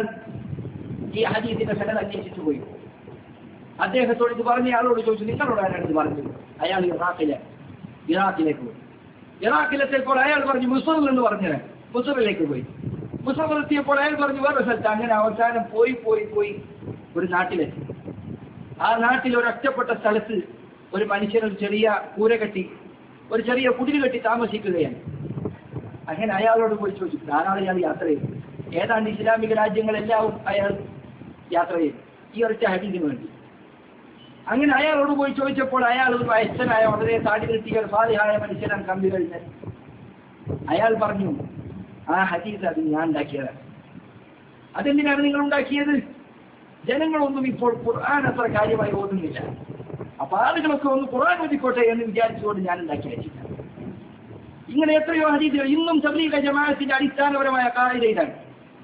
ഈ ഹദീസിന്റെ സനത് അന്വേഷിച്ചു പോയി അദ്ദേഹത്തോട് ഇത് പറഞ്ഞ ആളോട് ചോദിച്ചു നിങ്ങളോട് ആരാണ് ഇത് പറഞ്ഞത് അയാൾ ഇറാഖിലെ ഇറാഖിലേക്ക് പോയി ഇറാഖിലെത്തിയപ്പോൾ അയാൾ പറഞ്ഞു മുസറിൽ എന്ന് പറഞ്ഞത് മുസറിലേക്ക് പോയി മുസഫർ എത്തിയപ്പോൾ അയാൾ പറഞ്ഞു വേറെ സ്ഥലത്ത് അങ്ങനെ അവസാനം പോയി പോയി പോയി ഒരു നാട്ടിലെത്തി ആ നാട്ടിൽ ഒരു ഒറ്റപ്പെട്ട സ്ഥലത്ത് ഒരു മനുഷ്യൻ ഒരു ചെറിയ കൂര കെട്ടി ഒരു ചെറിയ കുടിൽ കെട്ടി താമസിക്കുകയാണ് അങ്ങനെ അയാളോട് പോയി ചോദിച്ചു ധാരാളം അയാൾ യാത്ര ചെയ്തു ഏതാണ്ട് ഇസ്ലാമിക രാജ്യങ്ങളെല്ലാം അയാൾ യാത്ര ചെയ്തു ഈ ഒരൊറ്റ ഹദീസിന് വേണ്ടി അങ്ങനെ അയാളോട് പോയി ചോദിച്ചപ്പോൾ അയാൾ ഒരു വയസ്സനായ വളരെ താടി നിർത്തിയ ഒരു സാധ്യമായ മനുഷ്യനാണ് കമ്പി കഴിഞ്ഞത് അയാൾ പറഞ്ഞു ആ ഹദീസ് അത് ഞാൻ ഉണ്ടാക്കിയതാണ് അതെന്തിനാണ് നിങ്ങൾ ഉണ്ടാക്കിയത് ജനങ്ങളൊന്നും ഇപ്പോൾ ഖുർആൻ അത്ര കാര്യമായി ഓതുന്നില്ല അപ്പൊ ആളുകളൊക്കെ ഒന്ന് ഖുർആൻ ഓതിക്കോട്ടെ എന്ന് വിചാരിച്ചുകൊണ്ട് ഞാൻ ഉണ്ടാക്കി വെച്ചില്ല ഇങ്ങനെ എത്രയോ ഹദീസുകൾ ഇന്നും തബ്ലീഗ ജമാഅത്തിന്റെ അടിസ്ഥാനപരമായ കായിക ഇതാണ്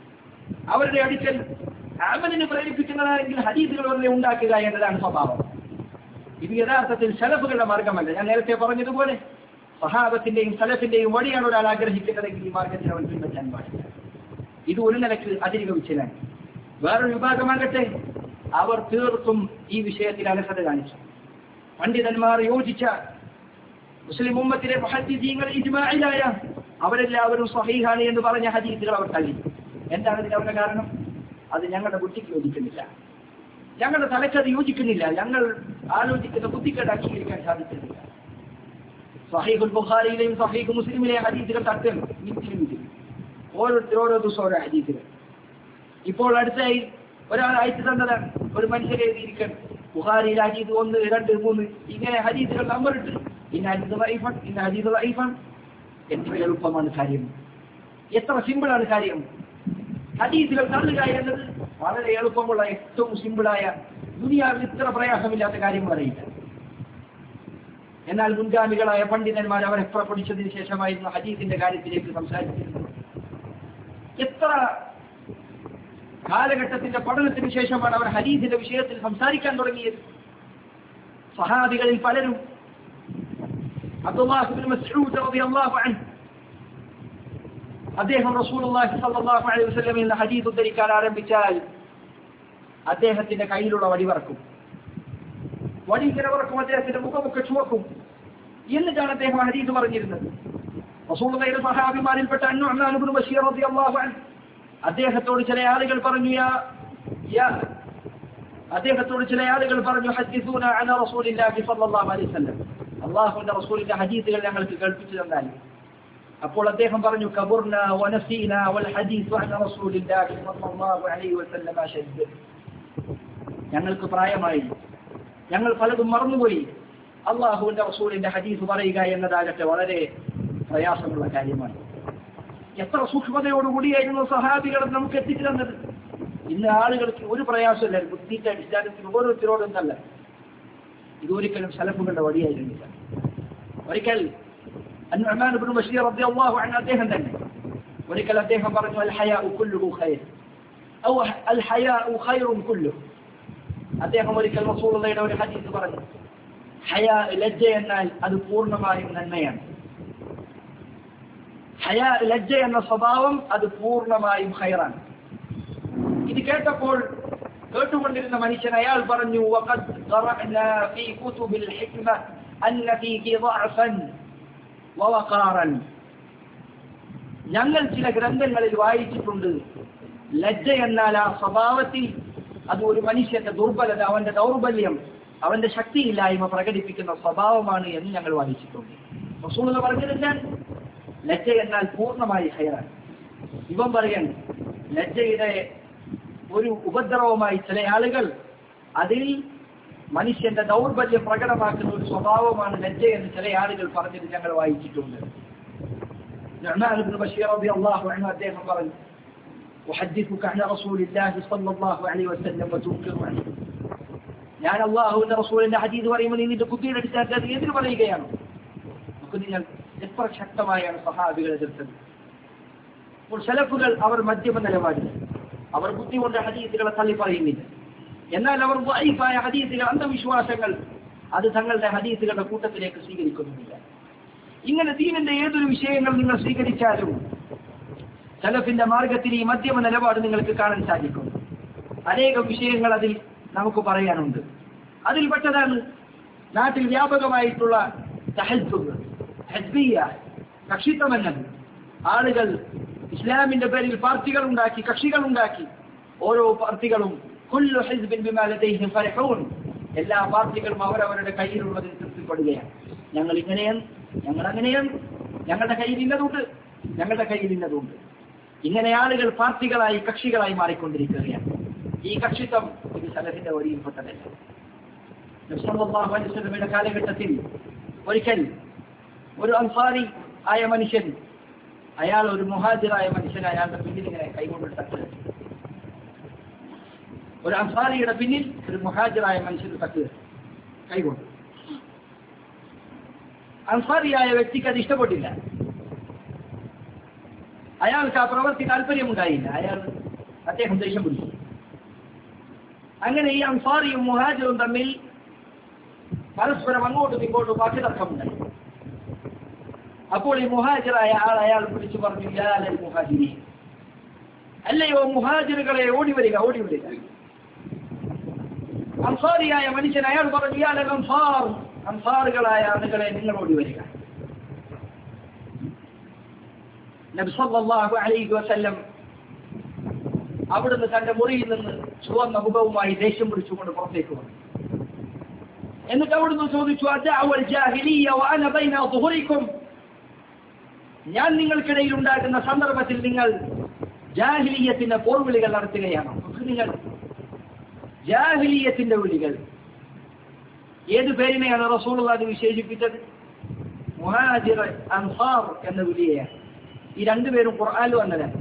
അവരുടെ അടുക്കൽ അമലിന് പ്രേരിപ്പിക്കുന്നതാണെങ്കിൽ ഹദീസുകൾ വെറുതെ ഉണ്ടാക്കുക എന്നതാണ് സ്വഭാവം ഇത് യഥാർത്ഥത്തിൽ സലഫുകളുടെ മാർഗമല്ല ഞാൻ നേരത്തെ പറഞ്ഞതുപോലെ സഹാബത്തിന്റെയും സലഫിന്റെയും വഴിയാണ് ഒരാൾ ആഗ്രഹിക്കുന്നതെങ്കിൽ ഈ മാർഗത്തിൽ അവൻ പിൻപറ്റാൻ പാടില്ല ഇത് ഒരു നിലക്ക് അതിരികവിച്ചലാണ് വേറൊരു വിഭാഗമാകട്ടെ അവർ തീർത്തും ഈ വിഷയത്തിൽ അലസത കാണിച്ചു പണ്ഡിതന്മാർ യോജിച്ച മുസ്ലിം ഉമ്മത്തിലെ മഹദ്ദീങ്ങൾ ഇജ്മാഇലായ അവരെല്ലാവരും സഹീഹാണ് എന്ന് പറഞ്ഞ ഹദീസുകൾ അവർ തള്ളി എന്താണ് ഇതിന് അവരുടെ കാരണം അത് ഞങ്ങളുടെ ബുദ്ധിക്ക് യോജിക്കുന്നില്ല ഞങ്ങളുടെ തലയ്ക്ക് അത് യോജിക്കുന്നില്ല ഞങ്ങൾ ആലോചിക്കുന്ന ബുദ്ധിക്കേട് അംഗീകരിക്കാൻ സാധിക്കുന്നില്ല സഹീഖുൽ ബുഖാരിയിലെയും സഹീഖ് മുസ്ലിമിലെയും ഹദീസുകൾ തട്ടും മിനിറ്റിന് മിനിറ്റിന് ഓരോരുത്തർ ഓരോ ദിവസം ഓരോ ഹദീസുകൾ ഇപ്പോൾ അടുത്തായി ഒരാൾ അയച്ചു തന്നതാണ് ഒരു മനുഷ്യരെ എഴുതിയിരിക്കണം ബുഹാരിയിൽ ഹദീസ് ഒന്ന് രണ്ട് മൂന്ന് ഇങ്ങനെ ഹദീസുകൾ നമ്പർ ഇട്ട് ഇന്ന ഹദീസ് ലൈഫൺ ഇന്ന ഹദീസ് ലൈഫൺ എത്ര എളുപ്പമാണ് കാര്യം എത്ര സിമ്പിളാണ് കാര്യം ഹദീസുകൾ തള്ളുക എന്നത് വളരെ എളുപ്പമുള്ള ഏറ്റവും സിമ്പിളായ ദുനിയാവിൽ ഇത്ര പ്രയാസമില്ലാത്ത കാര്യം പറയില്ല എന്നാൽ മുൻഗാമികളായ പണ്ഡിതന്മാർ അവരെ പുറപ്പെടുവിച്ചതിന് ശേഷമായിരുന്നു ഹദീസിന്റെ കാര്യത്തിലേക്ക് സംസാരിച്ചിരുന്നത് എത്ര കാലഘട്ടത്തിന്റെ പഠനത്തിന് ശേഷമാണ് അവർ ഹദീസിന്റെ വിഷയത്തിൽ സംസാരിക്കാൻ തുടങ്ങിയത് സഹാബികളിൽ പലരും അബ്ദുല്ലാഹ് ഇബ്നു മസ്ഊദ് റളിയല്ലാഹു അൻഹു അദ്ദേഹം റസൂലുള്ളാഹി സ്വല്ലല്ലാഹു അലൈഹി വസല്ലമയിൽ നിന്ന് ഹദീസ് ഉദ്ധരിക്കാൻ ആരംഭിച്ചാൽ അദ്ദേഹത്തിന്റെ കയ്യിലുള്ള വടി വറക്കും വടി ഇങ്ങനെ വറക്കും അദ്ദേഹത്തിന്റെ മുഖമൊക്കെ ചുവക്കും എന്നിട്ടാണ് അദ്ദേഹം ഹദീസ് പറഞ്ഞിരുന്നത് റസൂലുള്ളാഹിയുടെ സഹാബിമാരിൽപ്പെട്ട അന്നുഅ്മാൻ ഇബ്നു ബഷീർ റളിയല്ലാഹു അൻഹു അദ്ദേഹത്തോട് ചില ആളുകൾ പറഞ്ഞു യാ യാ അദ്ദേഹത്തോട് ചില ആളുകൾ പറഞ്ഞു ഹദ്ദിസൂന അന റസൂലില്ലാഹി സ്വല്ലല്ലാഹു അലൈഹി വസല്ലം അല്ലാഹുവിന്റെ റസൂലിന്റെ ഹദീസുകൾ ഞങ്ങൾക്ക് കേൾപ്പിച്ചു തന്നാൽ അപ്പോൾ അദ്ദേഹം പറഞ്ഞു കബുർന വനസീന വൽ ഹദീസു അന റസൂലില്ലാഹി സ്വല്ലല്ലാഹു അലൈഹി വസല്ലം അശദ് ഞങ്ങൾക്ക് പ്രായമായി ഞങ്ങൾ പലതും മറന്നുപോയി അള്ളാഹുവിന്റെ റസൂലിന്റെ ഹദീസ് പറയുക എന്നതാകട്ടെ വളരെ പ്രയാസമുള്ള കാര്യമാണ് എത്ര സൂക്ഷ്മതയോടുകൂടിയായിരുന്നു സഹാബികൾ നമുക്ക് എത്തിച്ചു തന്നത് ഇന്ന് ആളുകൾക്ക് ഒരു പ്രയാസമില്ല ബുദ്ധിന്റെ അടിസ്ഥാനത്തിൽ ഓരോരുത്തരോടും തല്ല ഇതൊരിക്കലും സലഫുകളുടെ വഴിയായിരുന്നില്ല ഒരിക്കൽ അന്നുഅമാൻ ഇബ്നു ബഷീർ റളിയല്ലാഹു അൻഹു അദ്ദേഹം തന്നെ ഒരിക്കൽ അദ്ദേഹം പറഞ്ഞു അൽ ഹയാഉ കുല്ലുഹു ഖൈർ ഔ അൽ ഹയാഉ ഖൈറുൻ കുല്ലുഹു അദ്ദേഹം ഒരിക്കൽ റസൂലുള്ളാഹിയുടെ ഒരു ഹദീസ് പറഞ്ഞു ഹയാ ലജ്ജ എന്നാൽ അത് പൂർണ്ണമായും നന്മയാണ് ഹയാ ലജ്ജ എന്ന സ്വഭാവം അത് പൂർണ്ണമായും ഖൈറാണ് ഇത് കേട്ടപ്പോൾ കേട്ടുകൊണ്ടിരുന്ന മനുഷ്യൻ അയാൾ പറഞ്ഞു وقد قرأنا في كتب الحكمة أن فيك ضعفا ووقارا ഞങ്ങൾ ചില ഗ്രന്ഥങ്ങളിൽ വായിച്ചിട്ടുണ്ട് ലജ്ജ എന്നാൽ ആ സ്വഭാവത്തിൽ അത് ഒരു മനുഷ്യന്റെ ദുർബലത അവന്റെ ദൗർബല്യം അവന്റെ ശക്തിയില്ലായ്മ പ്രകടിപ്പിക്കുന്ന സ്വഭാവമാണ് എന്ന് ഞങ്ങൾ വായിച്ചിട്ടുണ്ട് റസൂൽ പറഞ്ഞതില്ല ലജ്ജ എന്നാൽ പൂർണ്ണമായി ഹയറാണ് ഇവൻ പറയാൻ ലജ്ജയുടെ ഒരു ഉപദ്രവമായി ചില ആളുകൾ അതിൽ മനുഷ്യന്റെ ദൗർബല്യം പ്രകടമാക്കുന്ന ഒരു സ്വഭാവമാണ് ലജ്ജ എന്ന് ചില ആളുകൾ പറഞ്ഞത് ഞങ്ങൾ വായിച്ചിട്ടുണ്ട് نعمان بن بشير رضي الله عنه അദ്ദേഹം പറഞ്ഞു أحدثك عن رسول الله صلى الله عليه وسلم وتنكر عنه ഞാൻ അള്ളാഹുവിന്റെ റസൂലിന്റെ ഹദീദ് പറയുമ്പോൾ നീ നിന്റെ ബുദ്ധിയുടെ അടിസ്ഥാനത്തിൽ അത് എതിര് പറയുകയാണ് നമുക്ക് നിങ്ങൾ എത്ര ശക്തമായാണ് സഹാബികൾ എതിർത്തത് അപ്പോൾ സലഫുകൾ അവർ മധ്യമ നിലപാടിൽ അവർ ബുദ്ധി കൊണ്ട് ഹദീസുകളെ തള്ളി പറയുന്നില്ല എന്നാൽ അവർ വൈഫായ ഹദീസുകൾ അന്ധവിശ്വാസങ്ങൾ അത് തങ്ങളുടെ ഹദീസുകളുടെ കൂട്ടത്തിലേക്ക് സ്വീകരിക്കുന്നുമില്ല ഇങ്ങനെ ദീനിന്റെ ഏതൊരു വിഷയങ്ങൾ നിങ്ങൾ സ്വീകരിച്ചാലും സലഫിന്റെ മാർഗത്തിൽ ഈ മധ്യമ നിലപാട് നിങ്ങൾക്ക് കാണാൻ സാധിക്കും അനേകം വിഷയങ്ങൾ അതിൽ നമുക്ക് പറയാനുണ്ട് അതിൽപ്പെട്ടതാണ് നാട്ടിൽ വ്യാപകമായിട്ടുള്ള തഹൽസുകൾ ഹസ്ബിയ കക്ഷിത്വമെന്നത് ആളുകൾ ഇസ്ലാമിന്റെ പേരിൽ പാർട്ടികൾ ഉണ്ടാക്കി കക്ഷികൾ ഉണ്ടാക്കി ഓരോ പാർട്ടികളും കുല്ലു ഹിസ്ബിൻ ബിമാ ലദൈഹിം ഫരഹൂൻ എല്ലാ പാർട്ടികളും അവരവരുടെ കയ്യിലുള്ളതിൽ തൃപ്തിപ്പെടുകയാണ് ഞങ്ങൾ ഇങ്ങനെയാണ് ഞങ്ങൾ അങ്ങനെയാണ് ഞങ്ങളുടെ കയ്യിൽ ഇന്നതുണ്ട് ഞങ്ങളുടെ കയ്യിൽ ഇന്നതുണ്ട് ഇങ്ങനെ ആളുകൾ പാർട്ടികളായി കക്ഷികളായി മാറിക്കൊണ്ടിരിക്കുകയാണ് ഈ കക്ഷിത്വം ഇത് സലഫിന്റെ വഴിയിൽപ്പെട്ടതല്ല നബ്സല്ലാഹു അലൈഹി വസല്ലമയുടെ കാലഘട്ടത്തിൽ ഒരിക്കൽ ഒരു അൻസാരി ആയ മനുഷ്യൻ അയാൾ ഒരു മുഹാജിറായ മനുഷ്യൻ അയാളുടെ പിന്നിൽ ഇങ്ങനെ കൈകൊണ്ട് തട്ട് ഒരു അൻസാരിയുടെ പിന്നിൽ ഒരു മുഹാജിറായ മനുഷ്യൻ തട്ട് കൈകൊണ്ട് അൻസാരിയായ വ്യക്തിക്ക് അത് ഇഷ്ടപ്പെട്ടില്ല അയാൾക്ക് ആ പ്രവൃത്തി താല്പര്യമുണ്ടായില്ല അയാൾ അദ്ദേഹം ദേഷ്യം പിടിച്ചു അങ്ങനെ ഈ അൻസാറിയും മുഹാജിറും തമ്മിൽ പരസ്പരം അങ്ങോട്ടും ഇങ്ങോട്ടും വാക്കുതർക്കമുണ്ടായി അപ്പോൾ ഈ മുഹാജിറായ ആൾ അയാൾ വിളിച്ചു പറഞ്ഞു യാലൽ മുഹാജിരി അല്ലയോ മുഹാജിറുകളെ ഓടി വരിക ഓടി വരിക അൻസാരിയായ മനുഷ്യൻ അയാൾ പറഞ്ഞു യാലൽ അൻസാർ അൻസാറുകളായ ആളുകളെ നിങ്ങൾ ഓടി വരിക നബി സല്ലല്ലാഹു അലൈഹി വസല്ലം അവിടുന്ന് തന്റെ മുറിയിൽ നിന്ന് ചുവന്ന മുഖവുമായി ദേഷ്യം പിടിച്ചുകൊണ്ട് പുറത്തേക്ക് വന്നു എന്നിട്ട് അവിടുന്ന് ചോദിച്ചു അജഅവൽ ജാഹിലിയ വഅന ബൈന ളുഹുരിക്കും ഞാൻ നിങ്ങൾക്കിടയിൽ ഉണ്ടാകുന്ന സന്ദർഭത്തിൽ നിങ്ങൾ ജാഹിലിയത്തിന്റെ പോർവിളികൾ നടത്തുകയാണോ നോക്ക് നിങ്ങൾ ജാഹിലിയത്തിന്റെ വിളികൾ ഏത് പേരിനെയാണ് റസൂൾ അത് വിശേഷിപ്പിച്ചത് മുഹാജിർ അൻസാർ എന്ന വിളിയെയാണ് ഈ രണ്ടുപേരും ഖുർആാനിൽ വന്നതാണ്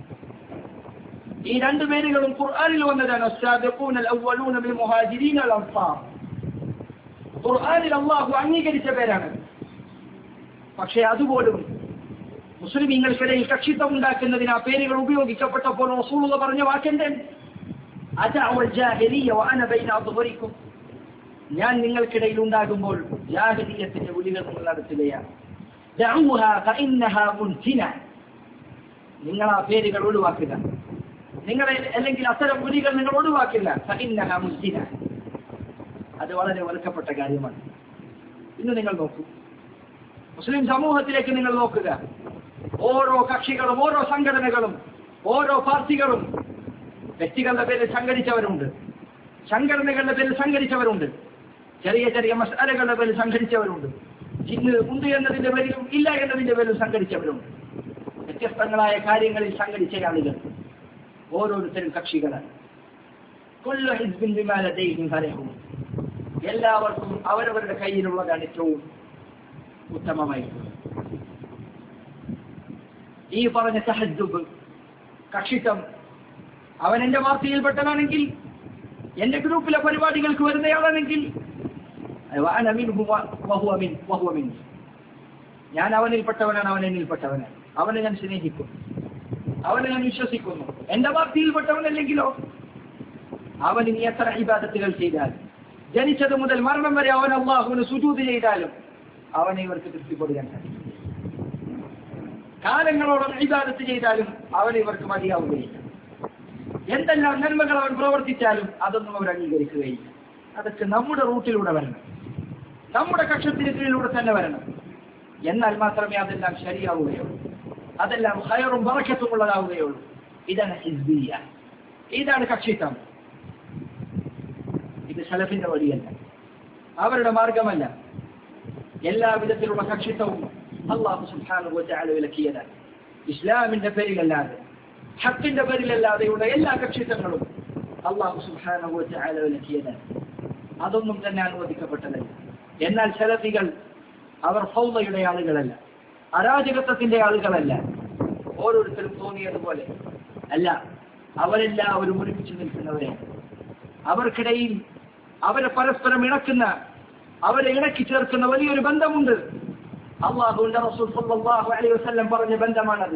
ഈ രണ്ടു പേരുകളും ഖുർആാനിൽ വന്നതാണ് السابقون الأولون من المهاجرين والأنصار ഖുർആാനിൽ അള്ളാഹു അംഗീകരിച്ച പേരാണ് പക്ഷേ അതുപോലും മുസ്ലിമീങ്ങൾക്കിടയിൽ കക്ഷിത്വം ഉണ്ടാക്കുന്നതിന് ആ പേരുകൾ ഉപയോഗിക്കപ്പെട്ടപ്പോൾ റസൂലുള്ള പറഞ്ഞ വാക്കെന്ത് അജാവൽക്കും ഞാൻ നിങ്ങൾക്കിടയിൽ ഉണ്ടാകുമ്പോൾ ജാഹിലിയത്തിന്റെ വിളികൾ നിങ്ങൾ നടത്തുകയാണ് നിങ്ങൾ ആ പേരുകൾ ഒഴിവാക്കുക നിങ്ങളെ അല്ലെങ്കിൽ അത്തരം വിളികൾ നിങ്ങൾ ഒഴിവാക്കില്ല അത് വളരെ വെറുക്കപ്പെട്ട കാര്യമാണ് ഇന്ന് നിങ്ങൾ നോക്കൂ മുസ്ലിം സമൂഹത്തിലേക്ക് നിങ്ങൾ നോക്കുക ഓരോ കക്ഷികളും ഓരോ സംഘടനകളും ഓരോ പാർട്ടികളും വ്യക്തികളുടെ പേരിൽ സംഘടിച്ചവരുണ്ട് സംഘടനകളുടെ പേരിൽ സംഘടിച്ചവരുണ്ട് ചെറിയ ചെറിയ മസാലകളുടെ പേരിൽ സംഘടിച്ചവരുണ്ട് ഇന്ന് ഉണ്ട് എന്നതിന്റെ പേരിലും ഇല്ല എന്നതിന്റെ പേരിലും സംഘടിച്ചവരുണ്ട് വ്യത്യസ്തങ്ങളായ കാര്യങ്ങളിൽ സംഘടിച്ച ആളുകൾ ഓരോരുത്തരും കക്ഷികളാണ് കൊല്ലു ഹിസ്ബിൻ വിമാനത്തെയും ഫലഹവും എല്ലാവർക്കും അവരവരുടെ കയ്യിലുള്ളതാണ് ഏറ്റവും ഉത്തമമായിട്ടുള്ളത് ഈ പറഞ്ഞ സഹജുബ് കക്ഷിത്വം അവൻ എന്റെ വാർത്തയിൽപ്പെട്ടവനാണെങ്കിൽ എന്റെ ഗ്രൂപ്പിലെ പരിപാടികൾക്ക് വരുന്നയാളാണെങ്കിൽ وأنا منه وهو من وهو مني ഞാൻ അവനിൽപ്പെട്ടവനാണ് അവൻ എന്നിൽപ്പെട്ടവനാണ് അവനെ ഞാൻ സ്നേഹിക്കുന്നു അവനെ ഞാൻ വിശ്വസിക്കുന്നു എന്റെ പാർട്ടിയിൽപ്പെട്ടവനല്ലെങ്കിലോ അവൻ ഇനി എത്ര ഇബാദത്തുകൾ ചെയ്താലും ജനിച്ചത് മുതൽ മരണം വരെ അവൻ അള്ളാഹുവിന് സുജൂത് ചെയ്താലും അവനെ ഇവർക്ക് തൃപ്തിപ്പെടുത്താൻ സാധിക്കും കാലങ്ങളോളം ഇബാദത്ത് ചെയ്താലും അവൻ ഇവർക്ക് മതിയാവുകയില്ല എന്തെല്ലാം നന്മകൾ അവൻ പ്രവർത്തിച്ചാലും അതൊന്നും അവർ അംഗീകരിക്കുകയില്ല അതൊക്കെ നമ്മുടെ റൂട്ടിലൂടെ വരണം നമ്മുടെ കക്ഷത്തിന് കീഴിലൂടെ തന്നെ വരണം എന്നാൽ മാത്രമേ അതെല്ലാം ശരിയാവുകയുള്ളൂ അതെല്ലാം ഹയറും പറക്കത്തും ഉള്ളതാവുകയുള്ളൂ ഇതാണ് ഹിസ്ബിയ ഇതാണ് കക്ഷിത്വം ഇത് സലഫിന്റെ വഴിയല്ല അവരുടെ മാർഗമല്ല എല്ലാ വിധത്തിലുള്ള കക്ഷിത്വവും അള്ളാഹു സുൽഹാനു വിലക്കിയതാണ് ഇസ്ലാമിന്റെ പേരിലല്ലാതെ ഹക്കിന്റെ പേരിലല്ലാതെയുള്ള എല്ലാ കക്ഷിത്വങ്ങളും അള്ളാഹു സുൽഹാനു വിലക്കിയതാണ് അതൊന്നും തന്നെ അനുവദിക്കപ്പെട്ടതല്ല എന്നാൽ സലഫികൾ അവർ ഫൗദയുടെ ആളുകളല്ല അരാജകത്വത്തിന്റെ ആളുകളല്ല ഓരോരുത്തരും തോന്നിയതുപോലെ അല്ല അവരെല്ലാവരും ഒരുമിച്ച് നിൽക്കുന്നവരെയാണ് അവർക്കിടയിൽ അവരെ പരസ്പരം ഇണക്കുന്ന അവരെ ഇണക്കി ചേർക്കുന്ന വലിയൊരു ബന്ധമുണ്ട് അള്ളാഹുവിന്റെ റസൂൽ സല്ലല്ലാഹു അലൈഹി വസല്ലം പറഞ്ഞ ബന്ധമാണത്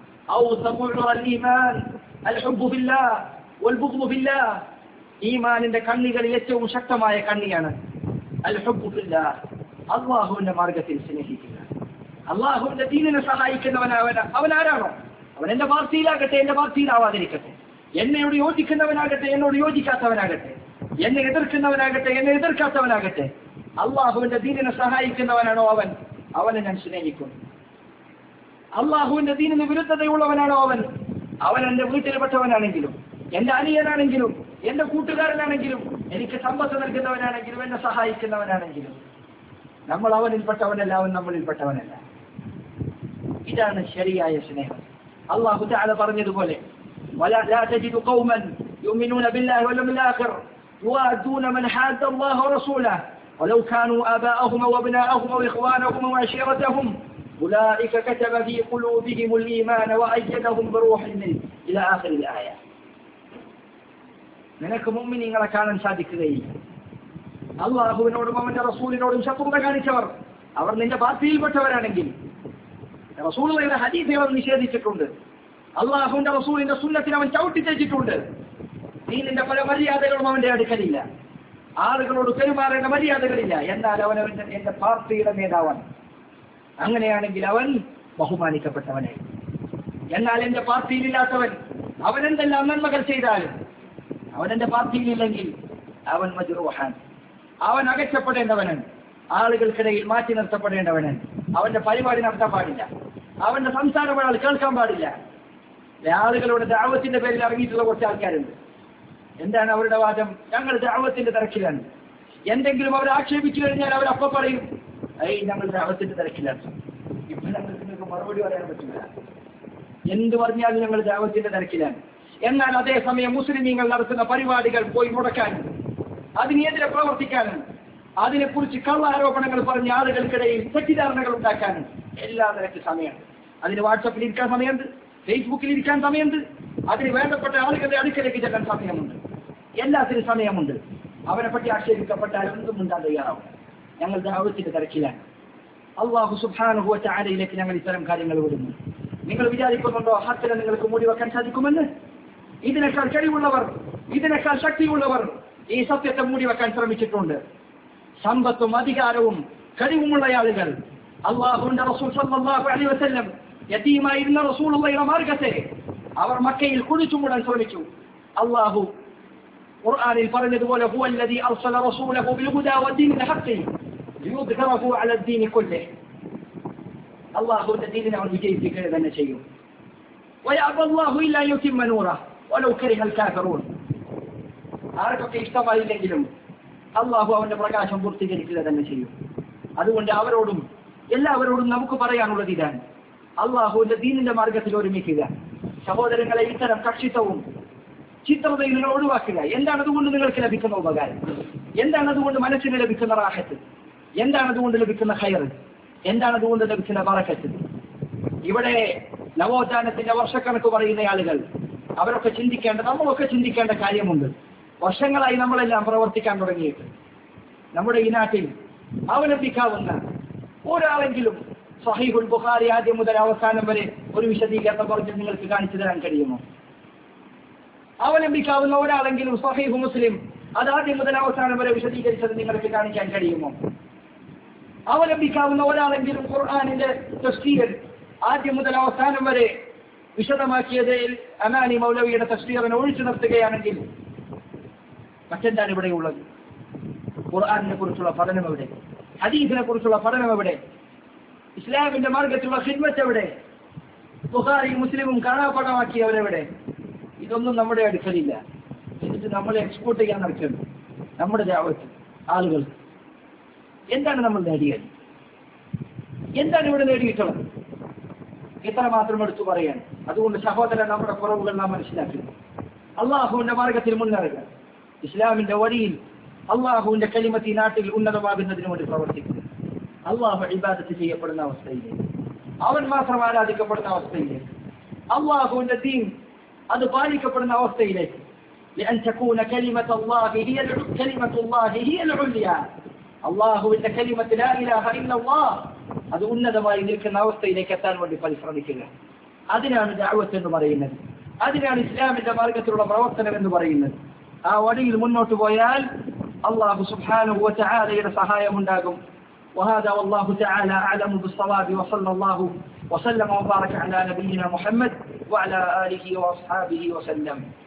ഈമാനിന്റെ കണ്ണികളിൽ ഏറ്റവും ശക്തമായ കണ്ണിയാണ് അൽ ഹുബുല്ല അള്ളാഹുവിന്റെ മാർഗത്തിൽ സ്നേഹിക്കുക അള്ളാഹുവിന്റെ ദീനിനെ സഹായിക്കുന്നവനവൻ അവൻ ആരാണോ അവൻ എന്റെ പാർട്ടിയിലാകട്ടെ എന്റെ പാർട്ടിയിലാവാതിരിക്കട്ടെ എന്നോട് യോജിക്കുന്നവനാകട്ടെ എന്നോട് യോജിക്കാത്തവനാകട്ടെ എന്നെ എതിർക്കുന്നവനാകട്ടെ എന്നെ എതിർക്കാത്തവനാകട്ടെ അള്ളാഹുവിന്റെ ദീനിനെ സഹായിക്കുന്നവനാണോ അവൻ അവനെ ഞാൻ സ്നേഹിക്കുന്നു അള്ളാഹുവിന്റെ ദീനിന് വിരുദ്ധതയുള്ളവനാണോ അവൻ അവൻ എന്റെ വീട്ടിൽപ്പെട്ടവനാണെങ്കിലും എന്റെ അനിയനാണെങ്കിലും എന്റെ കൂട്ടുകാരനാണെങ്കിലും എനിക്ക് സമ്പത്ത് നൽകുന്നവനാണെങ്കിലും എന്നെ സഹായിക്കുന്നവനാണെങ്കിലും നമ്മൾ അവനിൽപ്പെട്ടവനല്ല അവൻ നമ്മളിൽപ്പെട്ടവനല്ല ഇതാണ് ശരിയായ സ്നേഹം അള്ളാഹു താല പറഞ്ഞതുപോലെ ولا لا تجد قوما يؤمنون بالله واليوم الآخر يوادون من حاد الله ورسوله ولو كانوا آباءهم وابناءهم وإخوانهم وعشيرتهم أولئك كتب في قلوبهم الإيمان وأيدهم بروح منه إلى آخر الآية നിനക്ക് മുമ്മിനിങ്ങളെ കാണാൻ സാധിക്കുകയില്ല അള്ളാഹുവിനോടും അവന്റെ റസൂലിനോടും ശത്രുത കാണിച്ചവർ അവർ നിന്റെ പാർട്ടിയിൽപ്പെട്ടവരാണെങ്കിൽ റസൂലുള്ളയുടെ ഹദീസുകൾ അവൻ നിഷേധിച്ചിട്ടുണ്ട് അള്ളാഹുവിന്റെ റസൂലിന്റെ സുന്നത്തിന് അവൻ ചവിട്ടി തേച്ചിട്ടുണ്ട് നീ നിന്റെ പല മര്യാദകളും അവന്റെ അടുക്കലില്ല ആളുകളോട് പെരുമാറേണ്ട മര്യാദകളില്ല എന്നാൽ അവൻ അവന്റെ എന്റെ പാർട്ടിയുടെ നേതാവാണ് അങ്ങനെയാണെങ്കിൽ അവൻ ബഹുമാനിക്കപ്പെട്ടവനെ എന്നാൽ എന്റെ പാർട്ടിയിലില്ലാത്തവൻ അവൻ എന്തെല്ലാം നന്മകൾ ചെയ്താലും അവൻ എന്റെ പാർട്ടിയിലില്ലെങ്കിൽ അവൻ മജുറുഹാൻ അവൻ അകറ്റപ്പെടേണ്ടവനാണ് ആളുകൾക്കിടയിൽ മാറ്റി നിർത്തപ്പെടേണ്ടവനാണ് അവന്റെ പരിപാടി നടത്താൻ പാടില്ല അവന്റെ സംസാരം ഒരാൾ കേൾക്കാൻ പാടില്ല ആളുകളുടെ ദാവത്തിന്റെ പേരിൽ ഇറങ്ങിയിട്ടുള്ള കുറച്ച് ആൾക്കാരുണ്ട് എന്താണ് അവരുടെ വാദം ഞങ്ങൾ ദാവത്തിന്റെ തിരക്കിലാണ് എന്തെങ്കിലും അവർ ആക്ഷേപിച്ചു കഴിഞ്ഞാൽ അവർ അപ്പൊ പറയും ഏയ് ഞങ്ങൾ ദാവത്തിന്റെ തിരക്കിലാണ് ഇപ്പൊ ഞങ്ങൾക്ക് നിങ്ങൾക്ക് മറുപടി പറയാൻ പറ്റില്ല എന്ത് പറഞ്ഞാലും ഞങ്ങൾ ദാവത്തിന്റെ തിരക്കിലാണ് എന്നാൽ അതേസമയം മുസ്ലിമീങ്ങൾ നടത്തുന്ന പരിപാടികൾ പോയി മുടക്കാനും അതിനെതിരെ പ്രവർത്തിക്കാനും അതിനെക്കുറിച്ച് കള്ള ആരോപണങ്ങൾ പറഞ്ഞ ആളുകൾക്കിടയിൽ തെറ്റിദ്ധാരണകൾ ഉണ്ടാക്കാനും എല്ലാ നിരക്ക് സമയമുണ്ട് അതിന് വാട്സപ്പിൽ ഇരിക്കാൻ സമയമുണ്ട് ഫേസ്ബുക്കിൽ ഇരിക്കാൻ സമയമുണ്ട് അതിന് വേണ്ടപ്പെട്ട ആളുകളുടെ അടുക്കലേക്ക് ചെല്ലാൻ സമയമുണ്ട് എല്ലാത്തിനും സമയമുണ്ട് അവനെ പറ്റി ആക്ഷേപിക്കപ്പെട്ടാൽ ഒന്നും ഉണ്ടാൻ തയ്യാറാവും ഞങ്ങൾ ദാവത്തിന്റെ തിരക്കിലാണ് അള്ളാഹു സുബാനുഭവ ചാരയിലേക്ക് ഞങ്ങൾ ഇത്തരം കാര്യങ്ങൾ വിടുന്നു നിങ്ങൾ വിചാരിക്കുന്നുണ്ടോ ഹത്തിനെ നിങ്ങൾക്ക് മൂടി വെക്കാൻ സാധിക്കുമെന്ന് ഇതിനേക്കാൾ കഴിവുള്ളവർ ഇതിനേക്കാൾ ശക്തിയുള്ളവർ ഈ സത്യത്തെ മൂടി വെക്കാൻ ശ്രമിച്ചിട്ടുണ്ട് സമ്പത്തും അധികാരവും കഴിവുമുള്ള ആളുകൾ അള്ളാഹുവിന്റെ റസൂൽ സല്ലല്ലാഹു അലൈഹി വസല്ലം യതീമായിരുന്ന റസൂലുള്ളയുടെ മാർഗത്തെ അവർ മക്കയിൽ കുഴിച്ചു മൂടാൻ ശ്രമിച്ചു അള്ളാഹു ഖുർആനിൽ പറഞ്ഞതുപോലെ ഹുവ الذي ارسل رسوله بالهدى ودين الحق ليظهره على الدين كله അള്ളാഹുവിന്റെ ദീനിനെ അവർ വിജയിപ്പിക്കുക തന്നെ ചെയ്യും ويأبى الله إلا أن يتم نوره ولو كره الكافرون ആർക്കൊക്കെ ഇഷ്ടമായില്ലെങ്കിലും അള്ളാഹു അവന്റെ പ്രകാശം പൂർത്തീകരിക്കുക തന്നെ ചെയ്യും അതുകൊണ്ട് അവരോടും എല്ലാവരോടും നമുക്ക് പറയാനുള്ളത് ഇതാണ് അള്ളാഹുവിന്റെ ദീനിന്റെ മാർഗത്തിൽ ഒരുമിക്കുക സഹോദരങ്ങളെ ഇത്തരം കക്ഷിത്വവും ചിത്രതയിൽ നിങ്ങൾ ഒഴിവാക്കുക എന്താണ് അതുകൊണ്ട് നിങ്ങൾക്ക് ലഭിക്കുന്ന ഉപകാരം എന്താണ് അതുകൊണ്ട് മനസ്സിന് ലഭിക്കുന്ന റാഹത്ത് എന്താണ് അതുകൊണ്ട് ലഭിക്കുന്ന ഹയർ എന്താണ് അതുകൊണ്ട് ലഭിക്കുന്ന പറക്കത്ത് ഇവിടെ നവോത്ഥാനത്തിന്റെ വർഷക്കണക്ക് പറയുന്ന ആളുകൾ അവരൊക്കെ ചിന്തിക്കേണ്ട നമ്മളൊക്കെ ചിന്തിക്കേണ്ട കാര്യമുണ്ട് വർഷങ്ങളായി നമ്മളെല്ലാം പ്രവർത്തിക്കാൻ തുടങ്ങിയിട്ട് നമ്മുടെ ഈ നാട്ടിൽ അവലംബിക്കാവുന്ന ഒരാളെങ്കിലും സഹീഹുൽ ബുഖാരി ആദ്യം മുതൽ അവസാനം വരെ ഒരു വിശദീകരണം പറഞ്ഞ് നിങ്ങൾക്ക് കാണിച്ചു തരാൻ കഴിയുമോ അവലംബിക്കാവുന്ന ഒരാളെങ്കിലും സഹീഹു മുസ്ലിം അത് ആദ്യം മുതൽ അവസാനം വരെ വിശദീകരിച്ചത് നിങ്ങൾക്ക് കാണിക്കാൻ കഴിയുമോ അവലംബിക്കാവുന്ന ഒരാളെങ്കിലും ഖുർആാനിന്റെ തഫ്സീർ ആദ്യം മുതൽ അവസാനം വരെ വിശദമാക്കിയത് അമാനി മൗലവിയുടെ തഫ്സീറിനെ ഒഴിച്ചു നിർത്തുകയാണെങ്കിൽ മറ്റെന്താണ് ഇവിടെ ഉള്ളത് ഖുർആാനിനെ കുറിച്ചുള്ള പഠനം എവിടെ ഹദീസിനെ കുറിച്ചുള്ള പഠനം എവിടെ ഇസ്ലാമിന്റെ മാർഗത്തിലുള്ള ഖിദ്മത്ത് എവിടെ ബുഖാരി മുസ്ലിമും കാണാപ്പടമാക്കിയവരെവിടെ ഇതൊന്നും നമ്മുടെ അടുക്കലില്ല എന്നിട്ട് നമ്മളെ എക്സ്പോർട്ട് ചെയ്യാൻ നടക്കുന്നു നമ്മുടെ ദാവത്ത് ആളുകൾ എന്താണ് നമ്മൾ നേടിയത് എന്താണ് ഇവിടെ നേടിയിട്ടുള്ളത് ഇത്ര മാത്രം എടുത്തു പറയാൻ അതുകൊണ്ട് സഹോദരൻ നമ്മുടെ കുറവുകൾ നാം മനസ്സിലാക്കുന്നു അള്ളാഹുവിന്റെ മാർഗത്തിൽ മുന്നേറുക ഇസ്ലാമിന്റെ വഴിയിൽ അള്ളാഹുവിന്റെ കലിമത്തി നാട്ടിൽ ഉന്നതമാകുന്നതിന് വേണ്ടി പ്രവർത്തിക്കുക അള്ളാഹു ഇബാദത്ത് ചെയ്യപ്പെടുന്ന അവസ്ഥയിലേക്ക് അവൻ മാത്രം ആരാധിക്കപ്പെടുന്ന അവസ്ഥയിലേക്ക് അള്ളാഹുവിന്റെ ദീൻ അത് പാലിക്കപ്പെടുന്ന അവസ്ഥയിലേക്ക് لأن تكون كلمة الله هي الع- كلمة الله هي العليا അള്ളാഹുവിന്റെ കലിമത്ത് ലാ ഇലാഹ ഇല്ലല്ലാഹ് അത് ഉന്നതമായി നിൽക്കുന്ന അവസ്ഥയിലേക്ക് എത്താൻ വേണ്ടി പരിശ്രമിക്കുക അതിനാണ് ദഅവത്ത് എന്ന് പറയുന്നത് അതിനാണ് ഇസ്ലാമിന്റെ മാർഗത്തിലുള്ള പ്രവർത്തനം എന്ന് പറയുന്നത് ആ വഴിയിൽ മുന്നോട്ട് പോയാൽ അള്ളാഹു സുബ്ഹാനഹു വതആലയുടെ സഹായം ഉണ്ടാകും وهذا والله تعالى أعلم بالصواب وصلى الله وسلم وبارك على نبينا محمد وعلى آله وأصحابه وسلم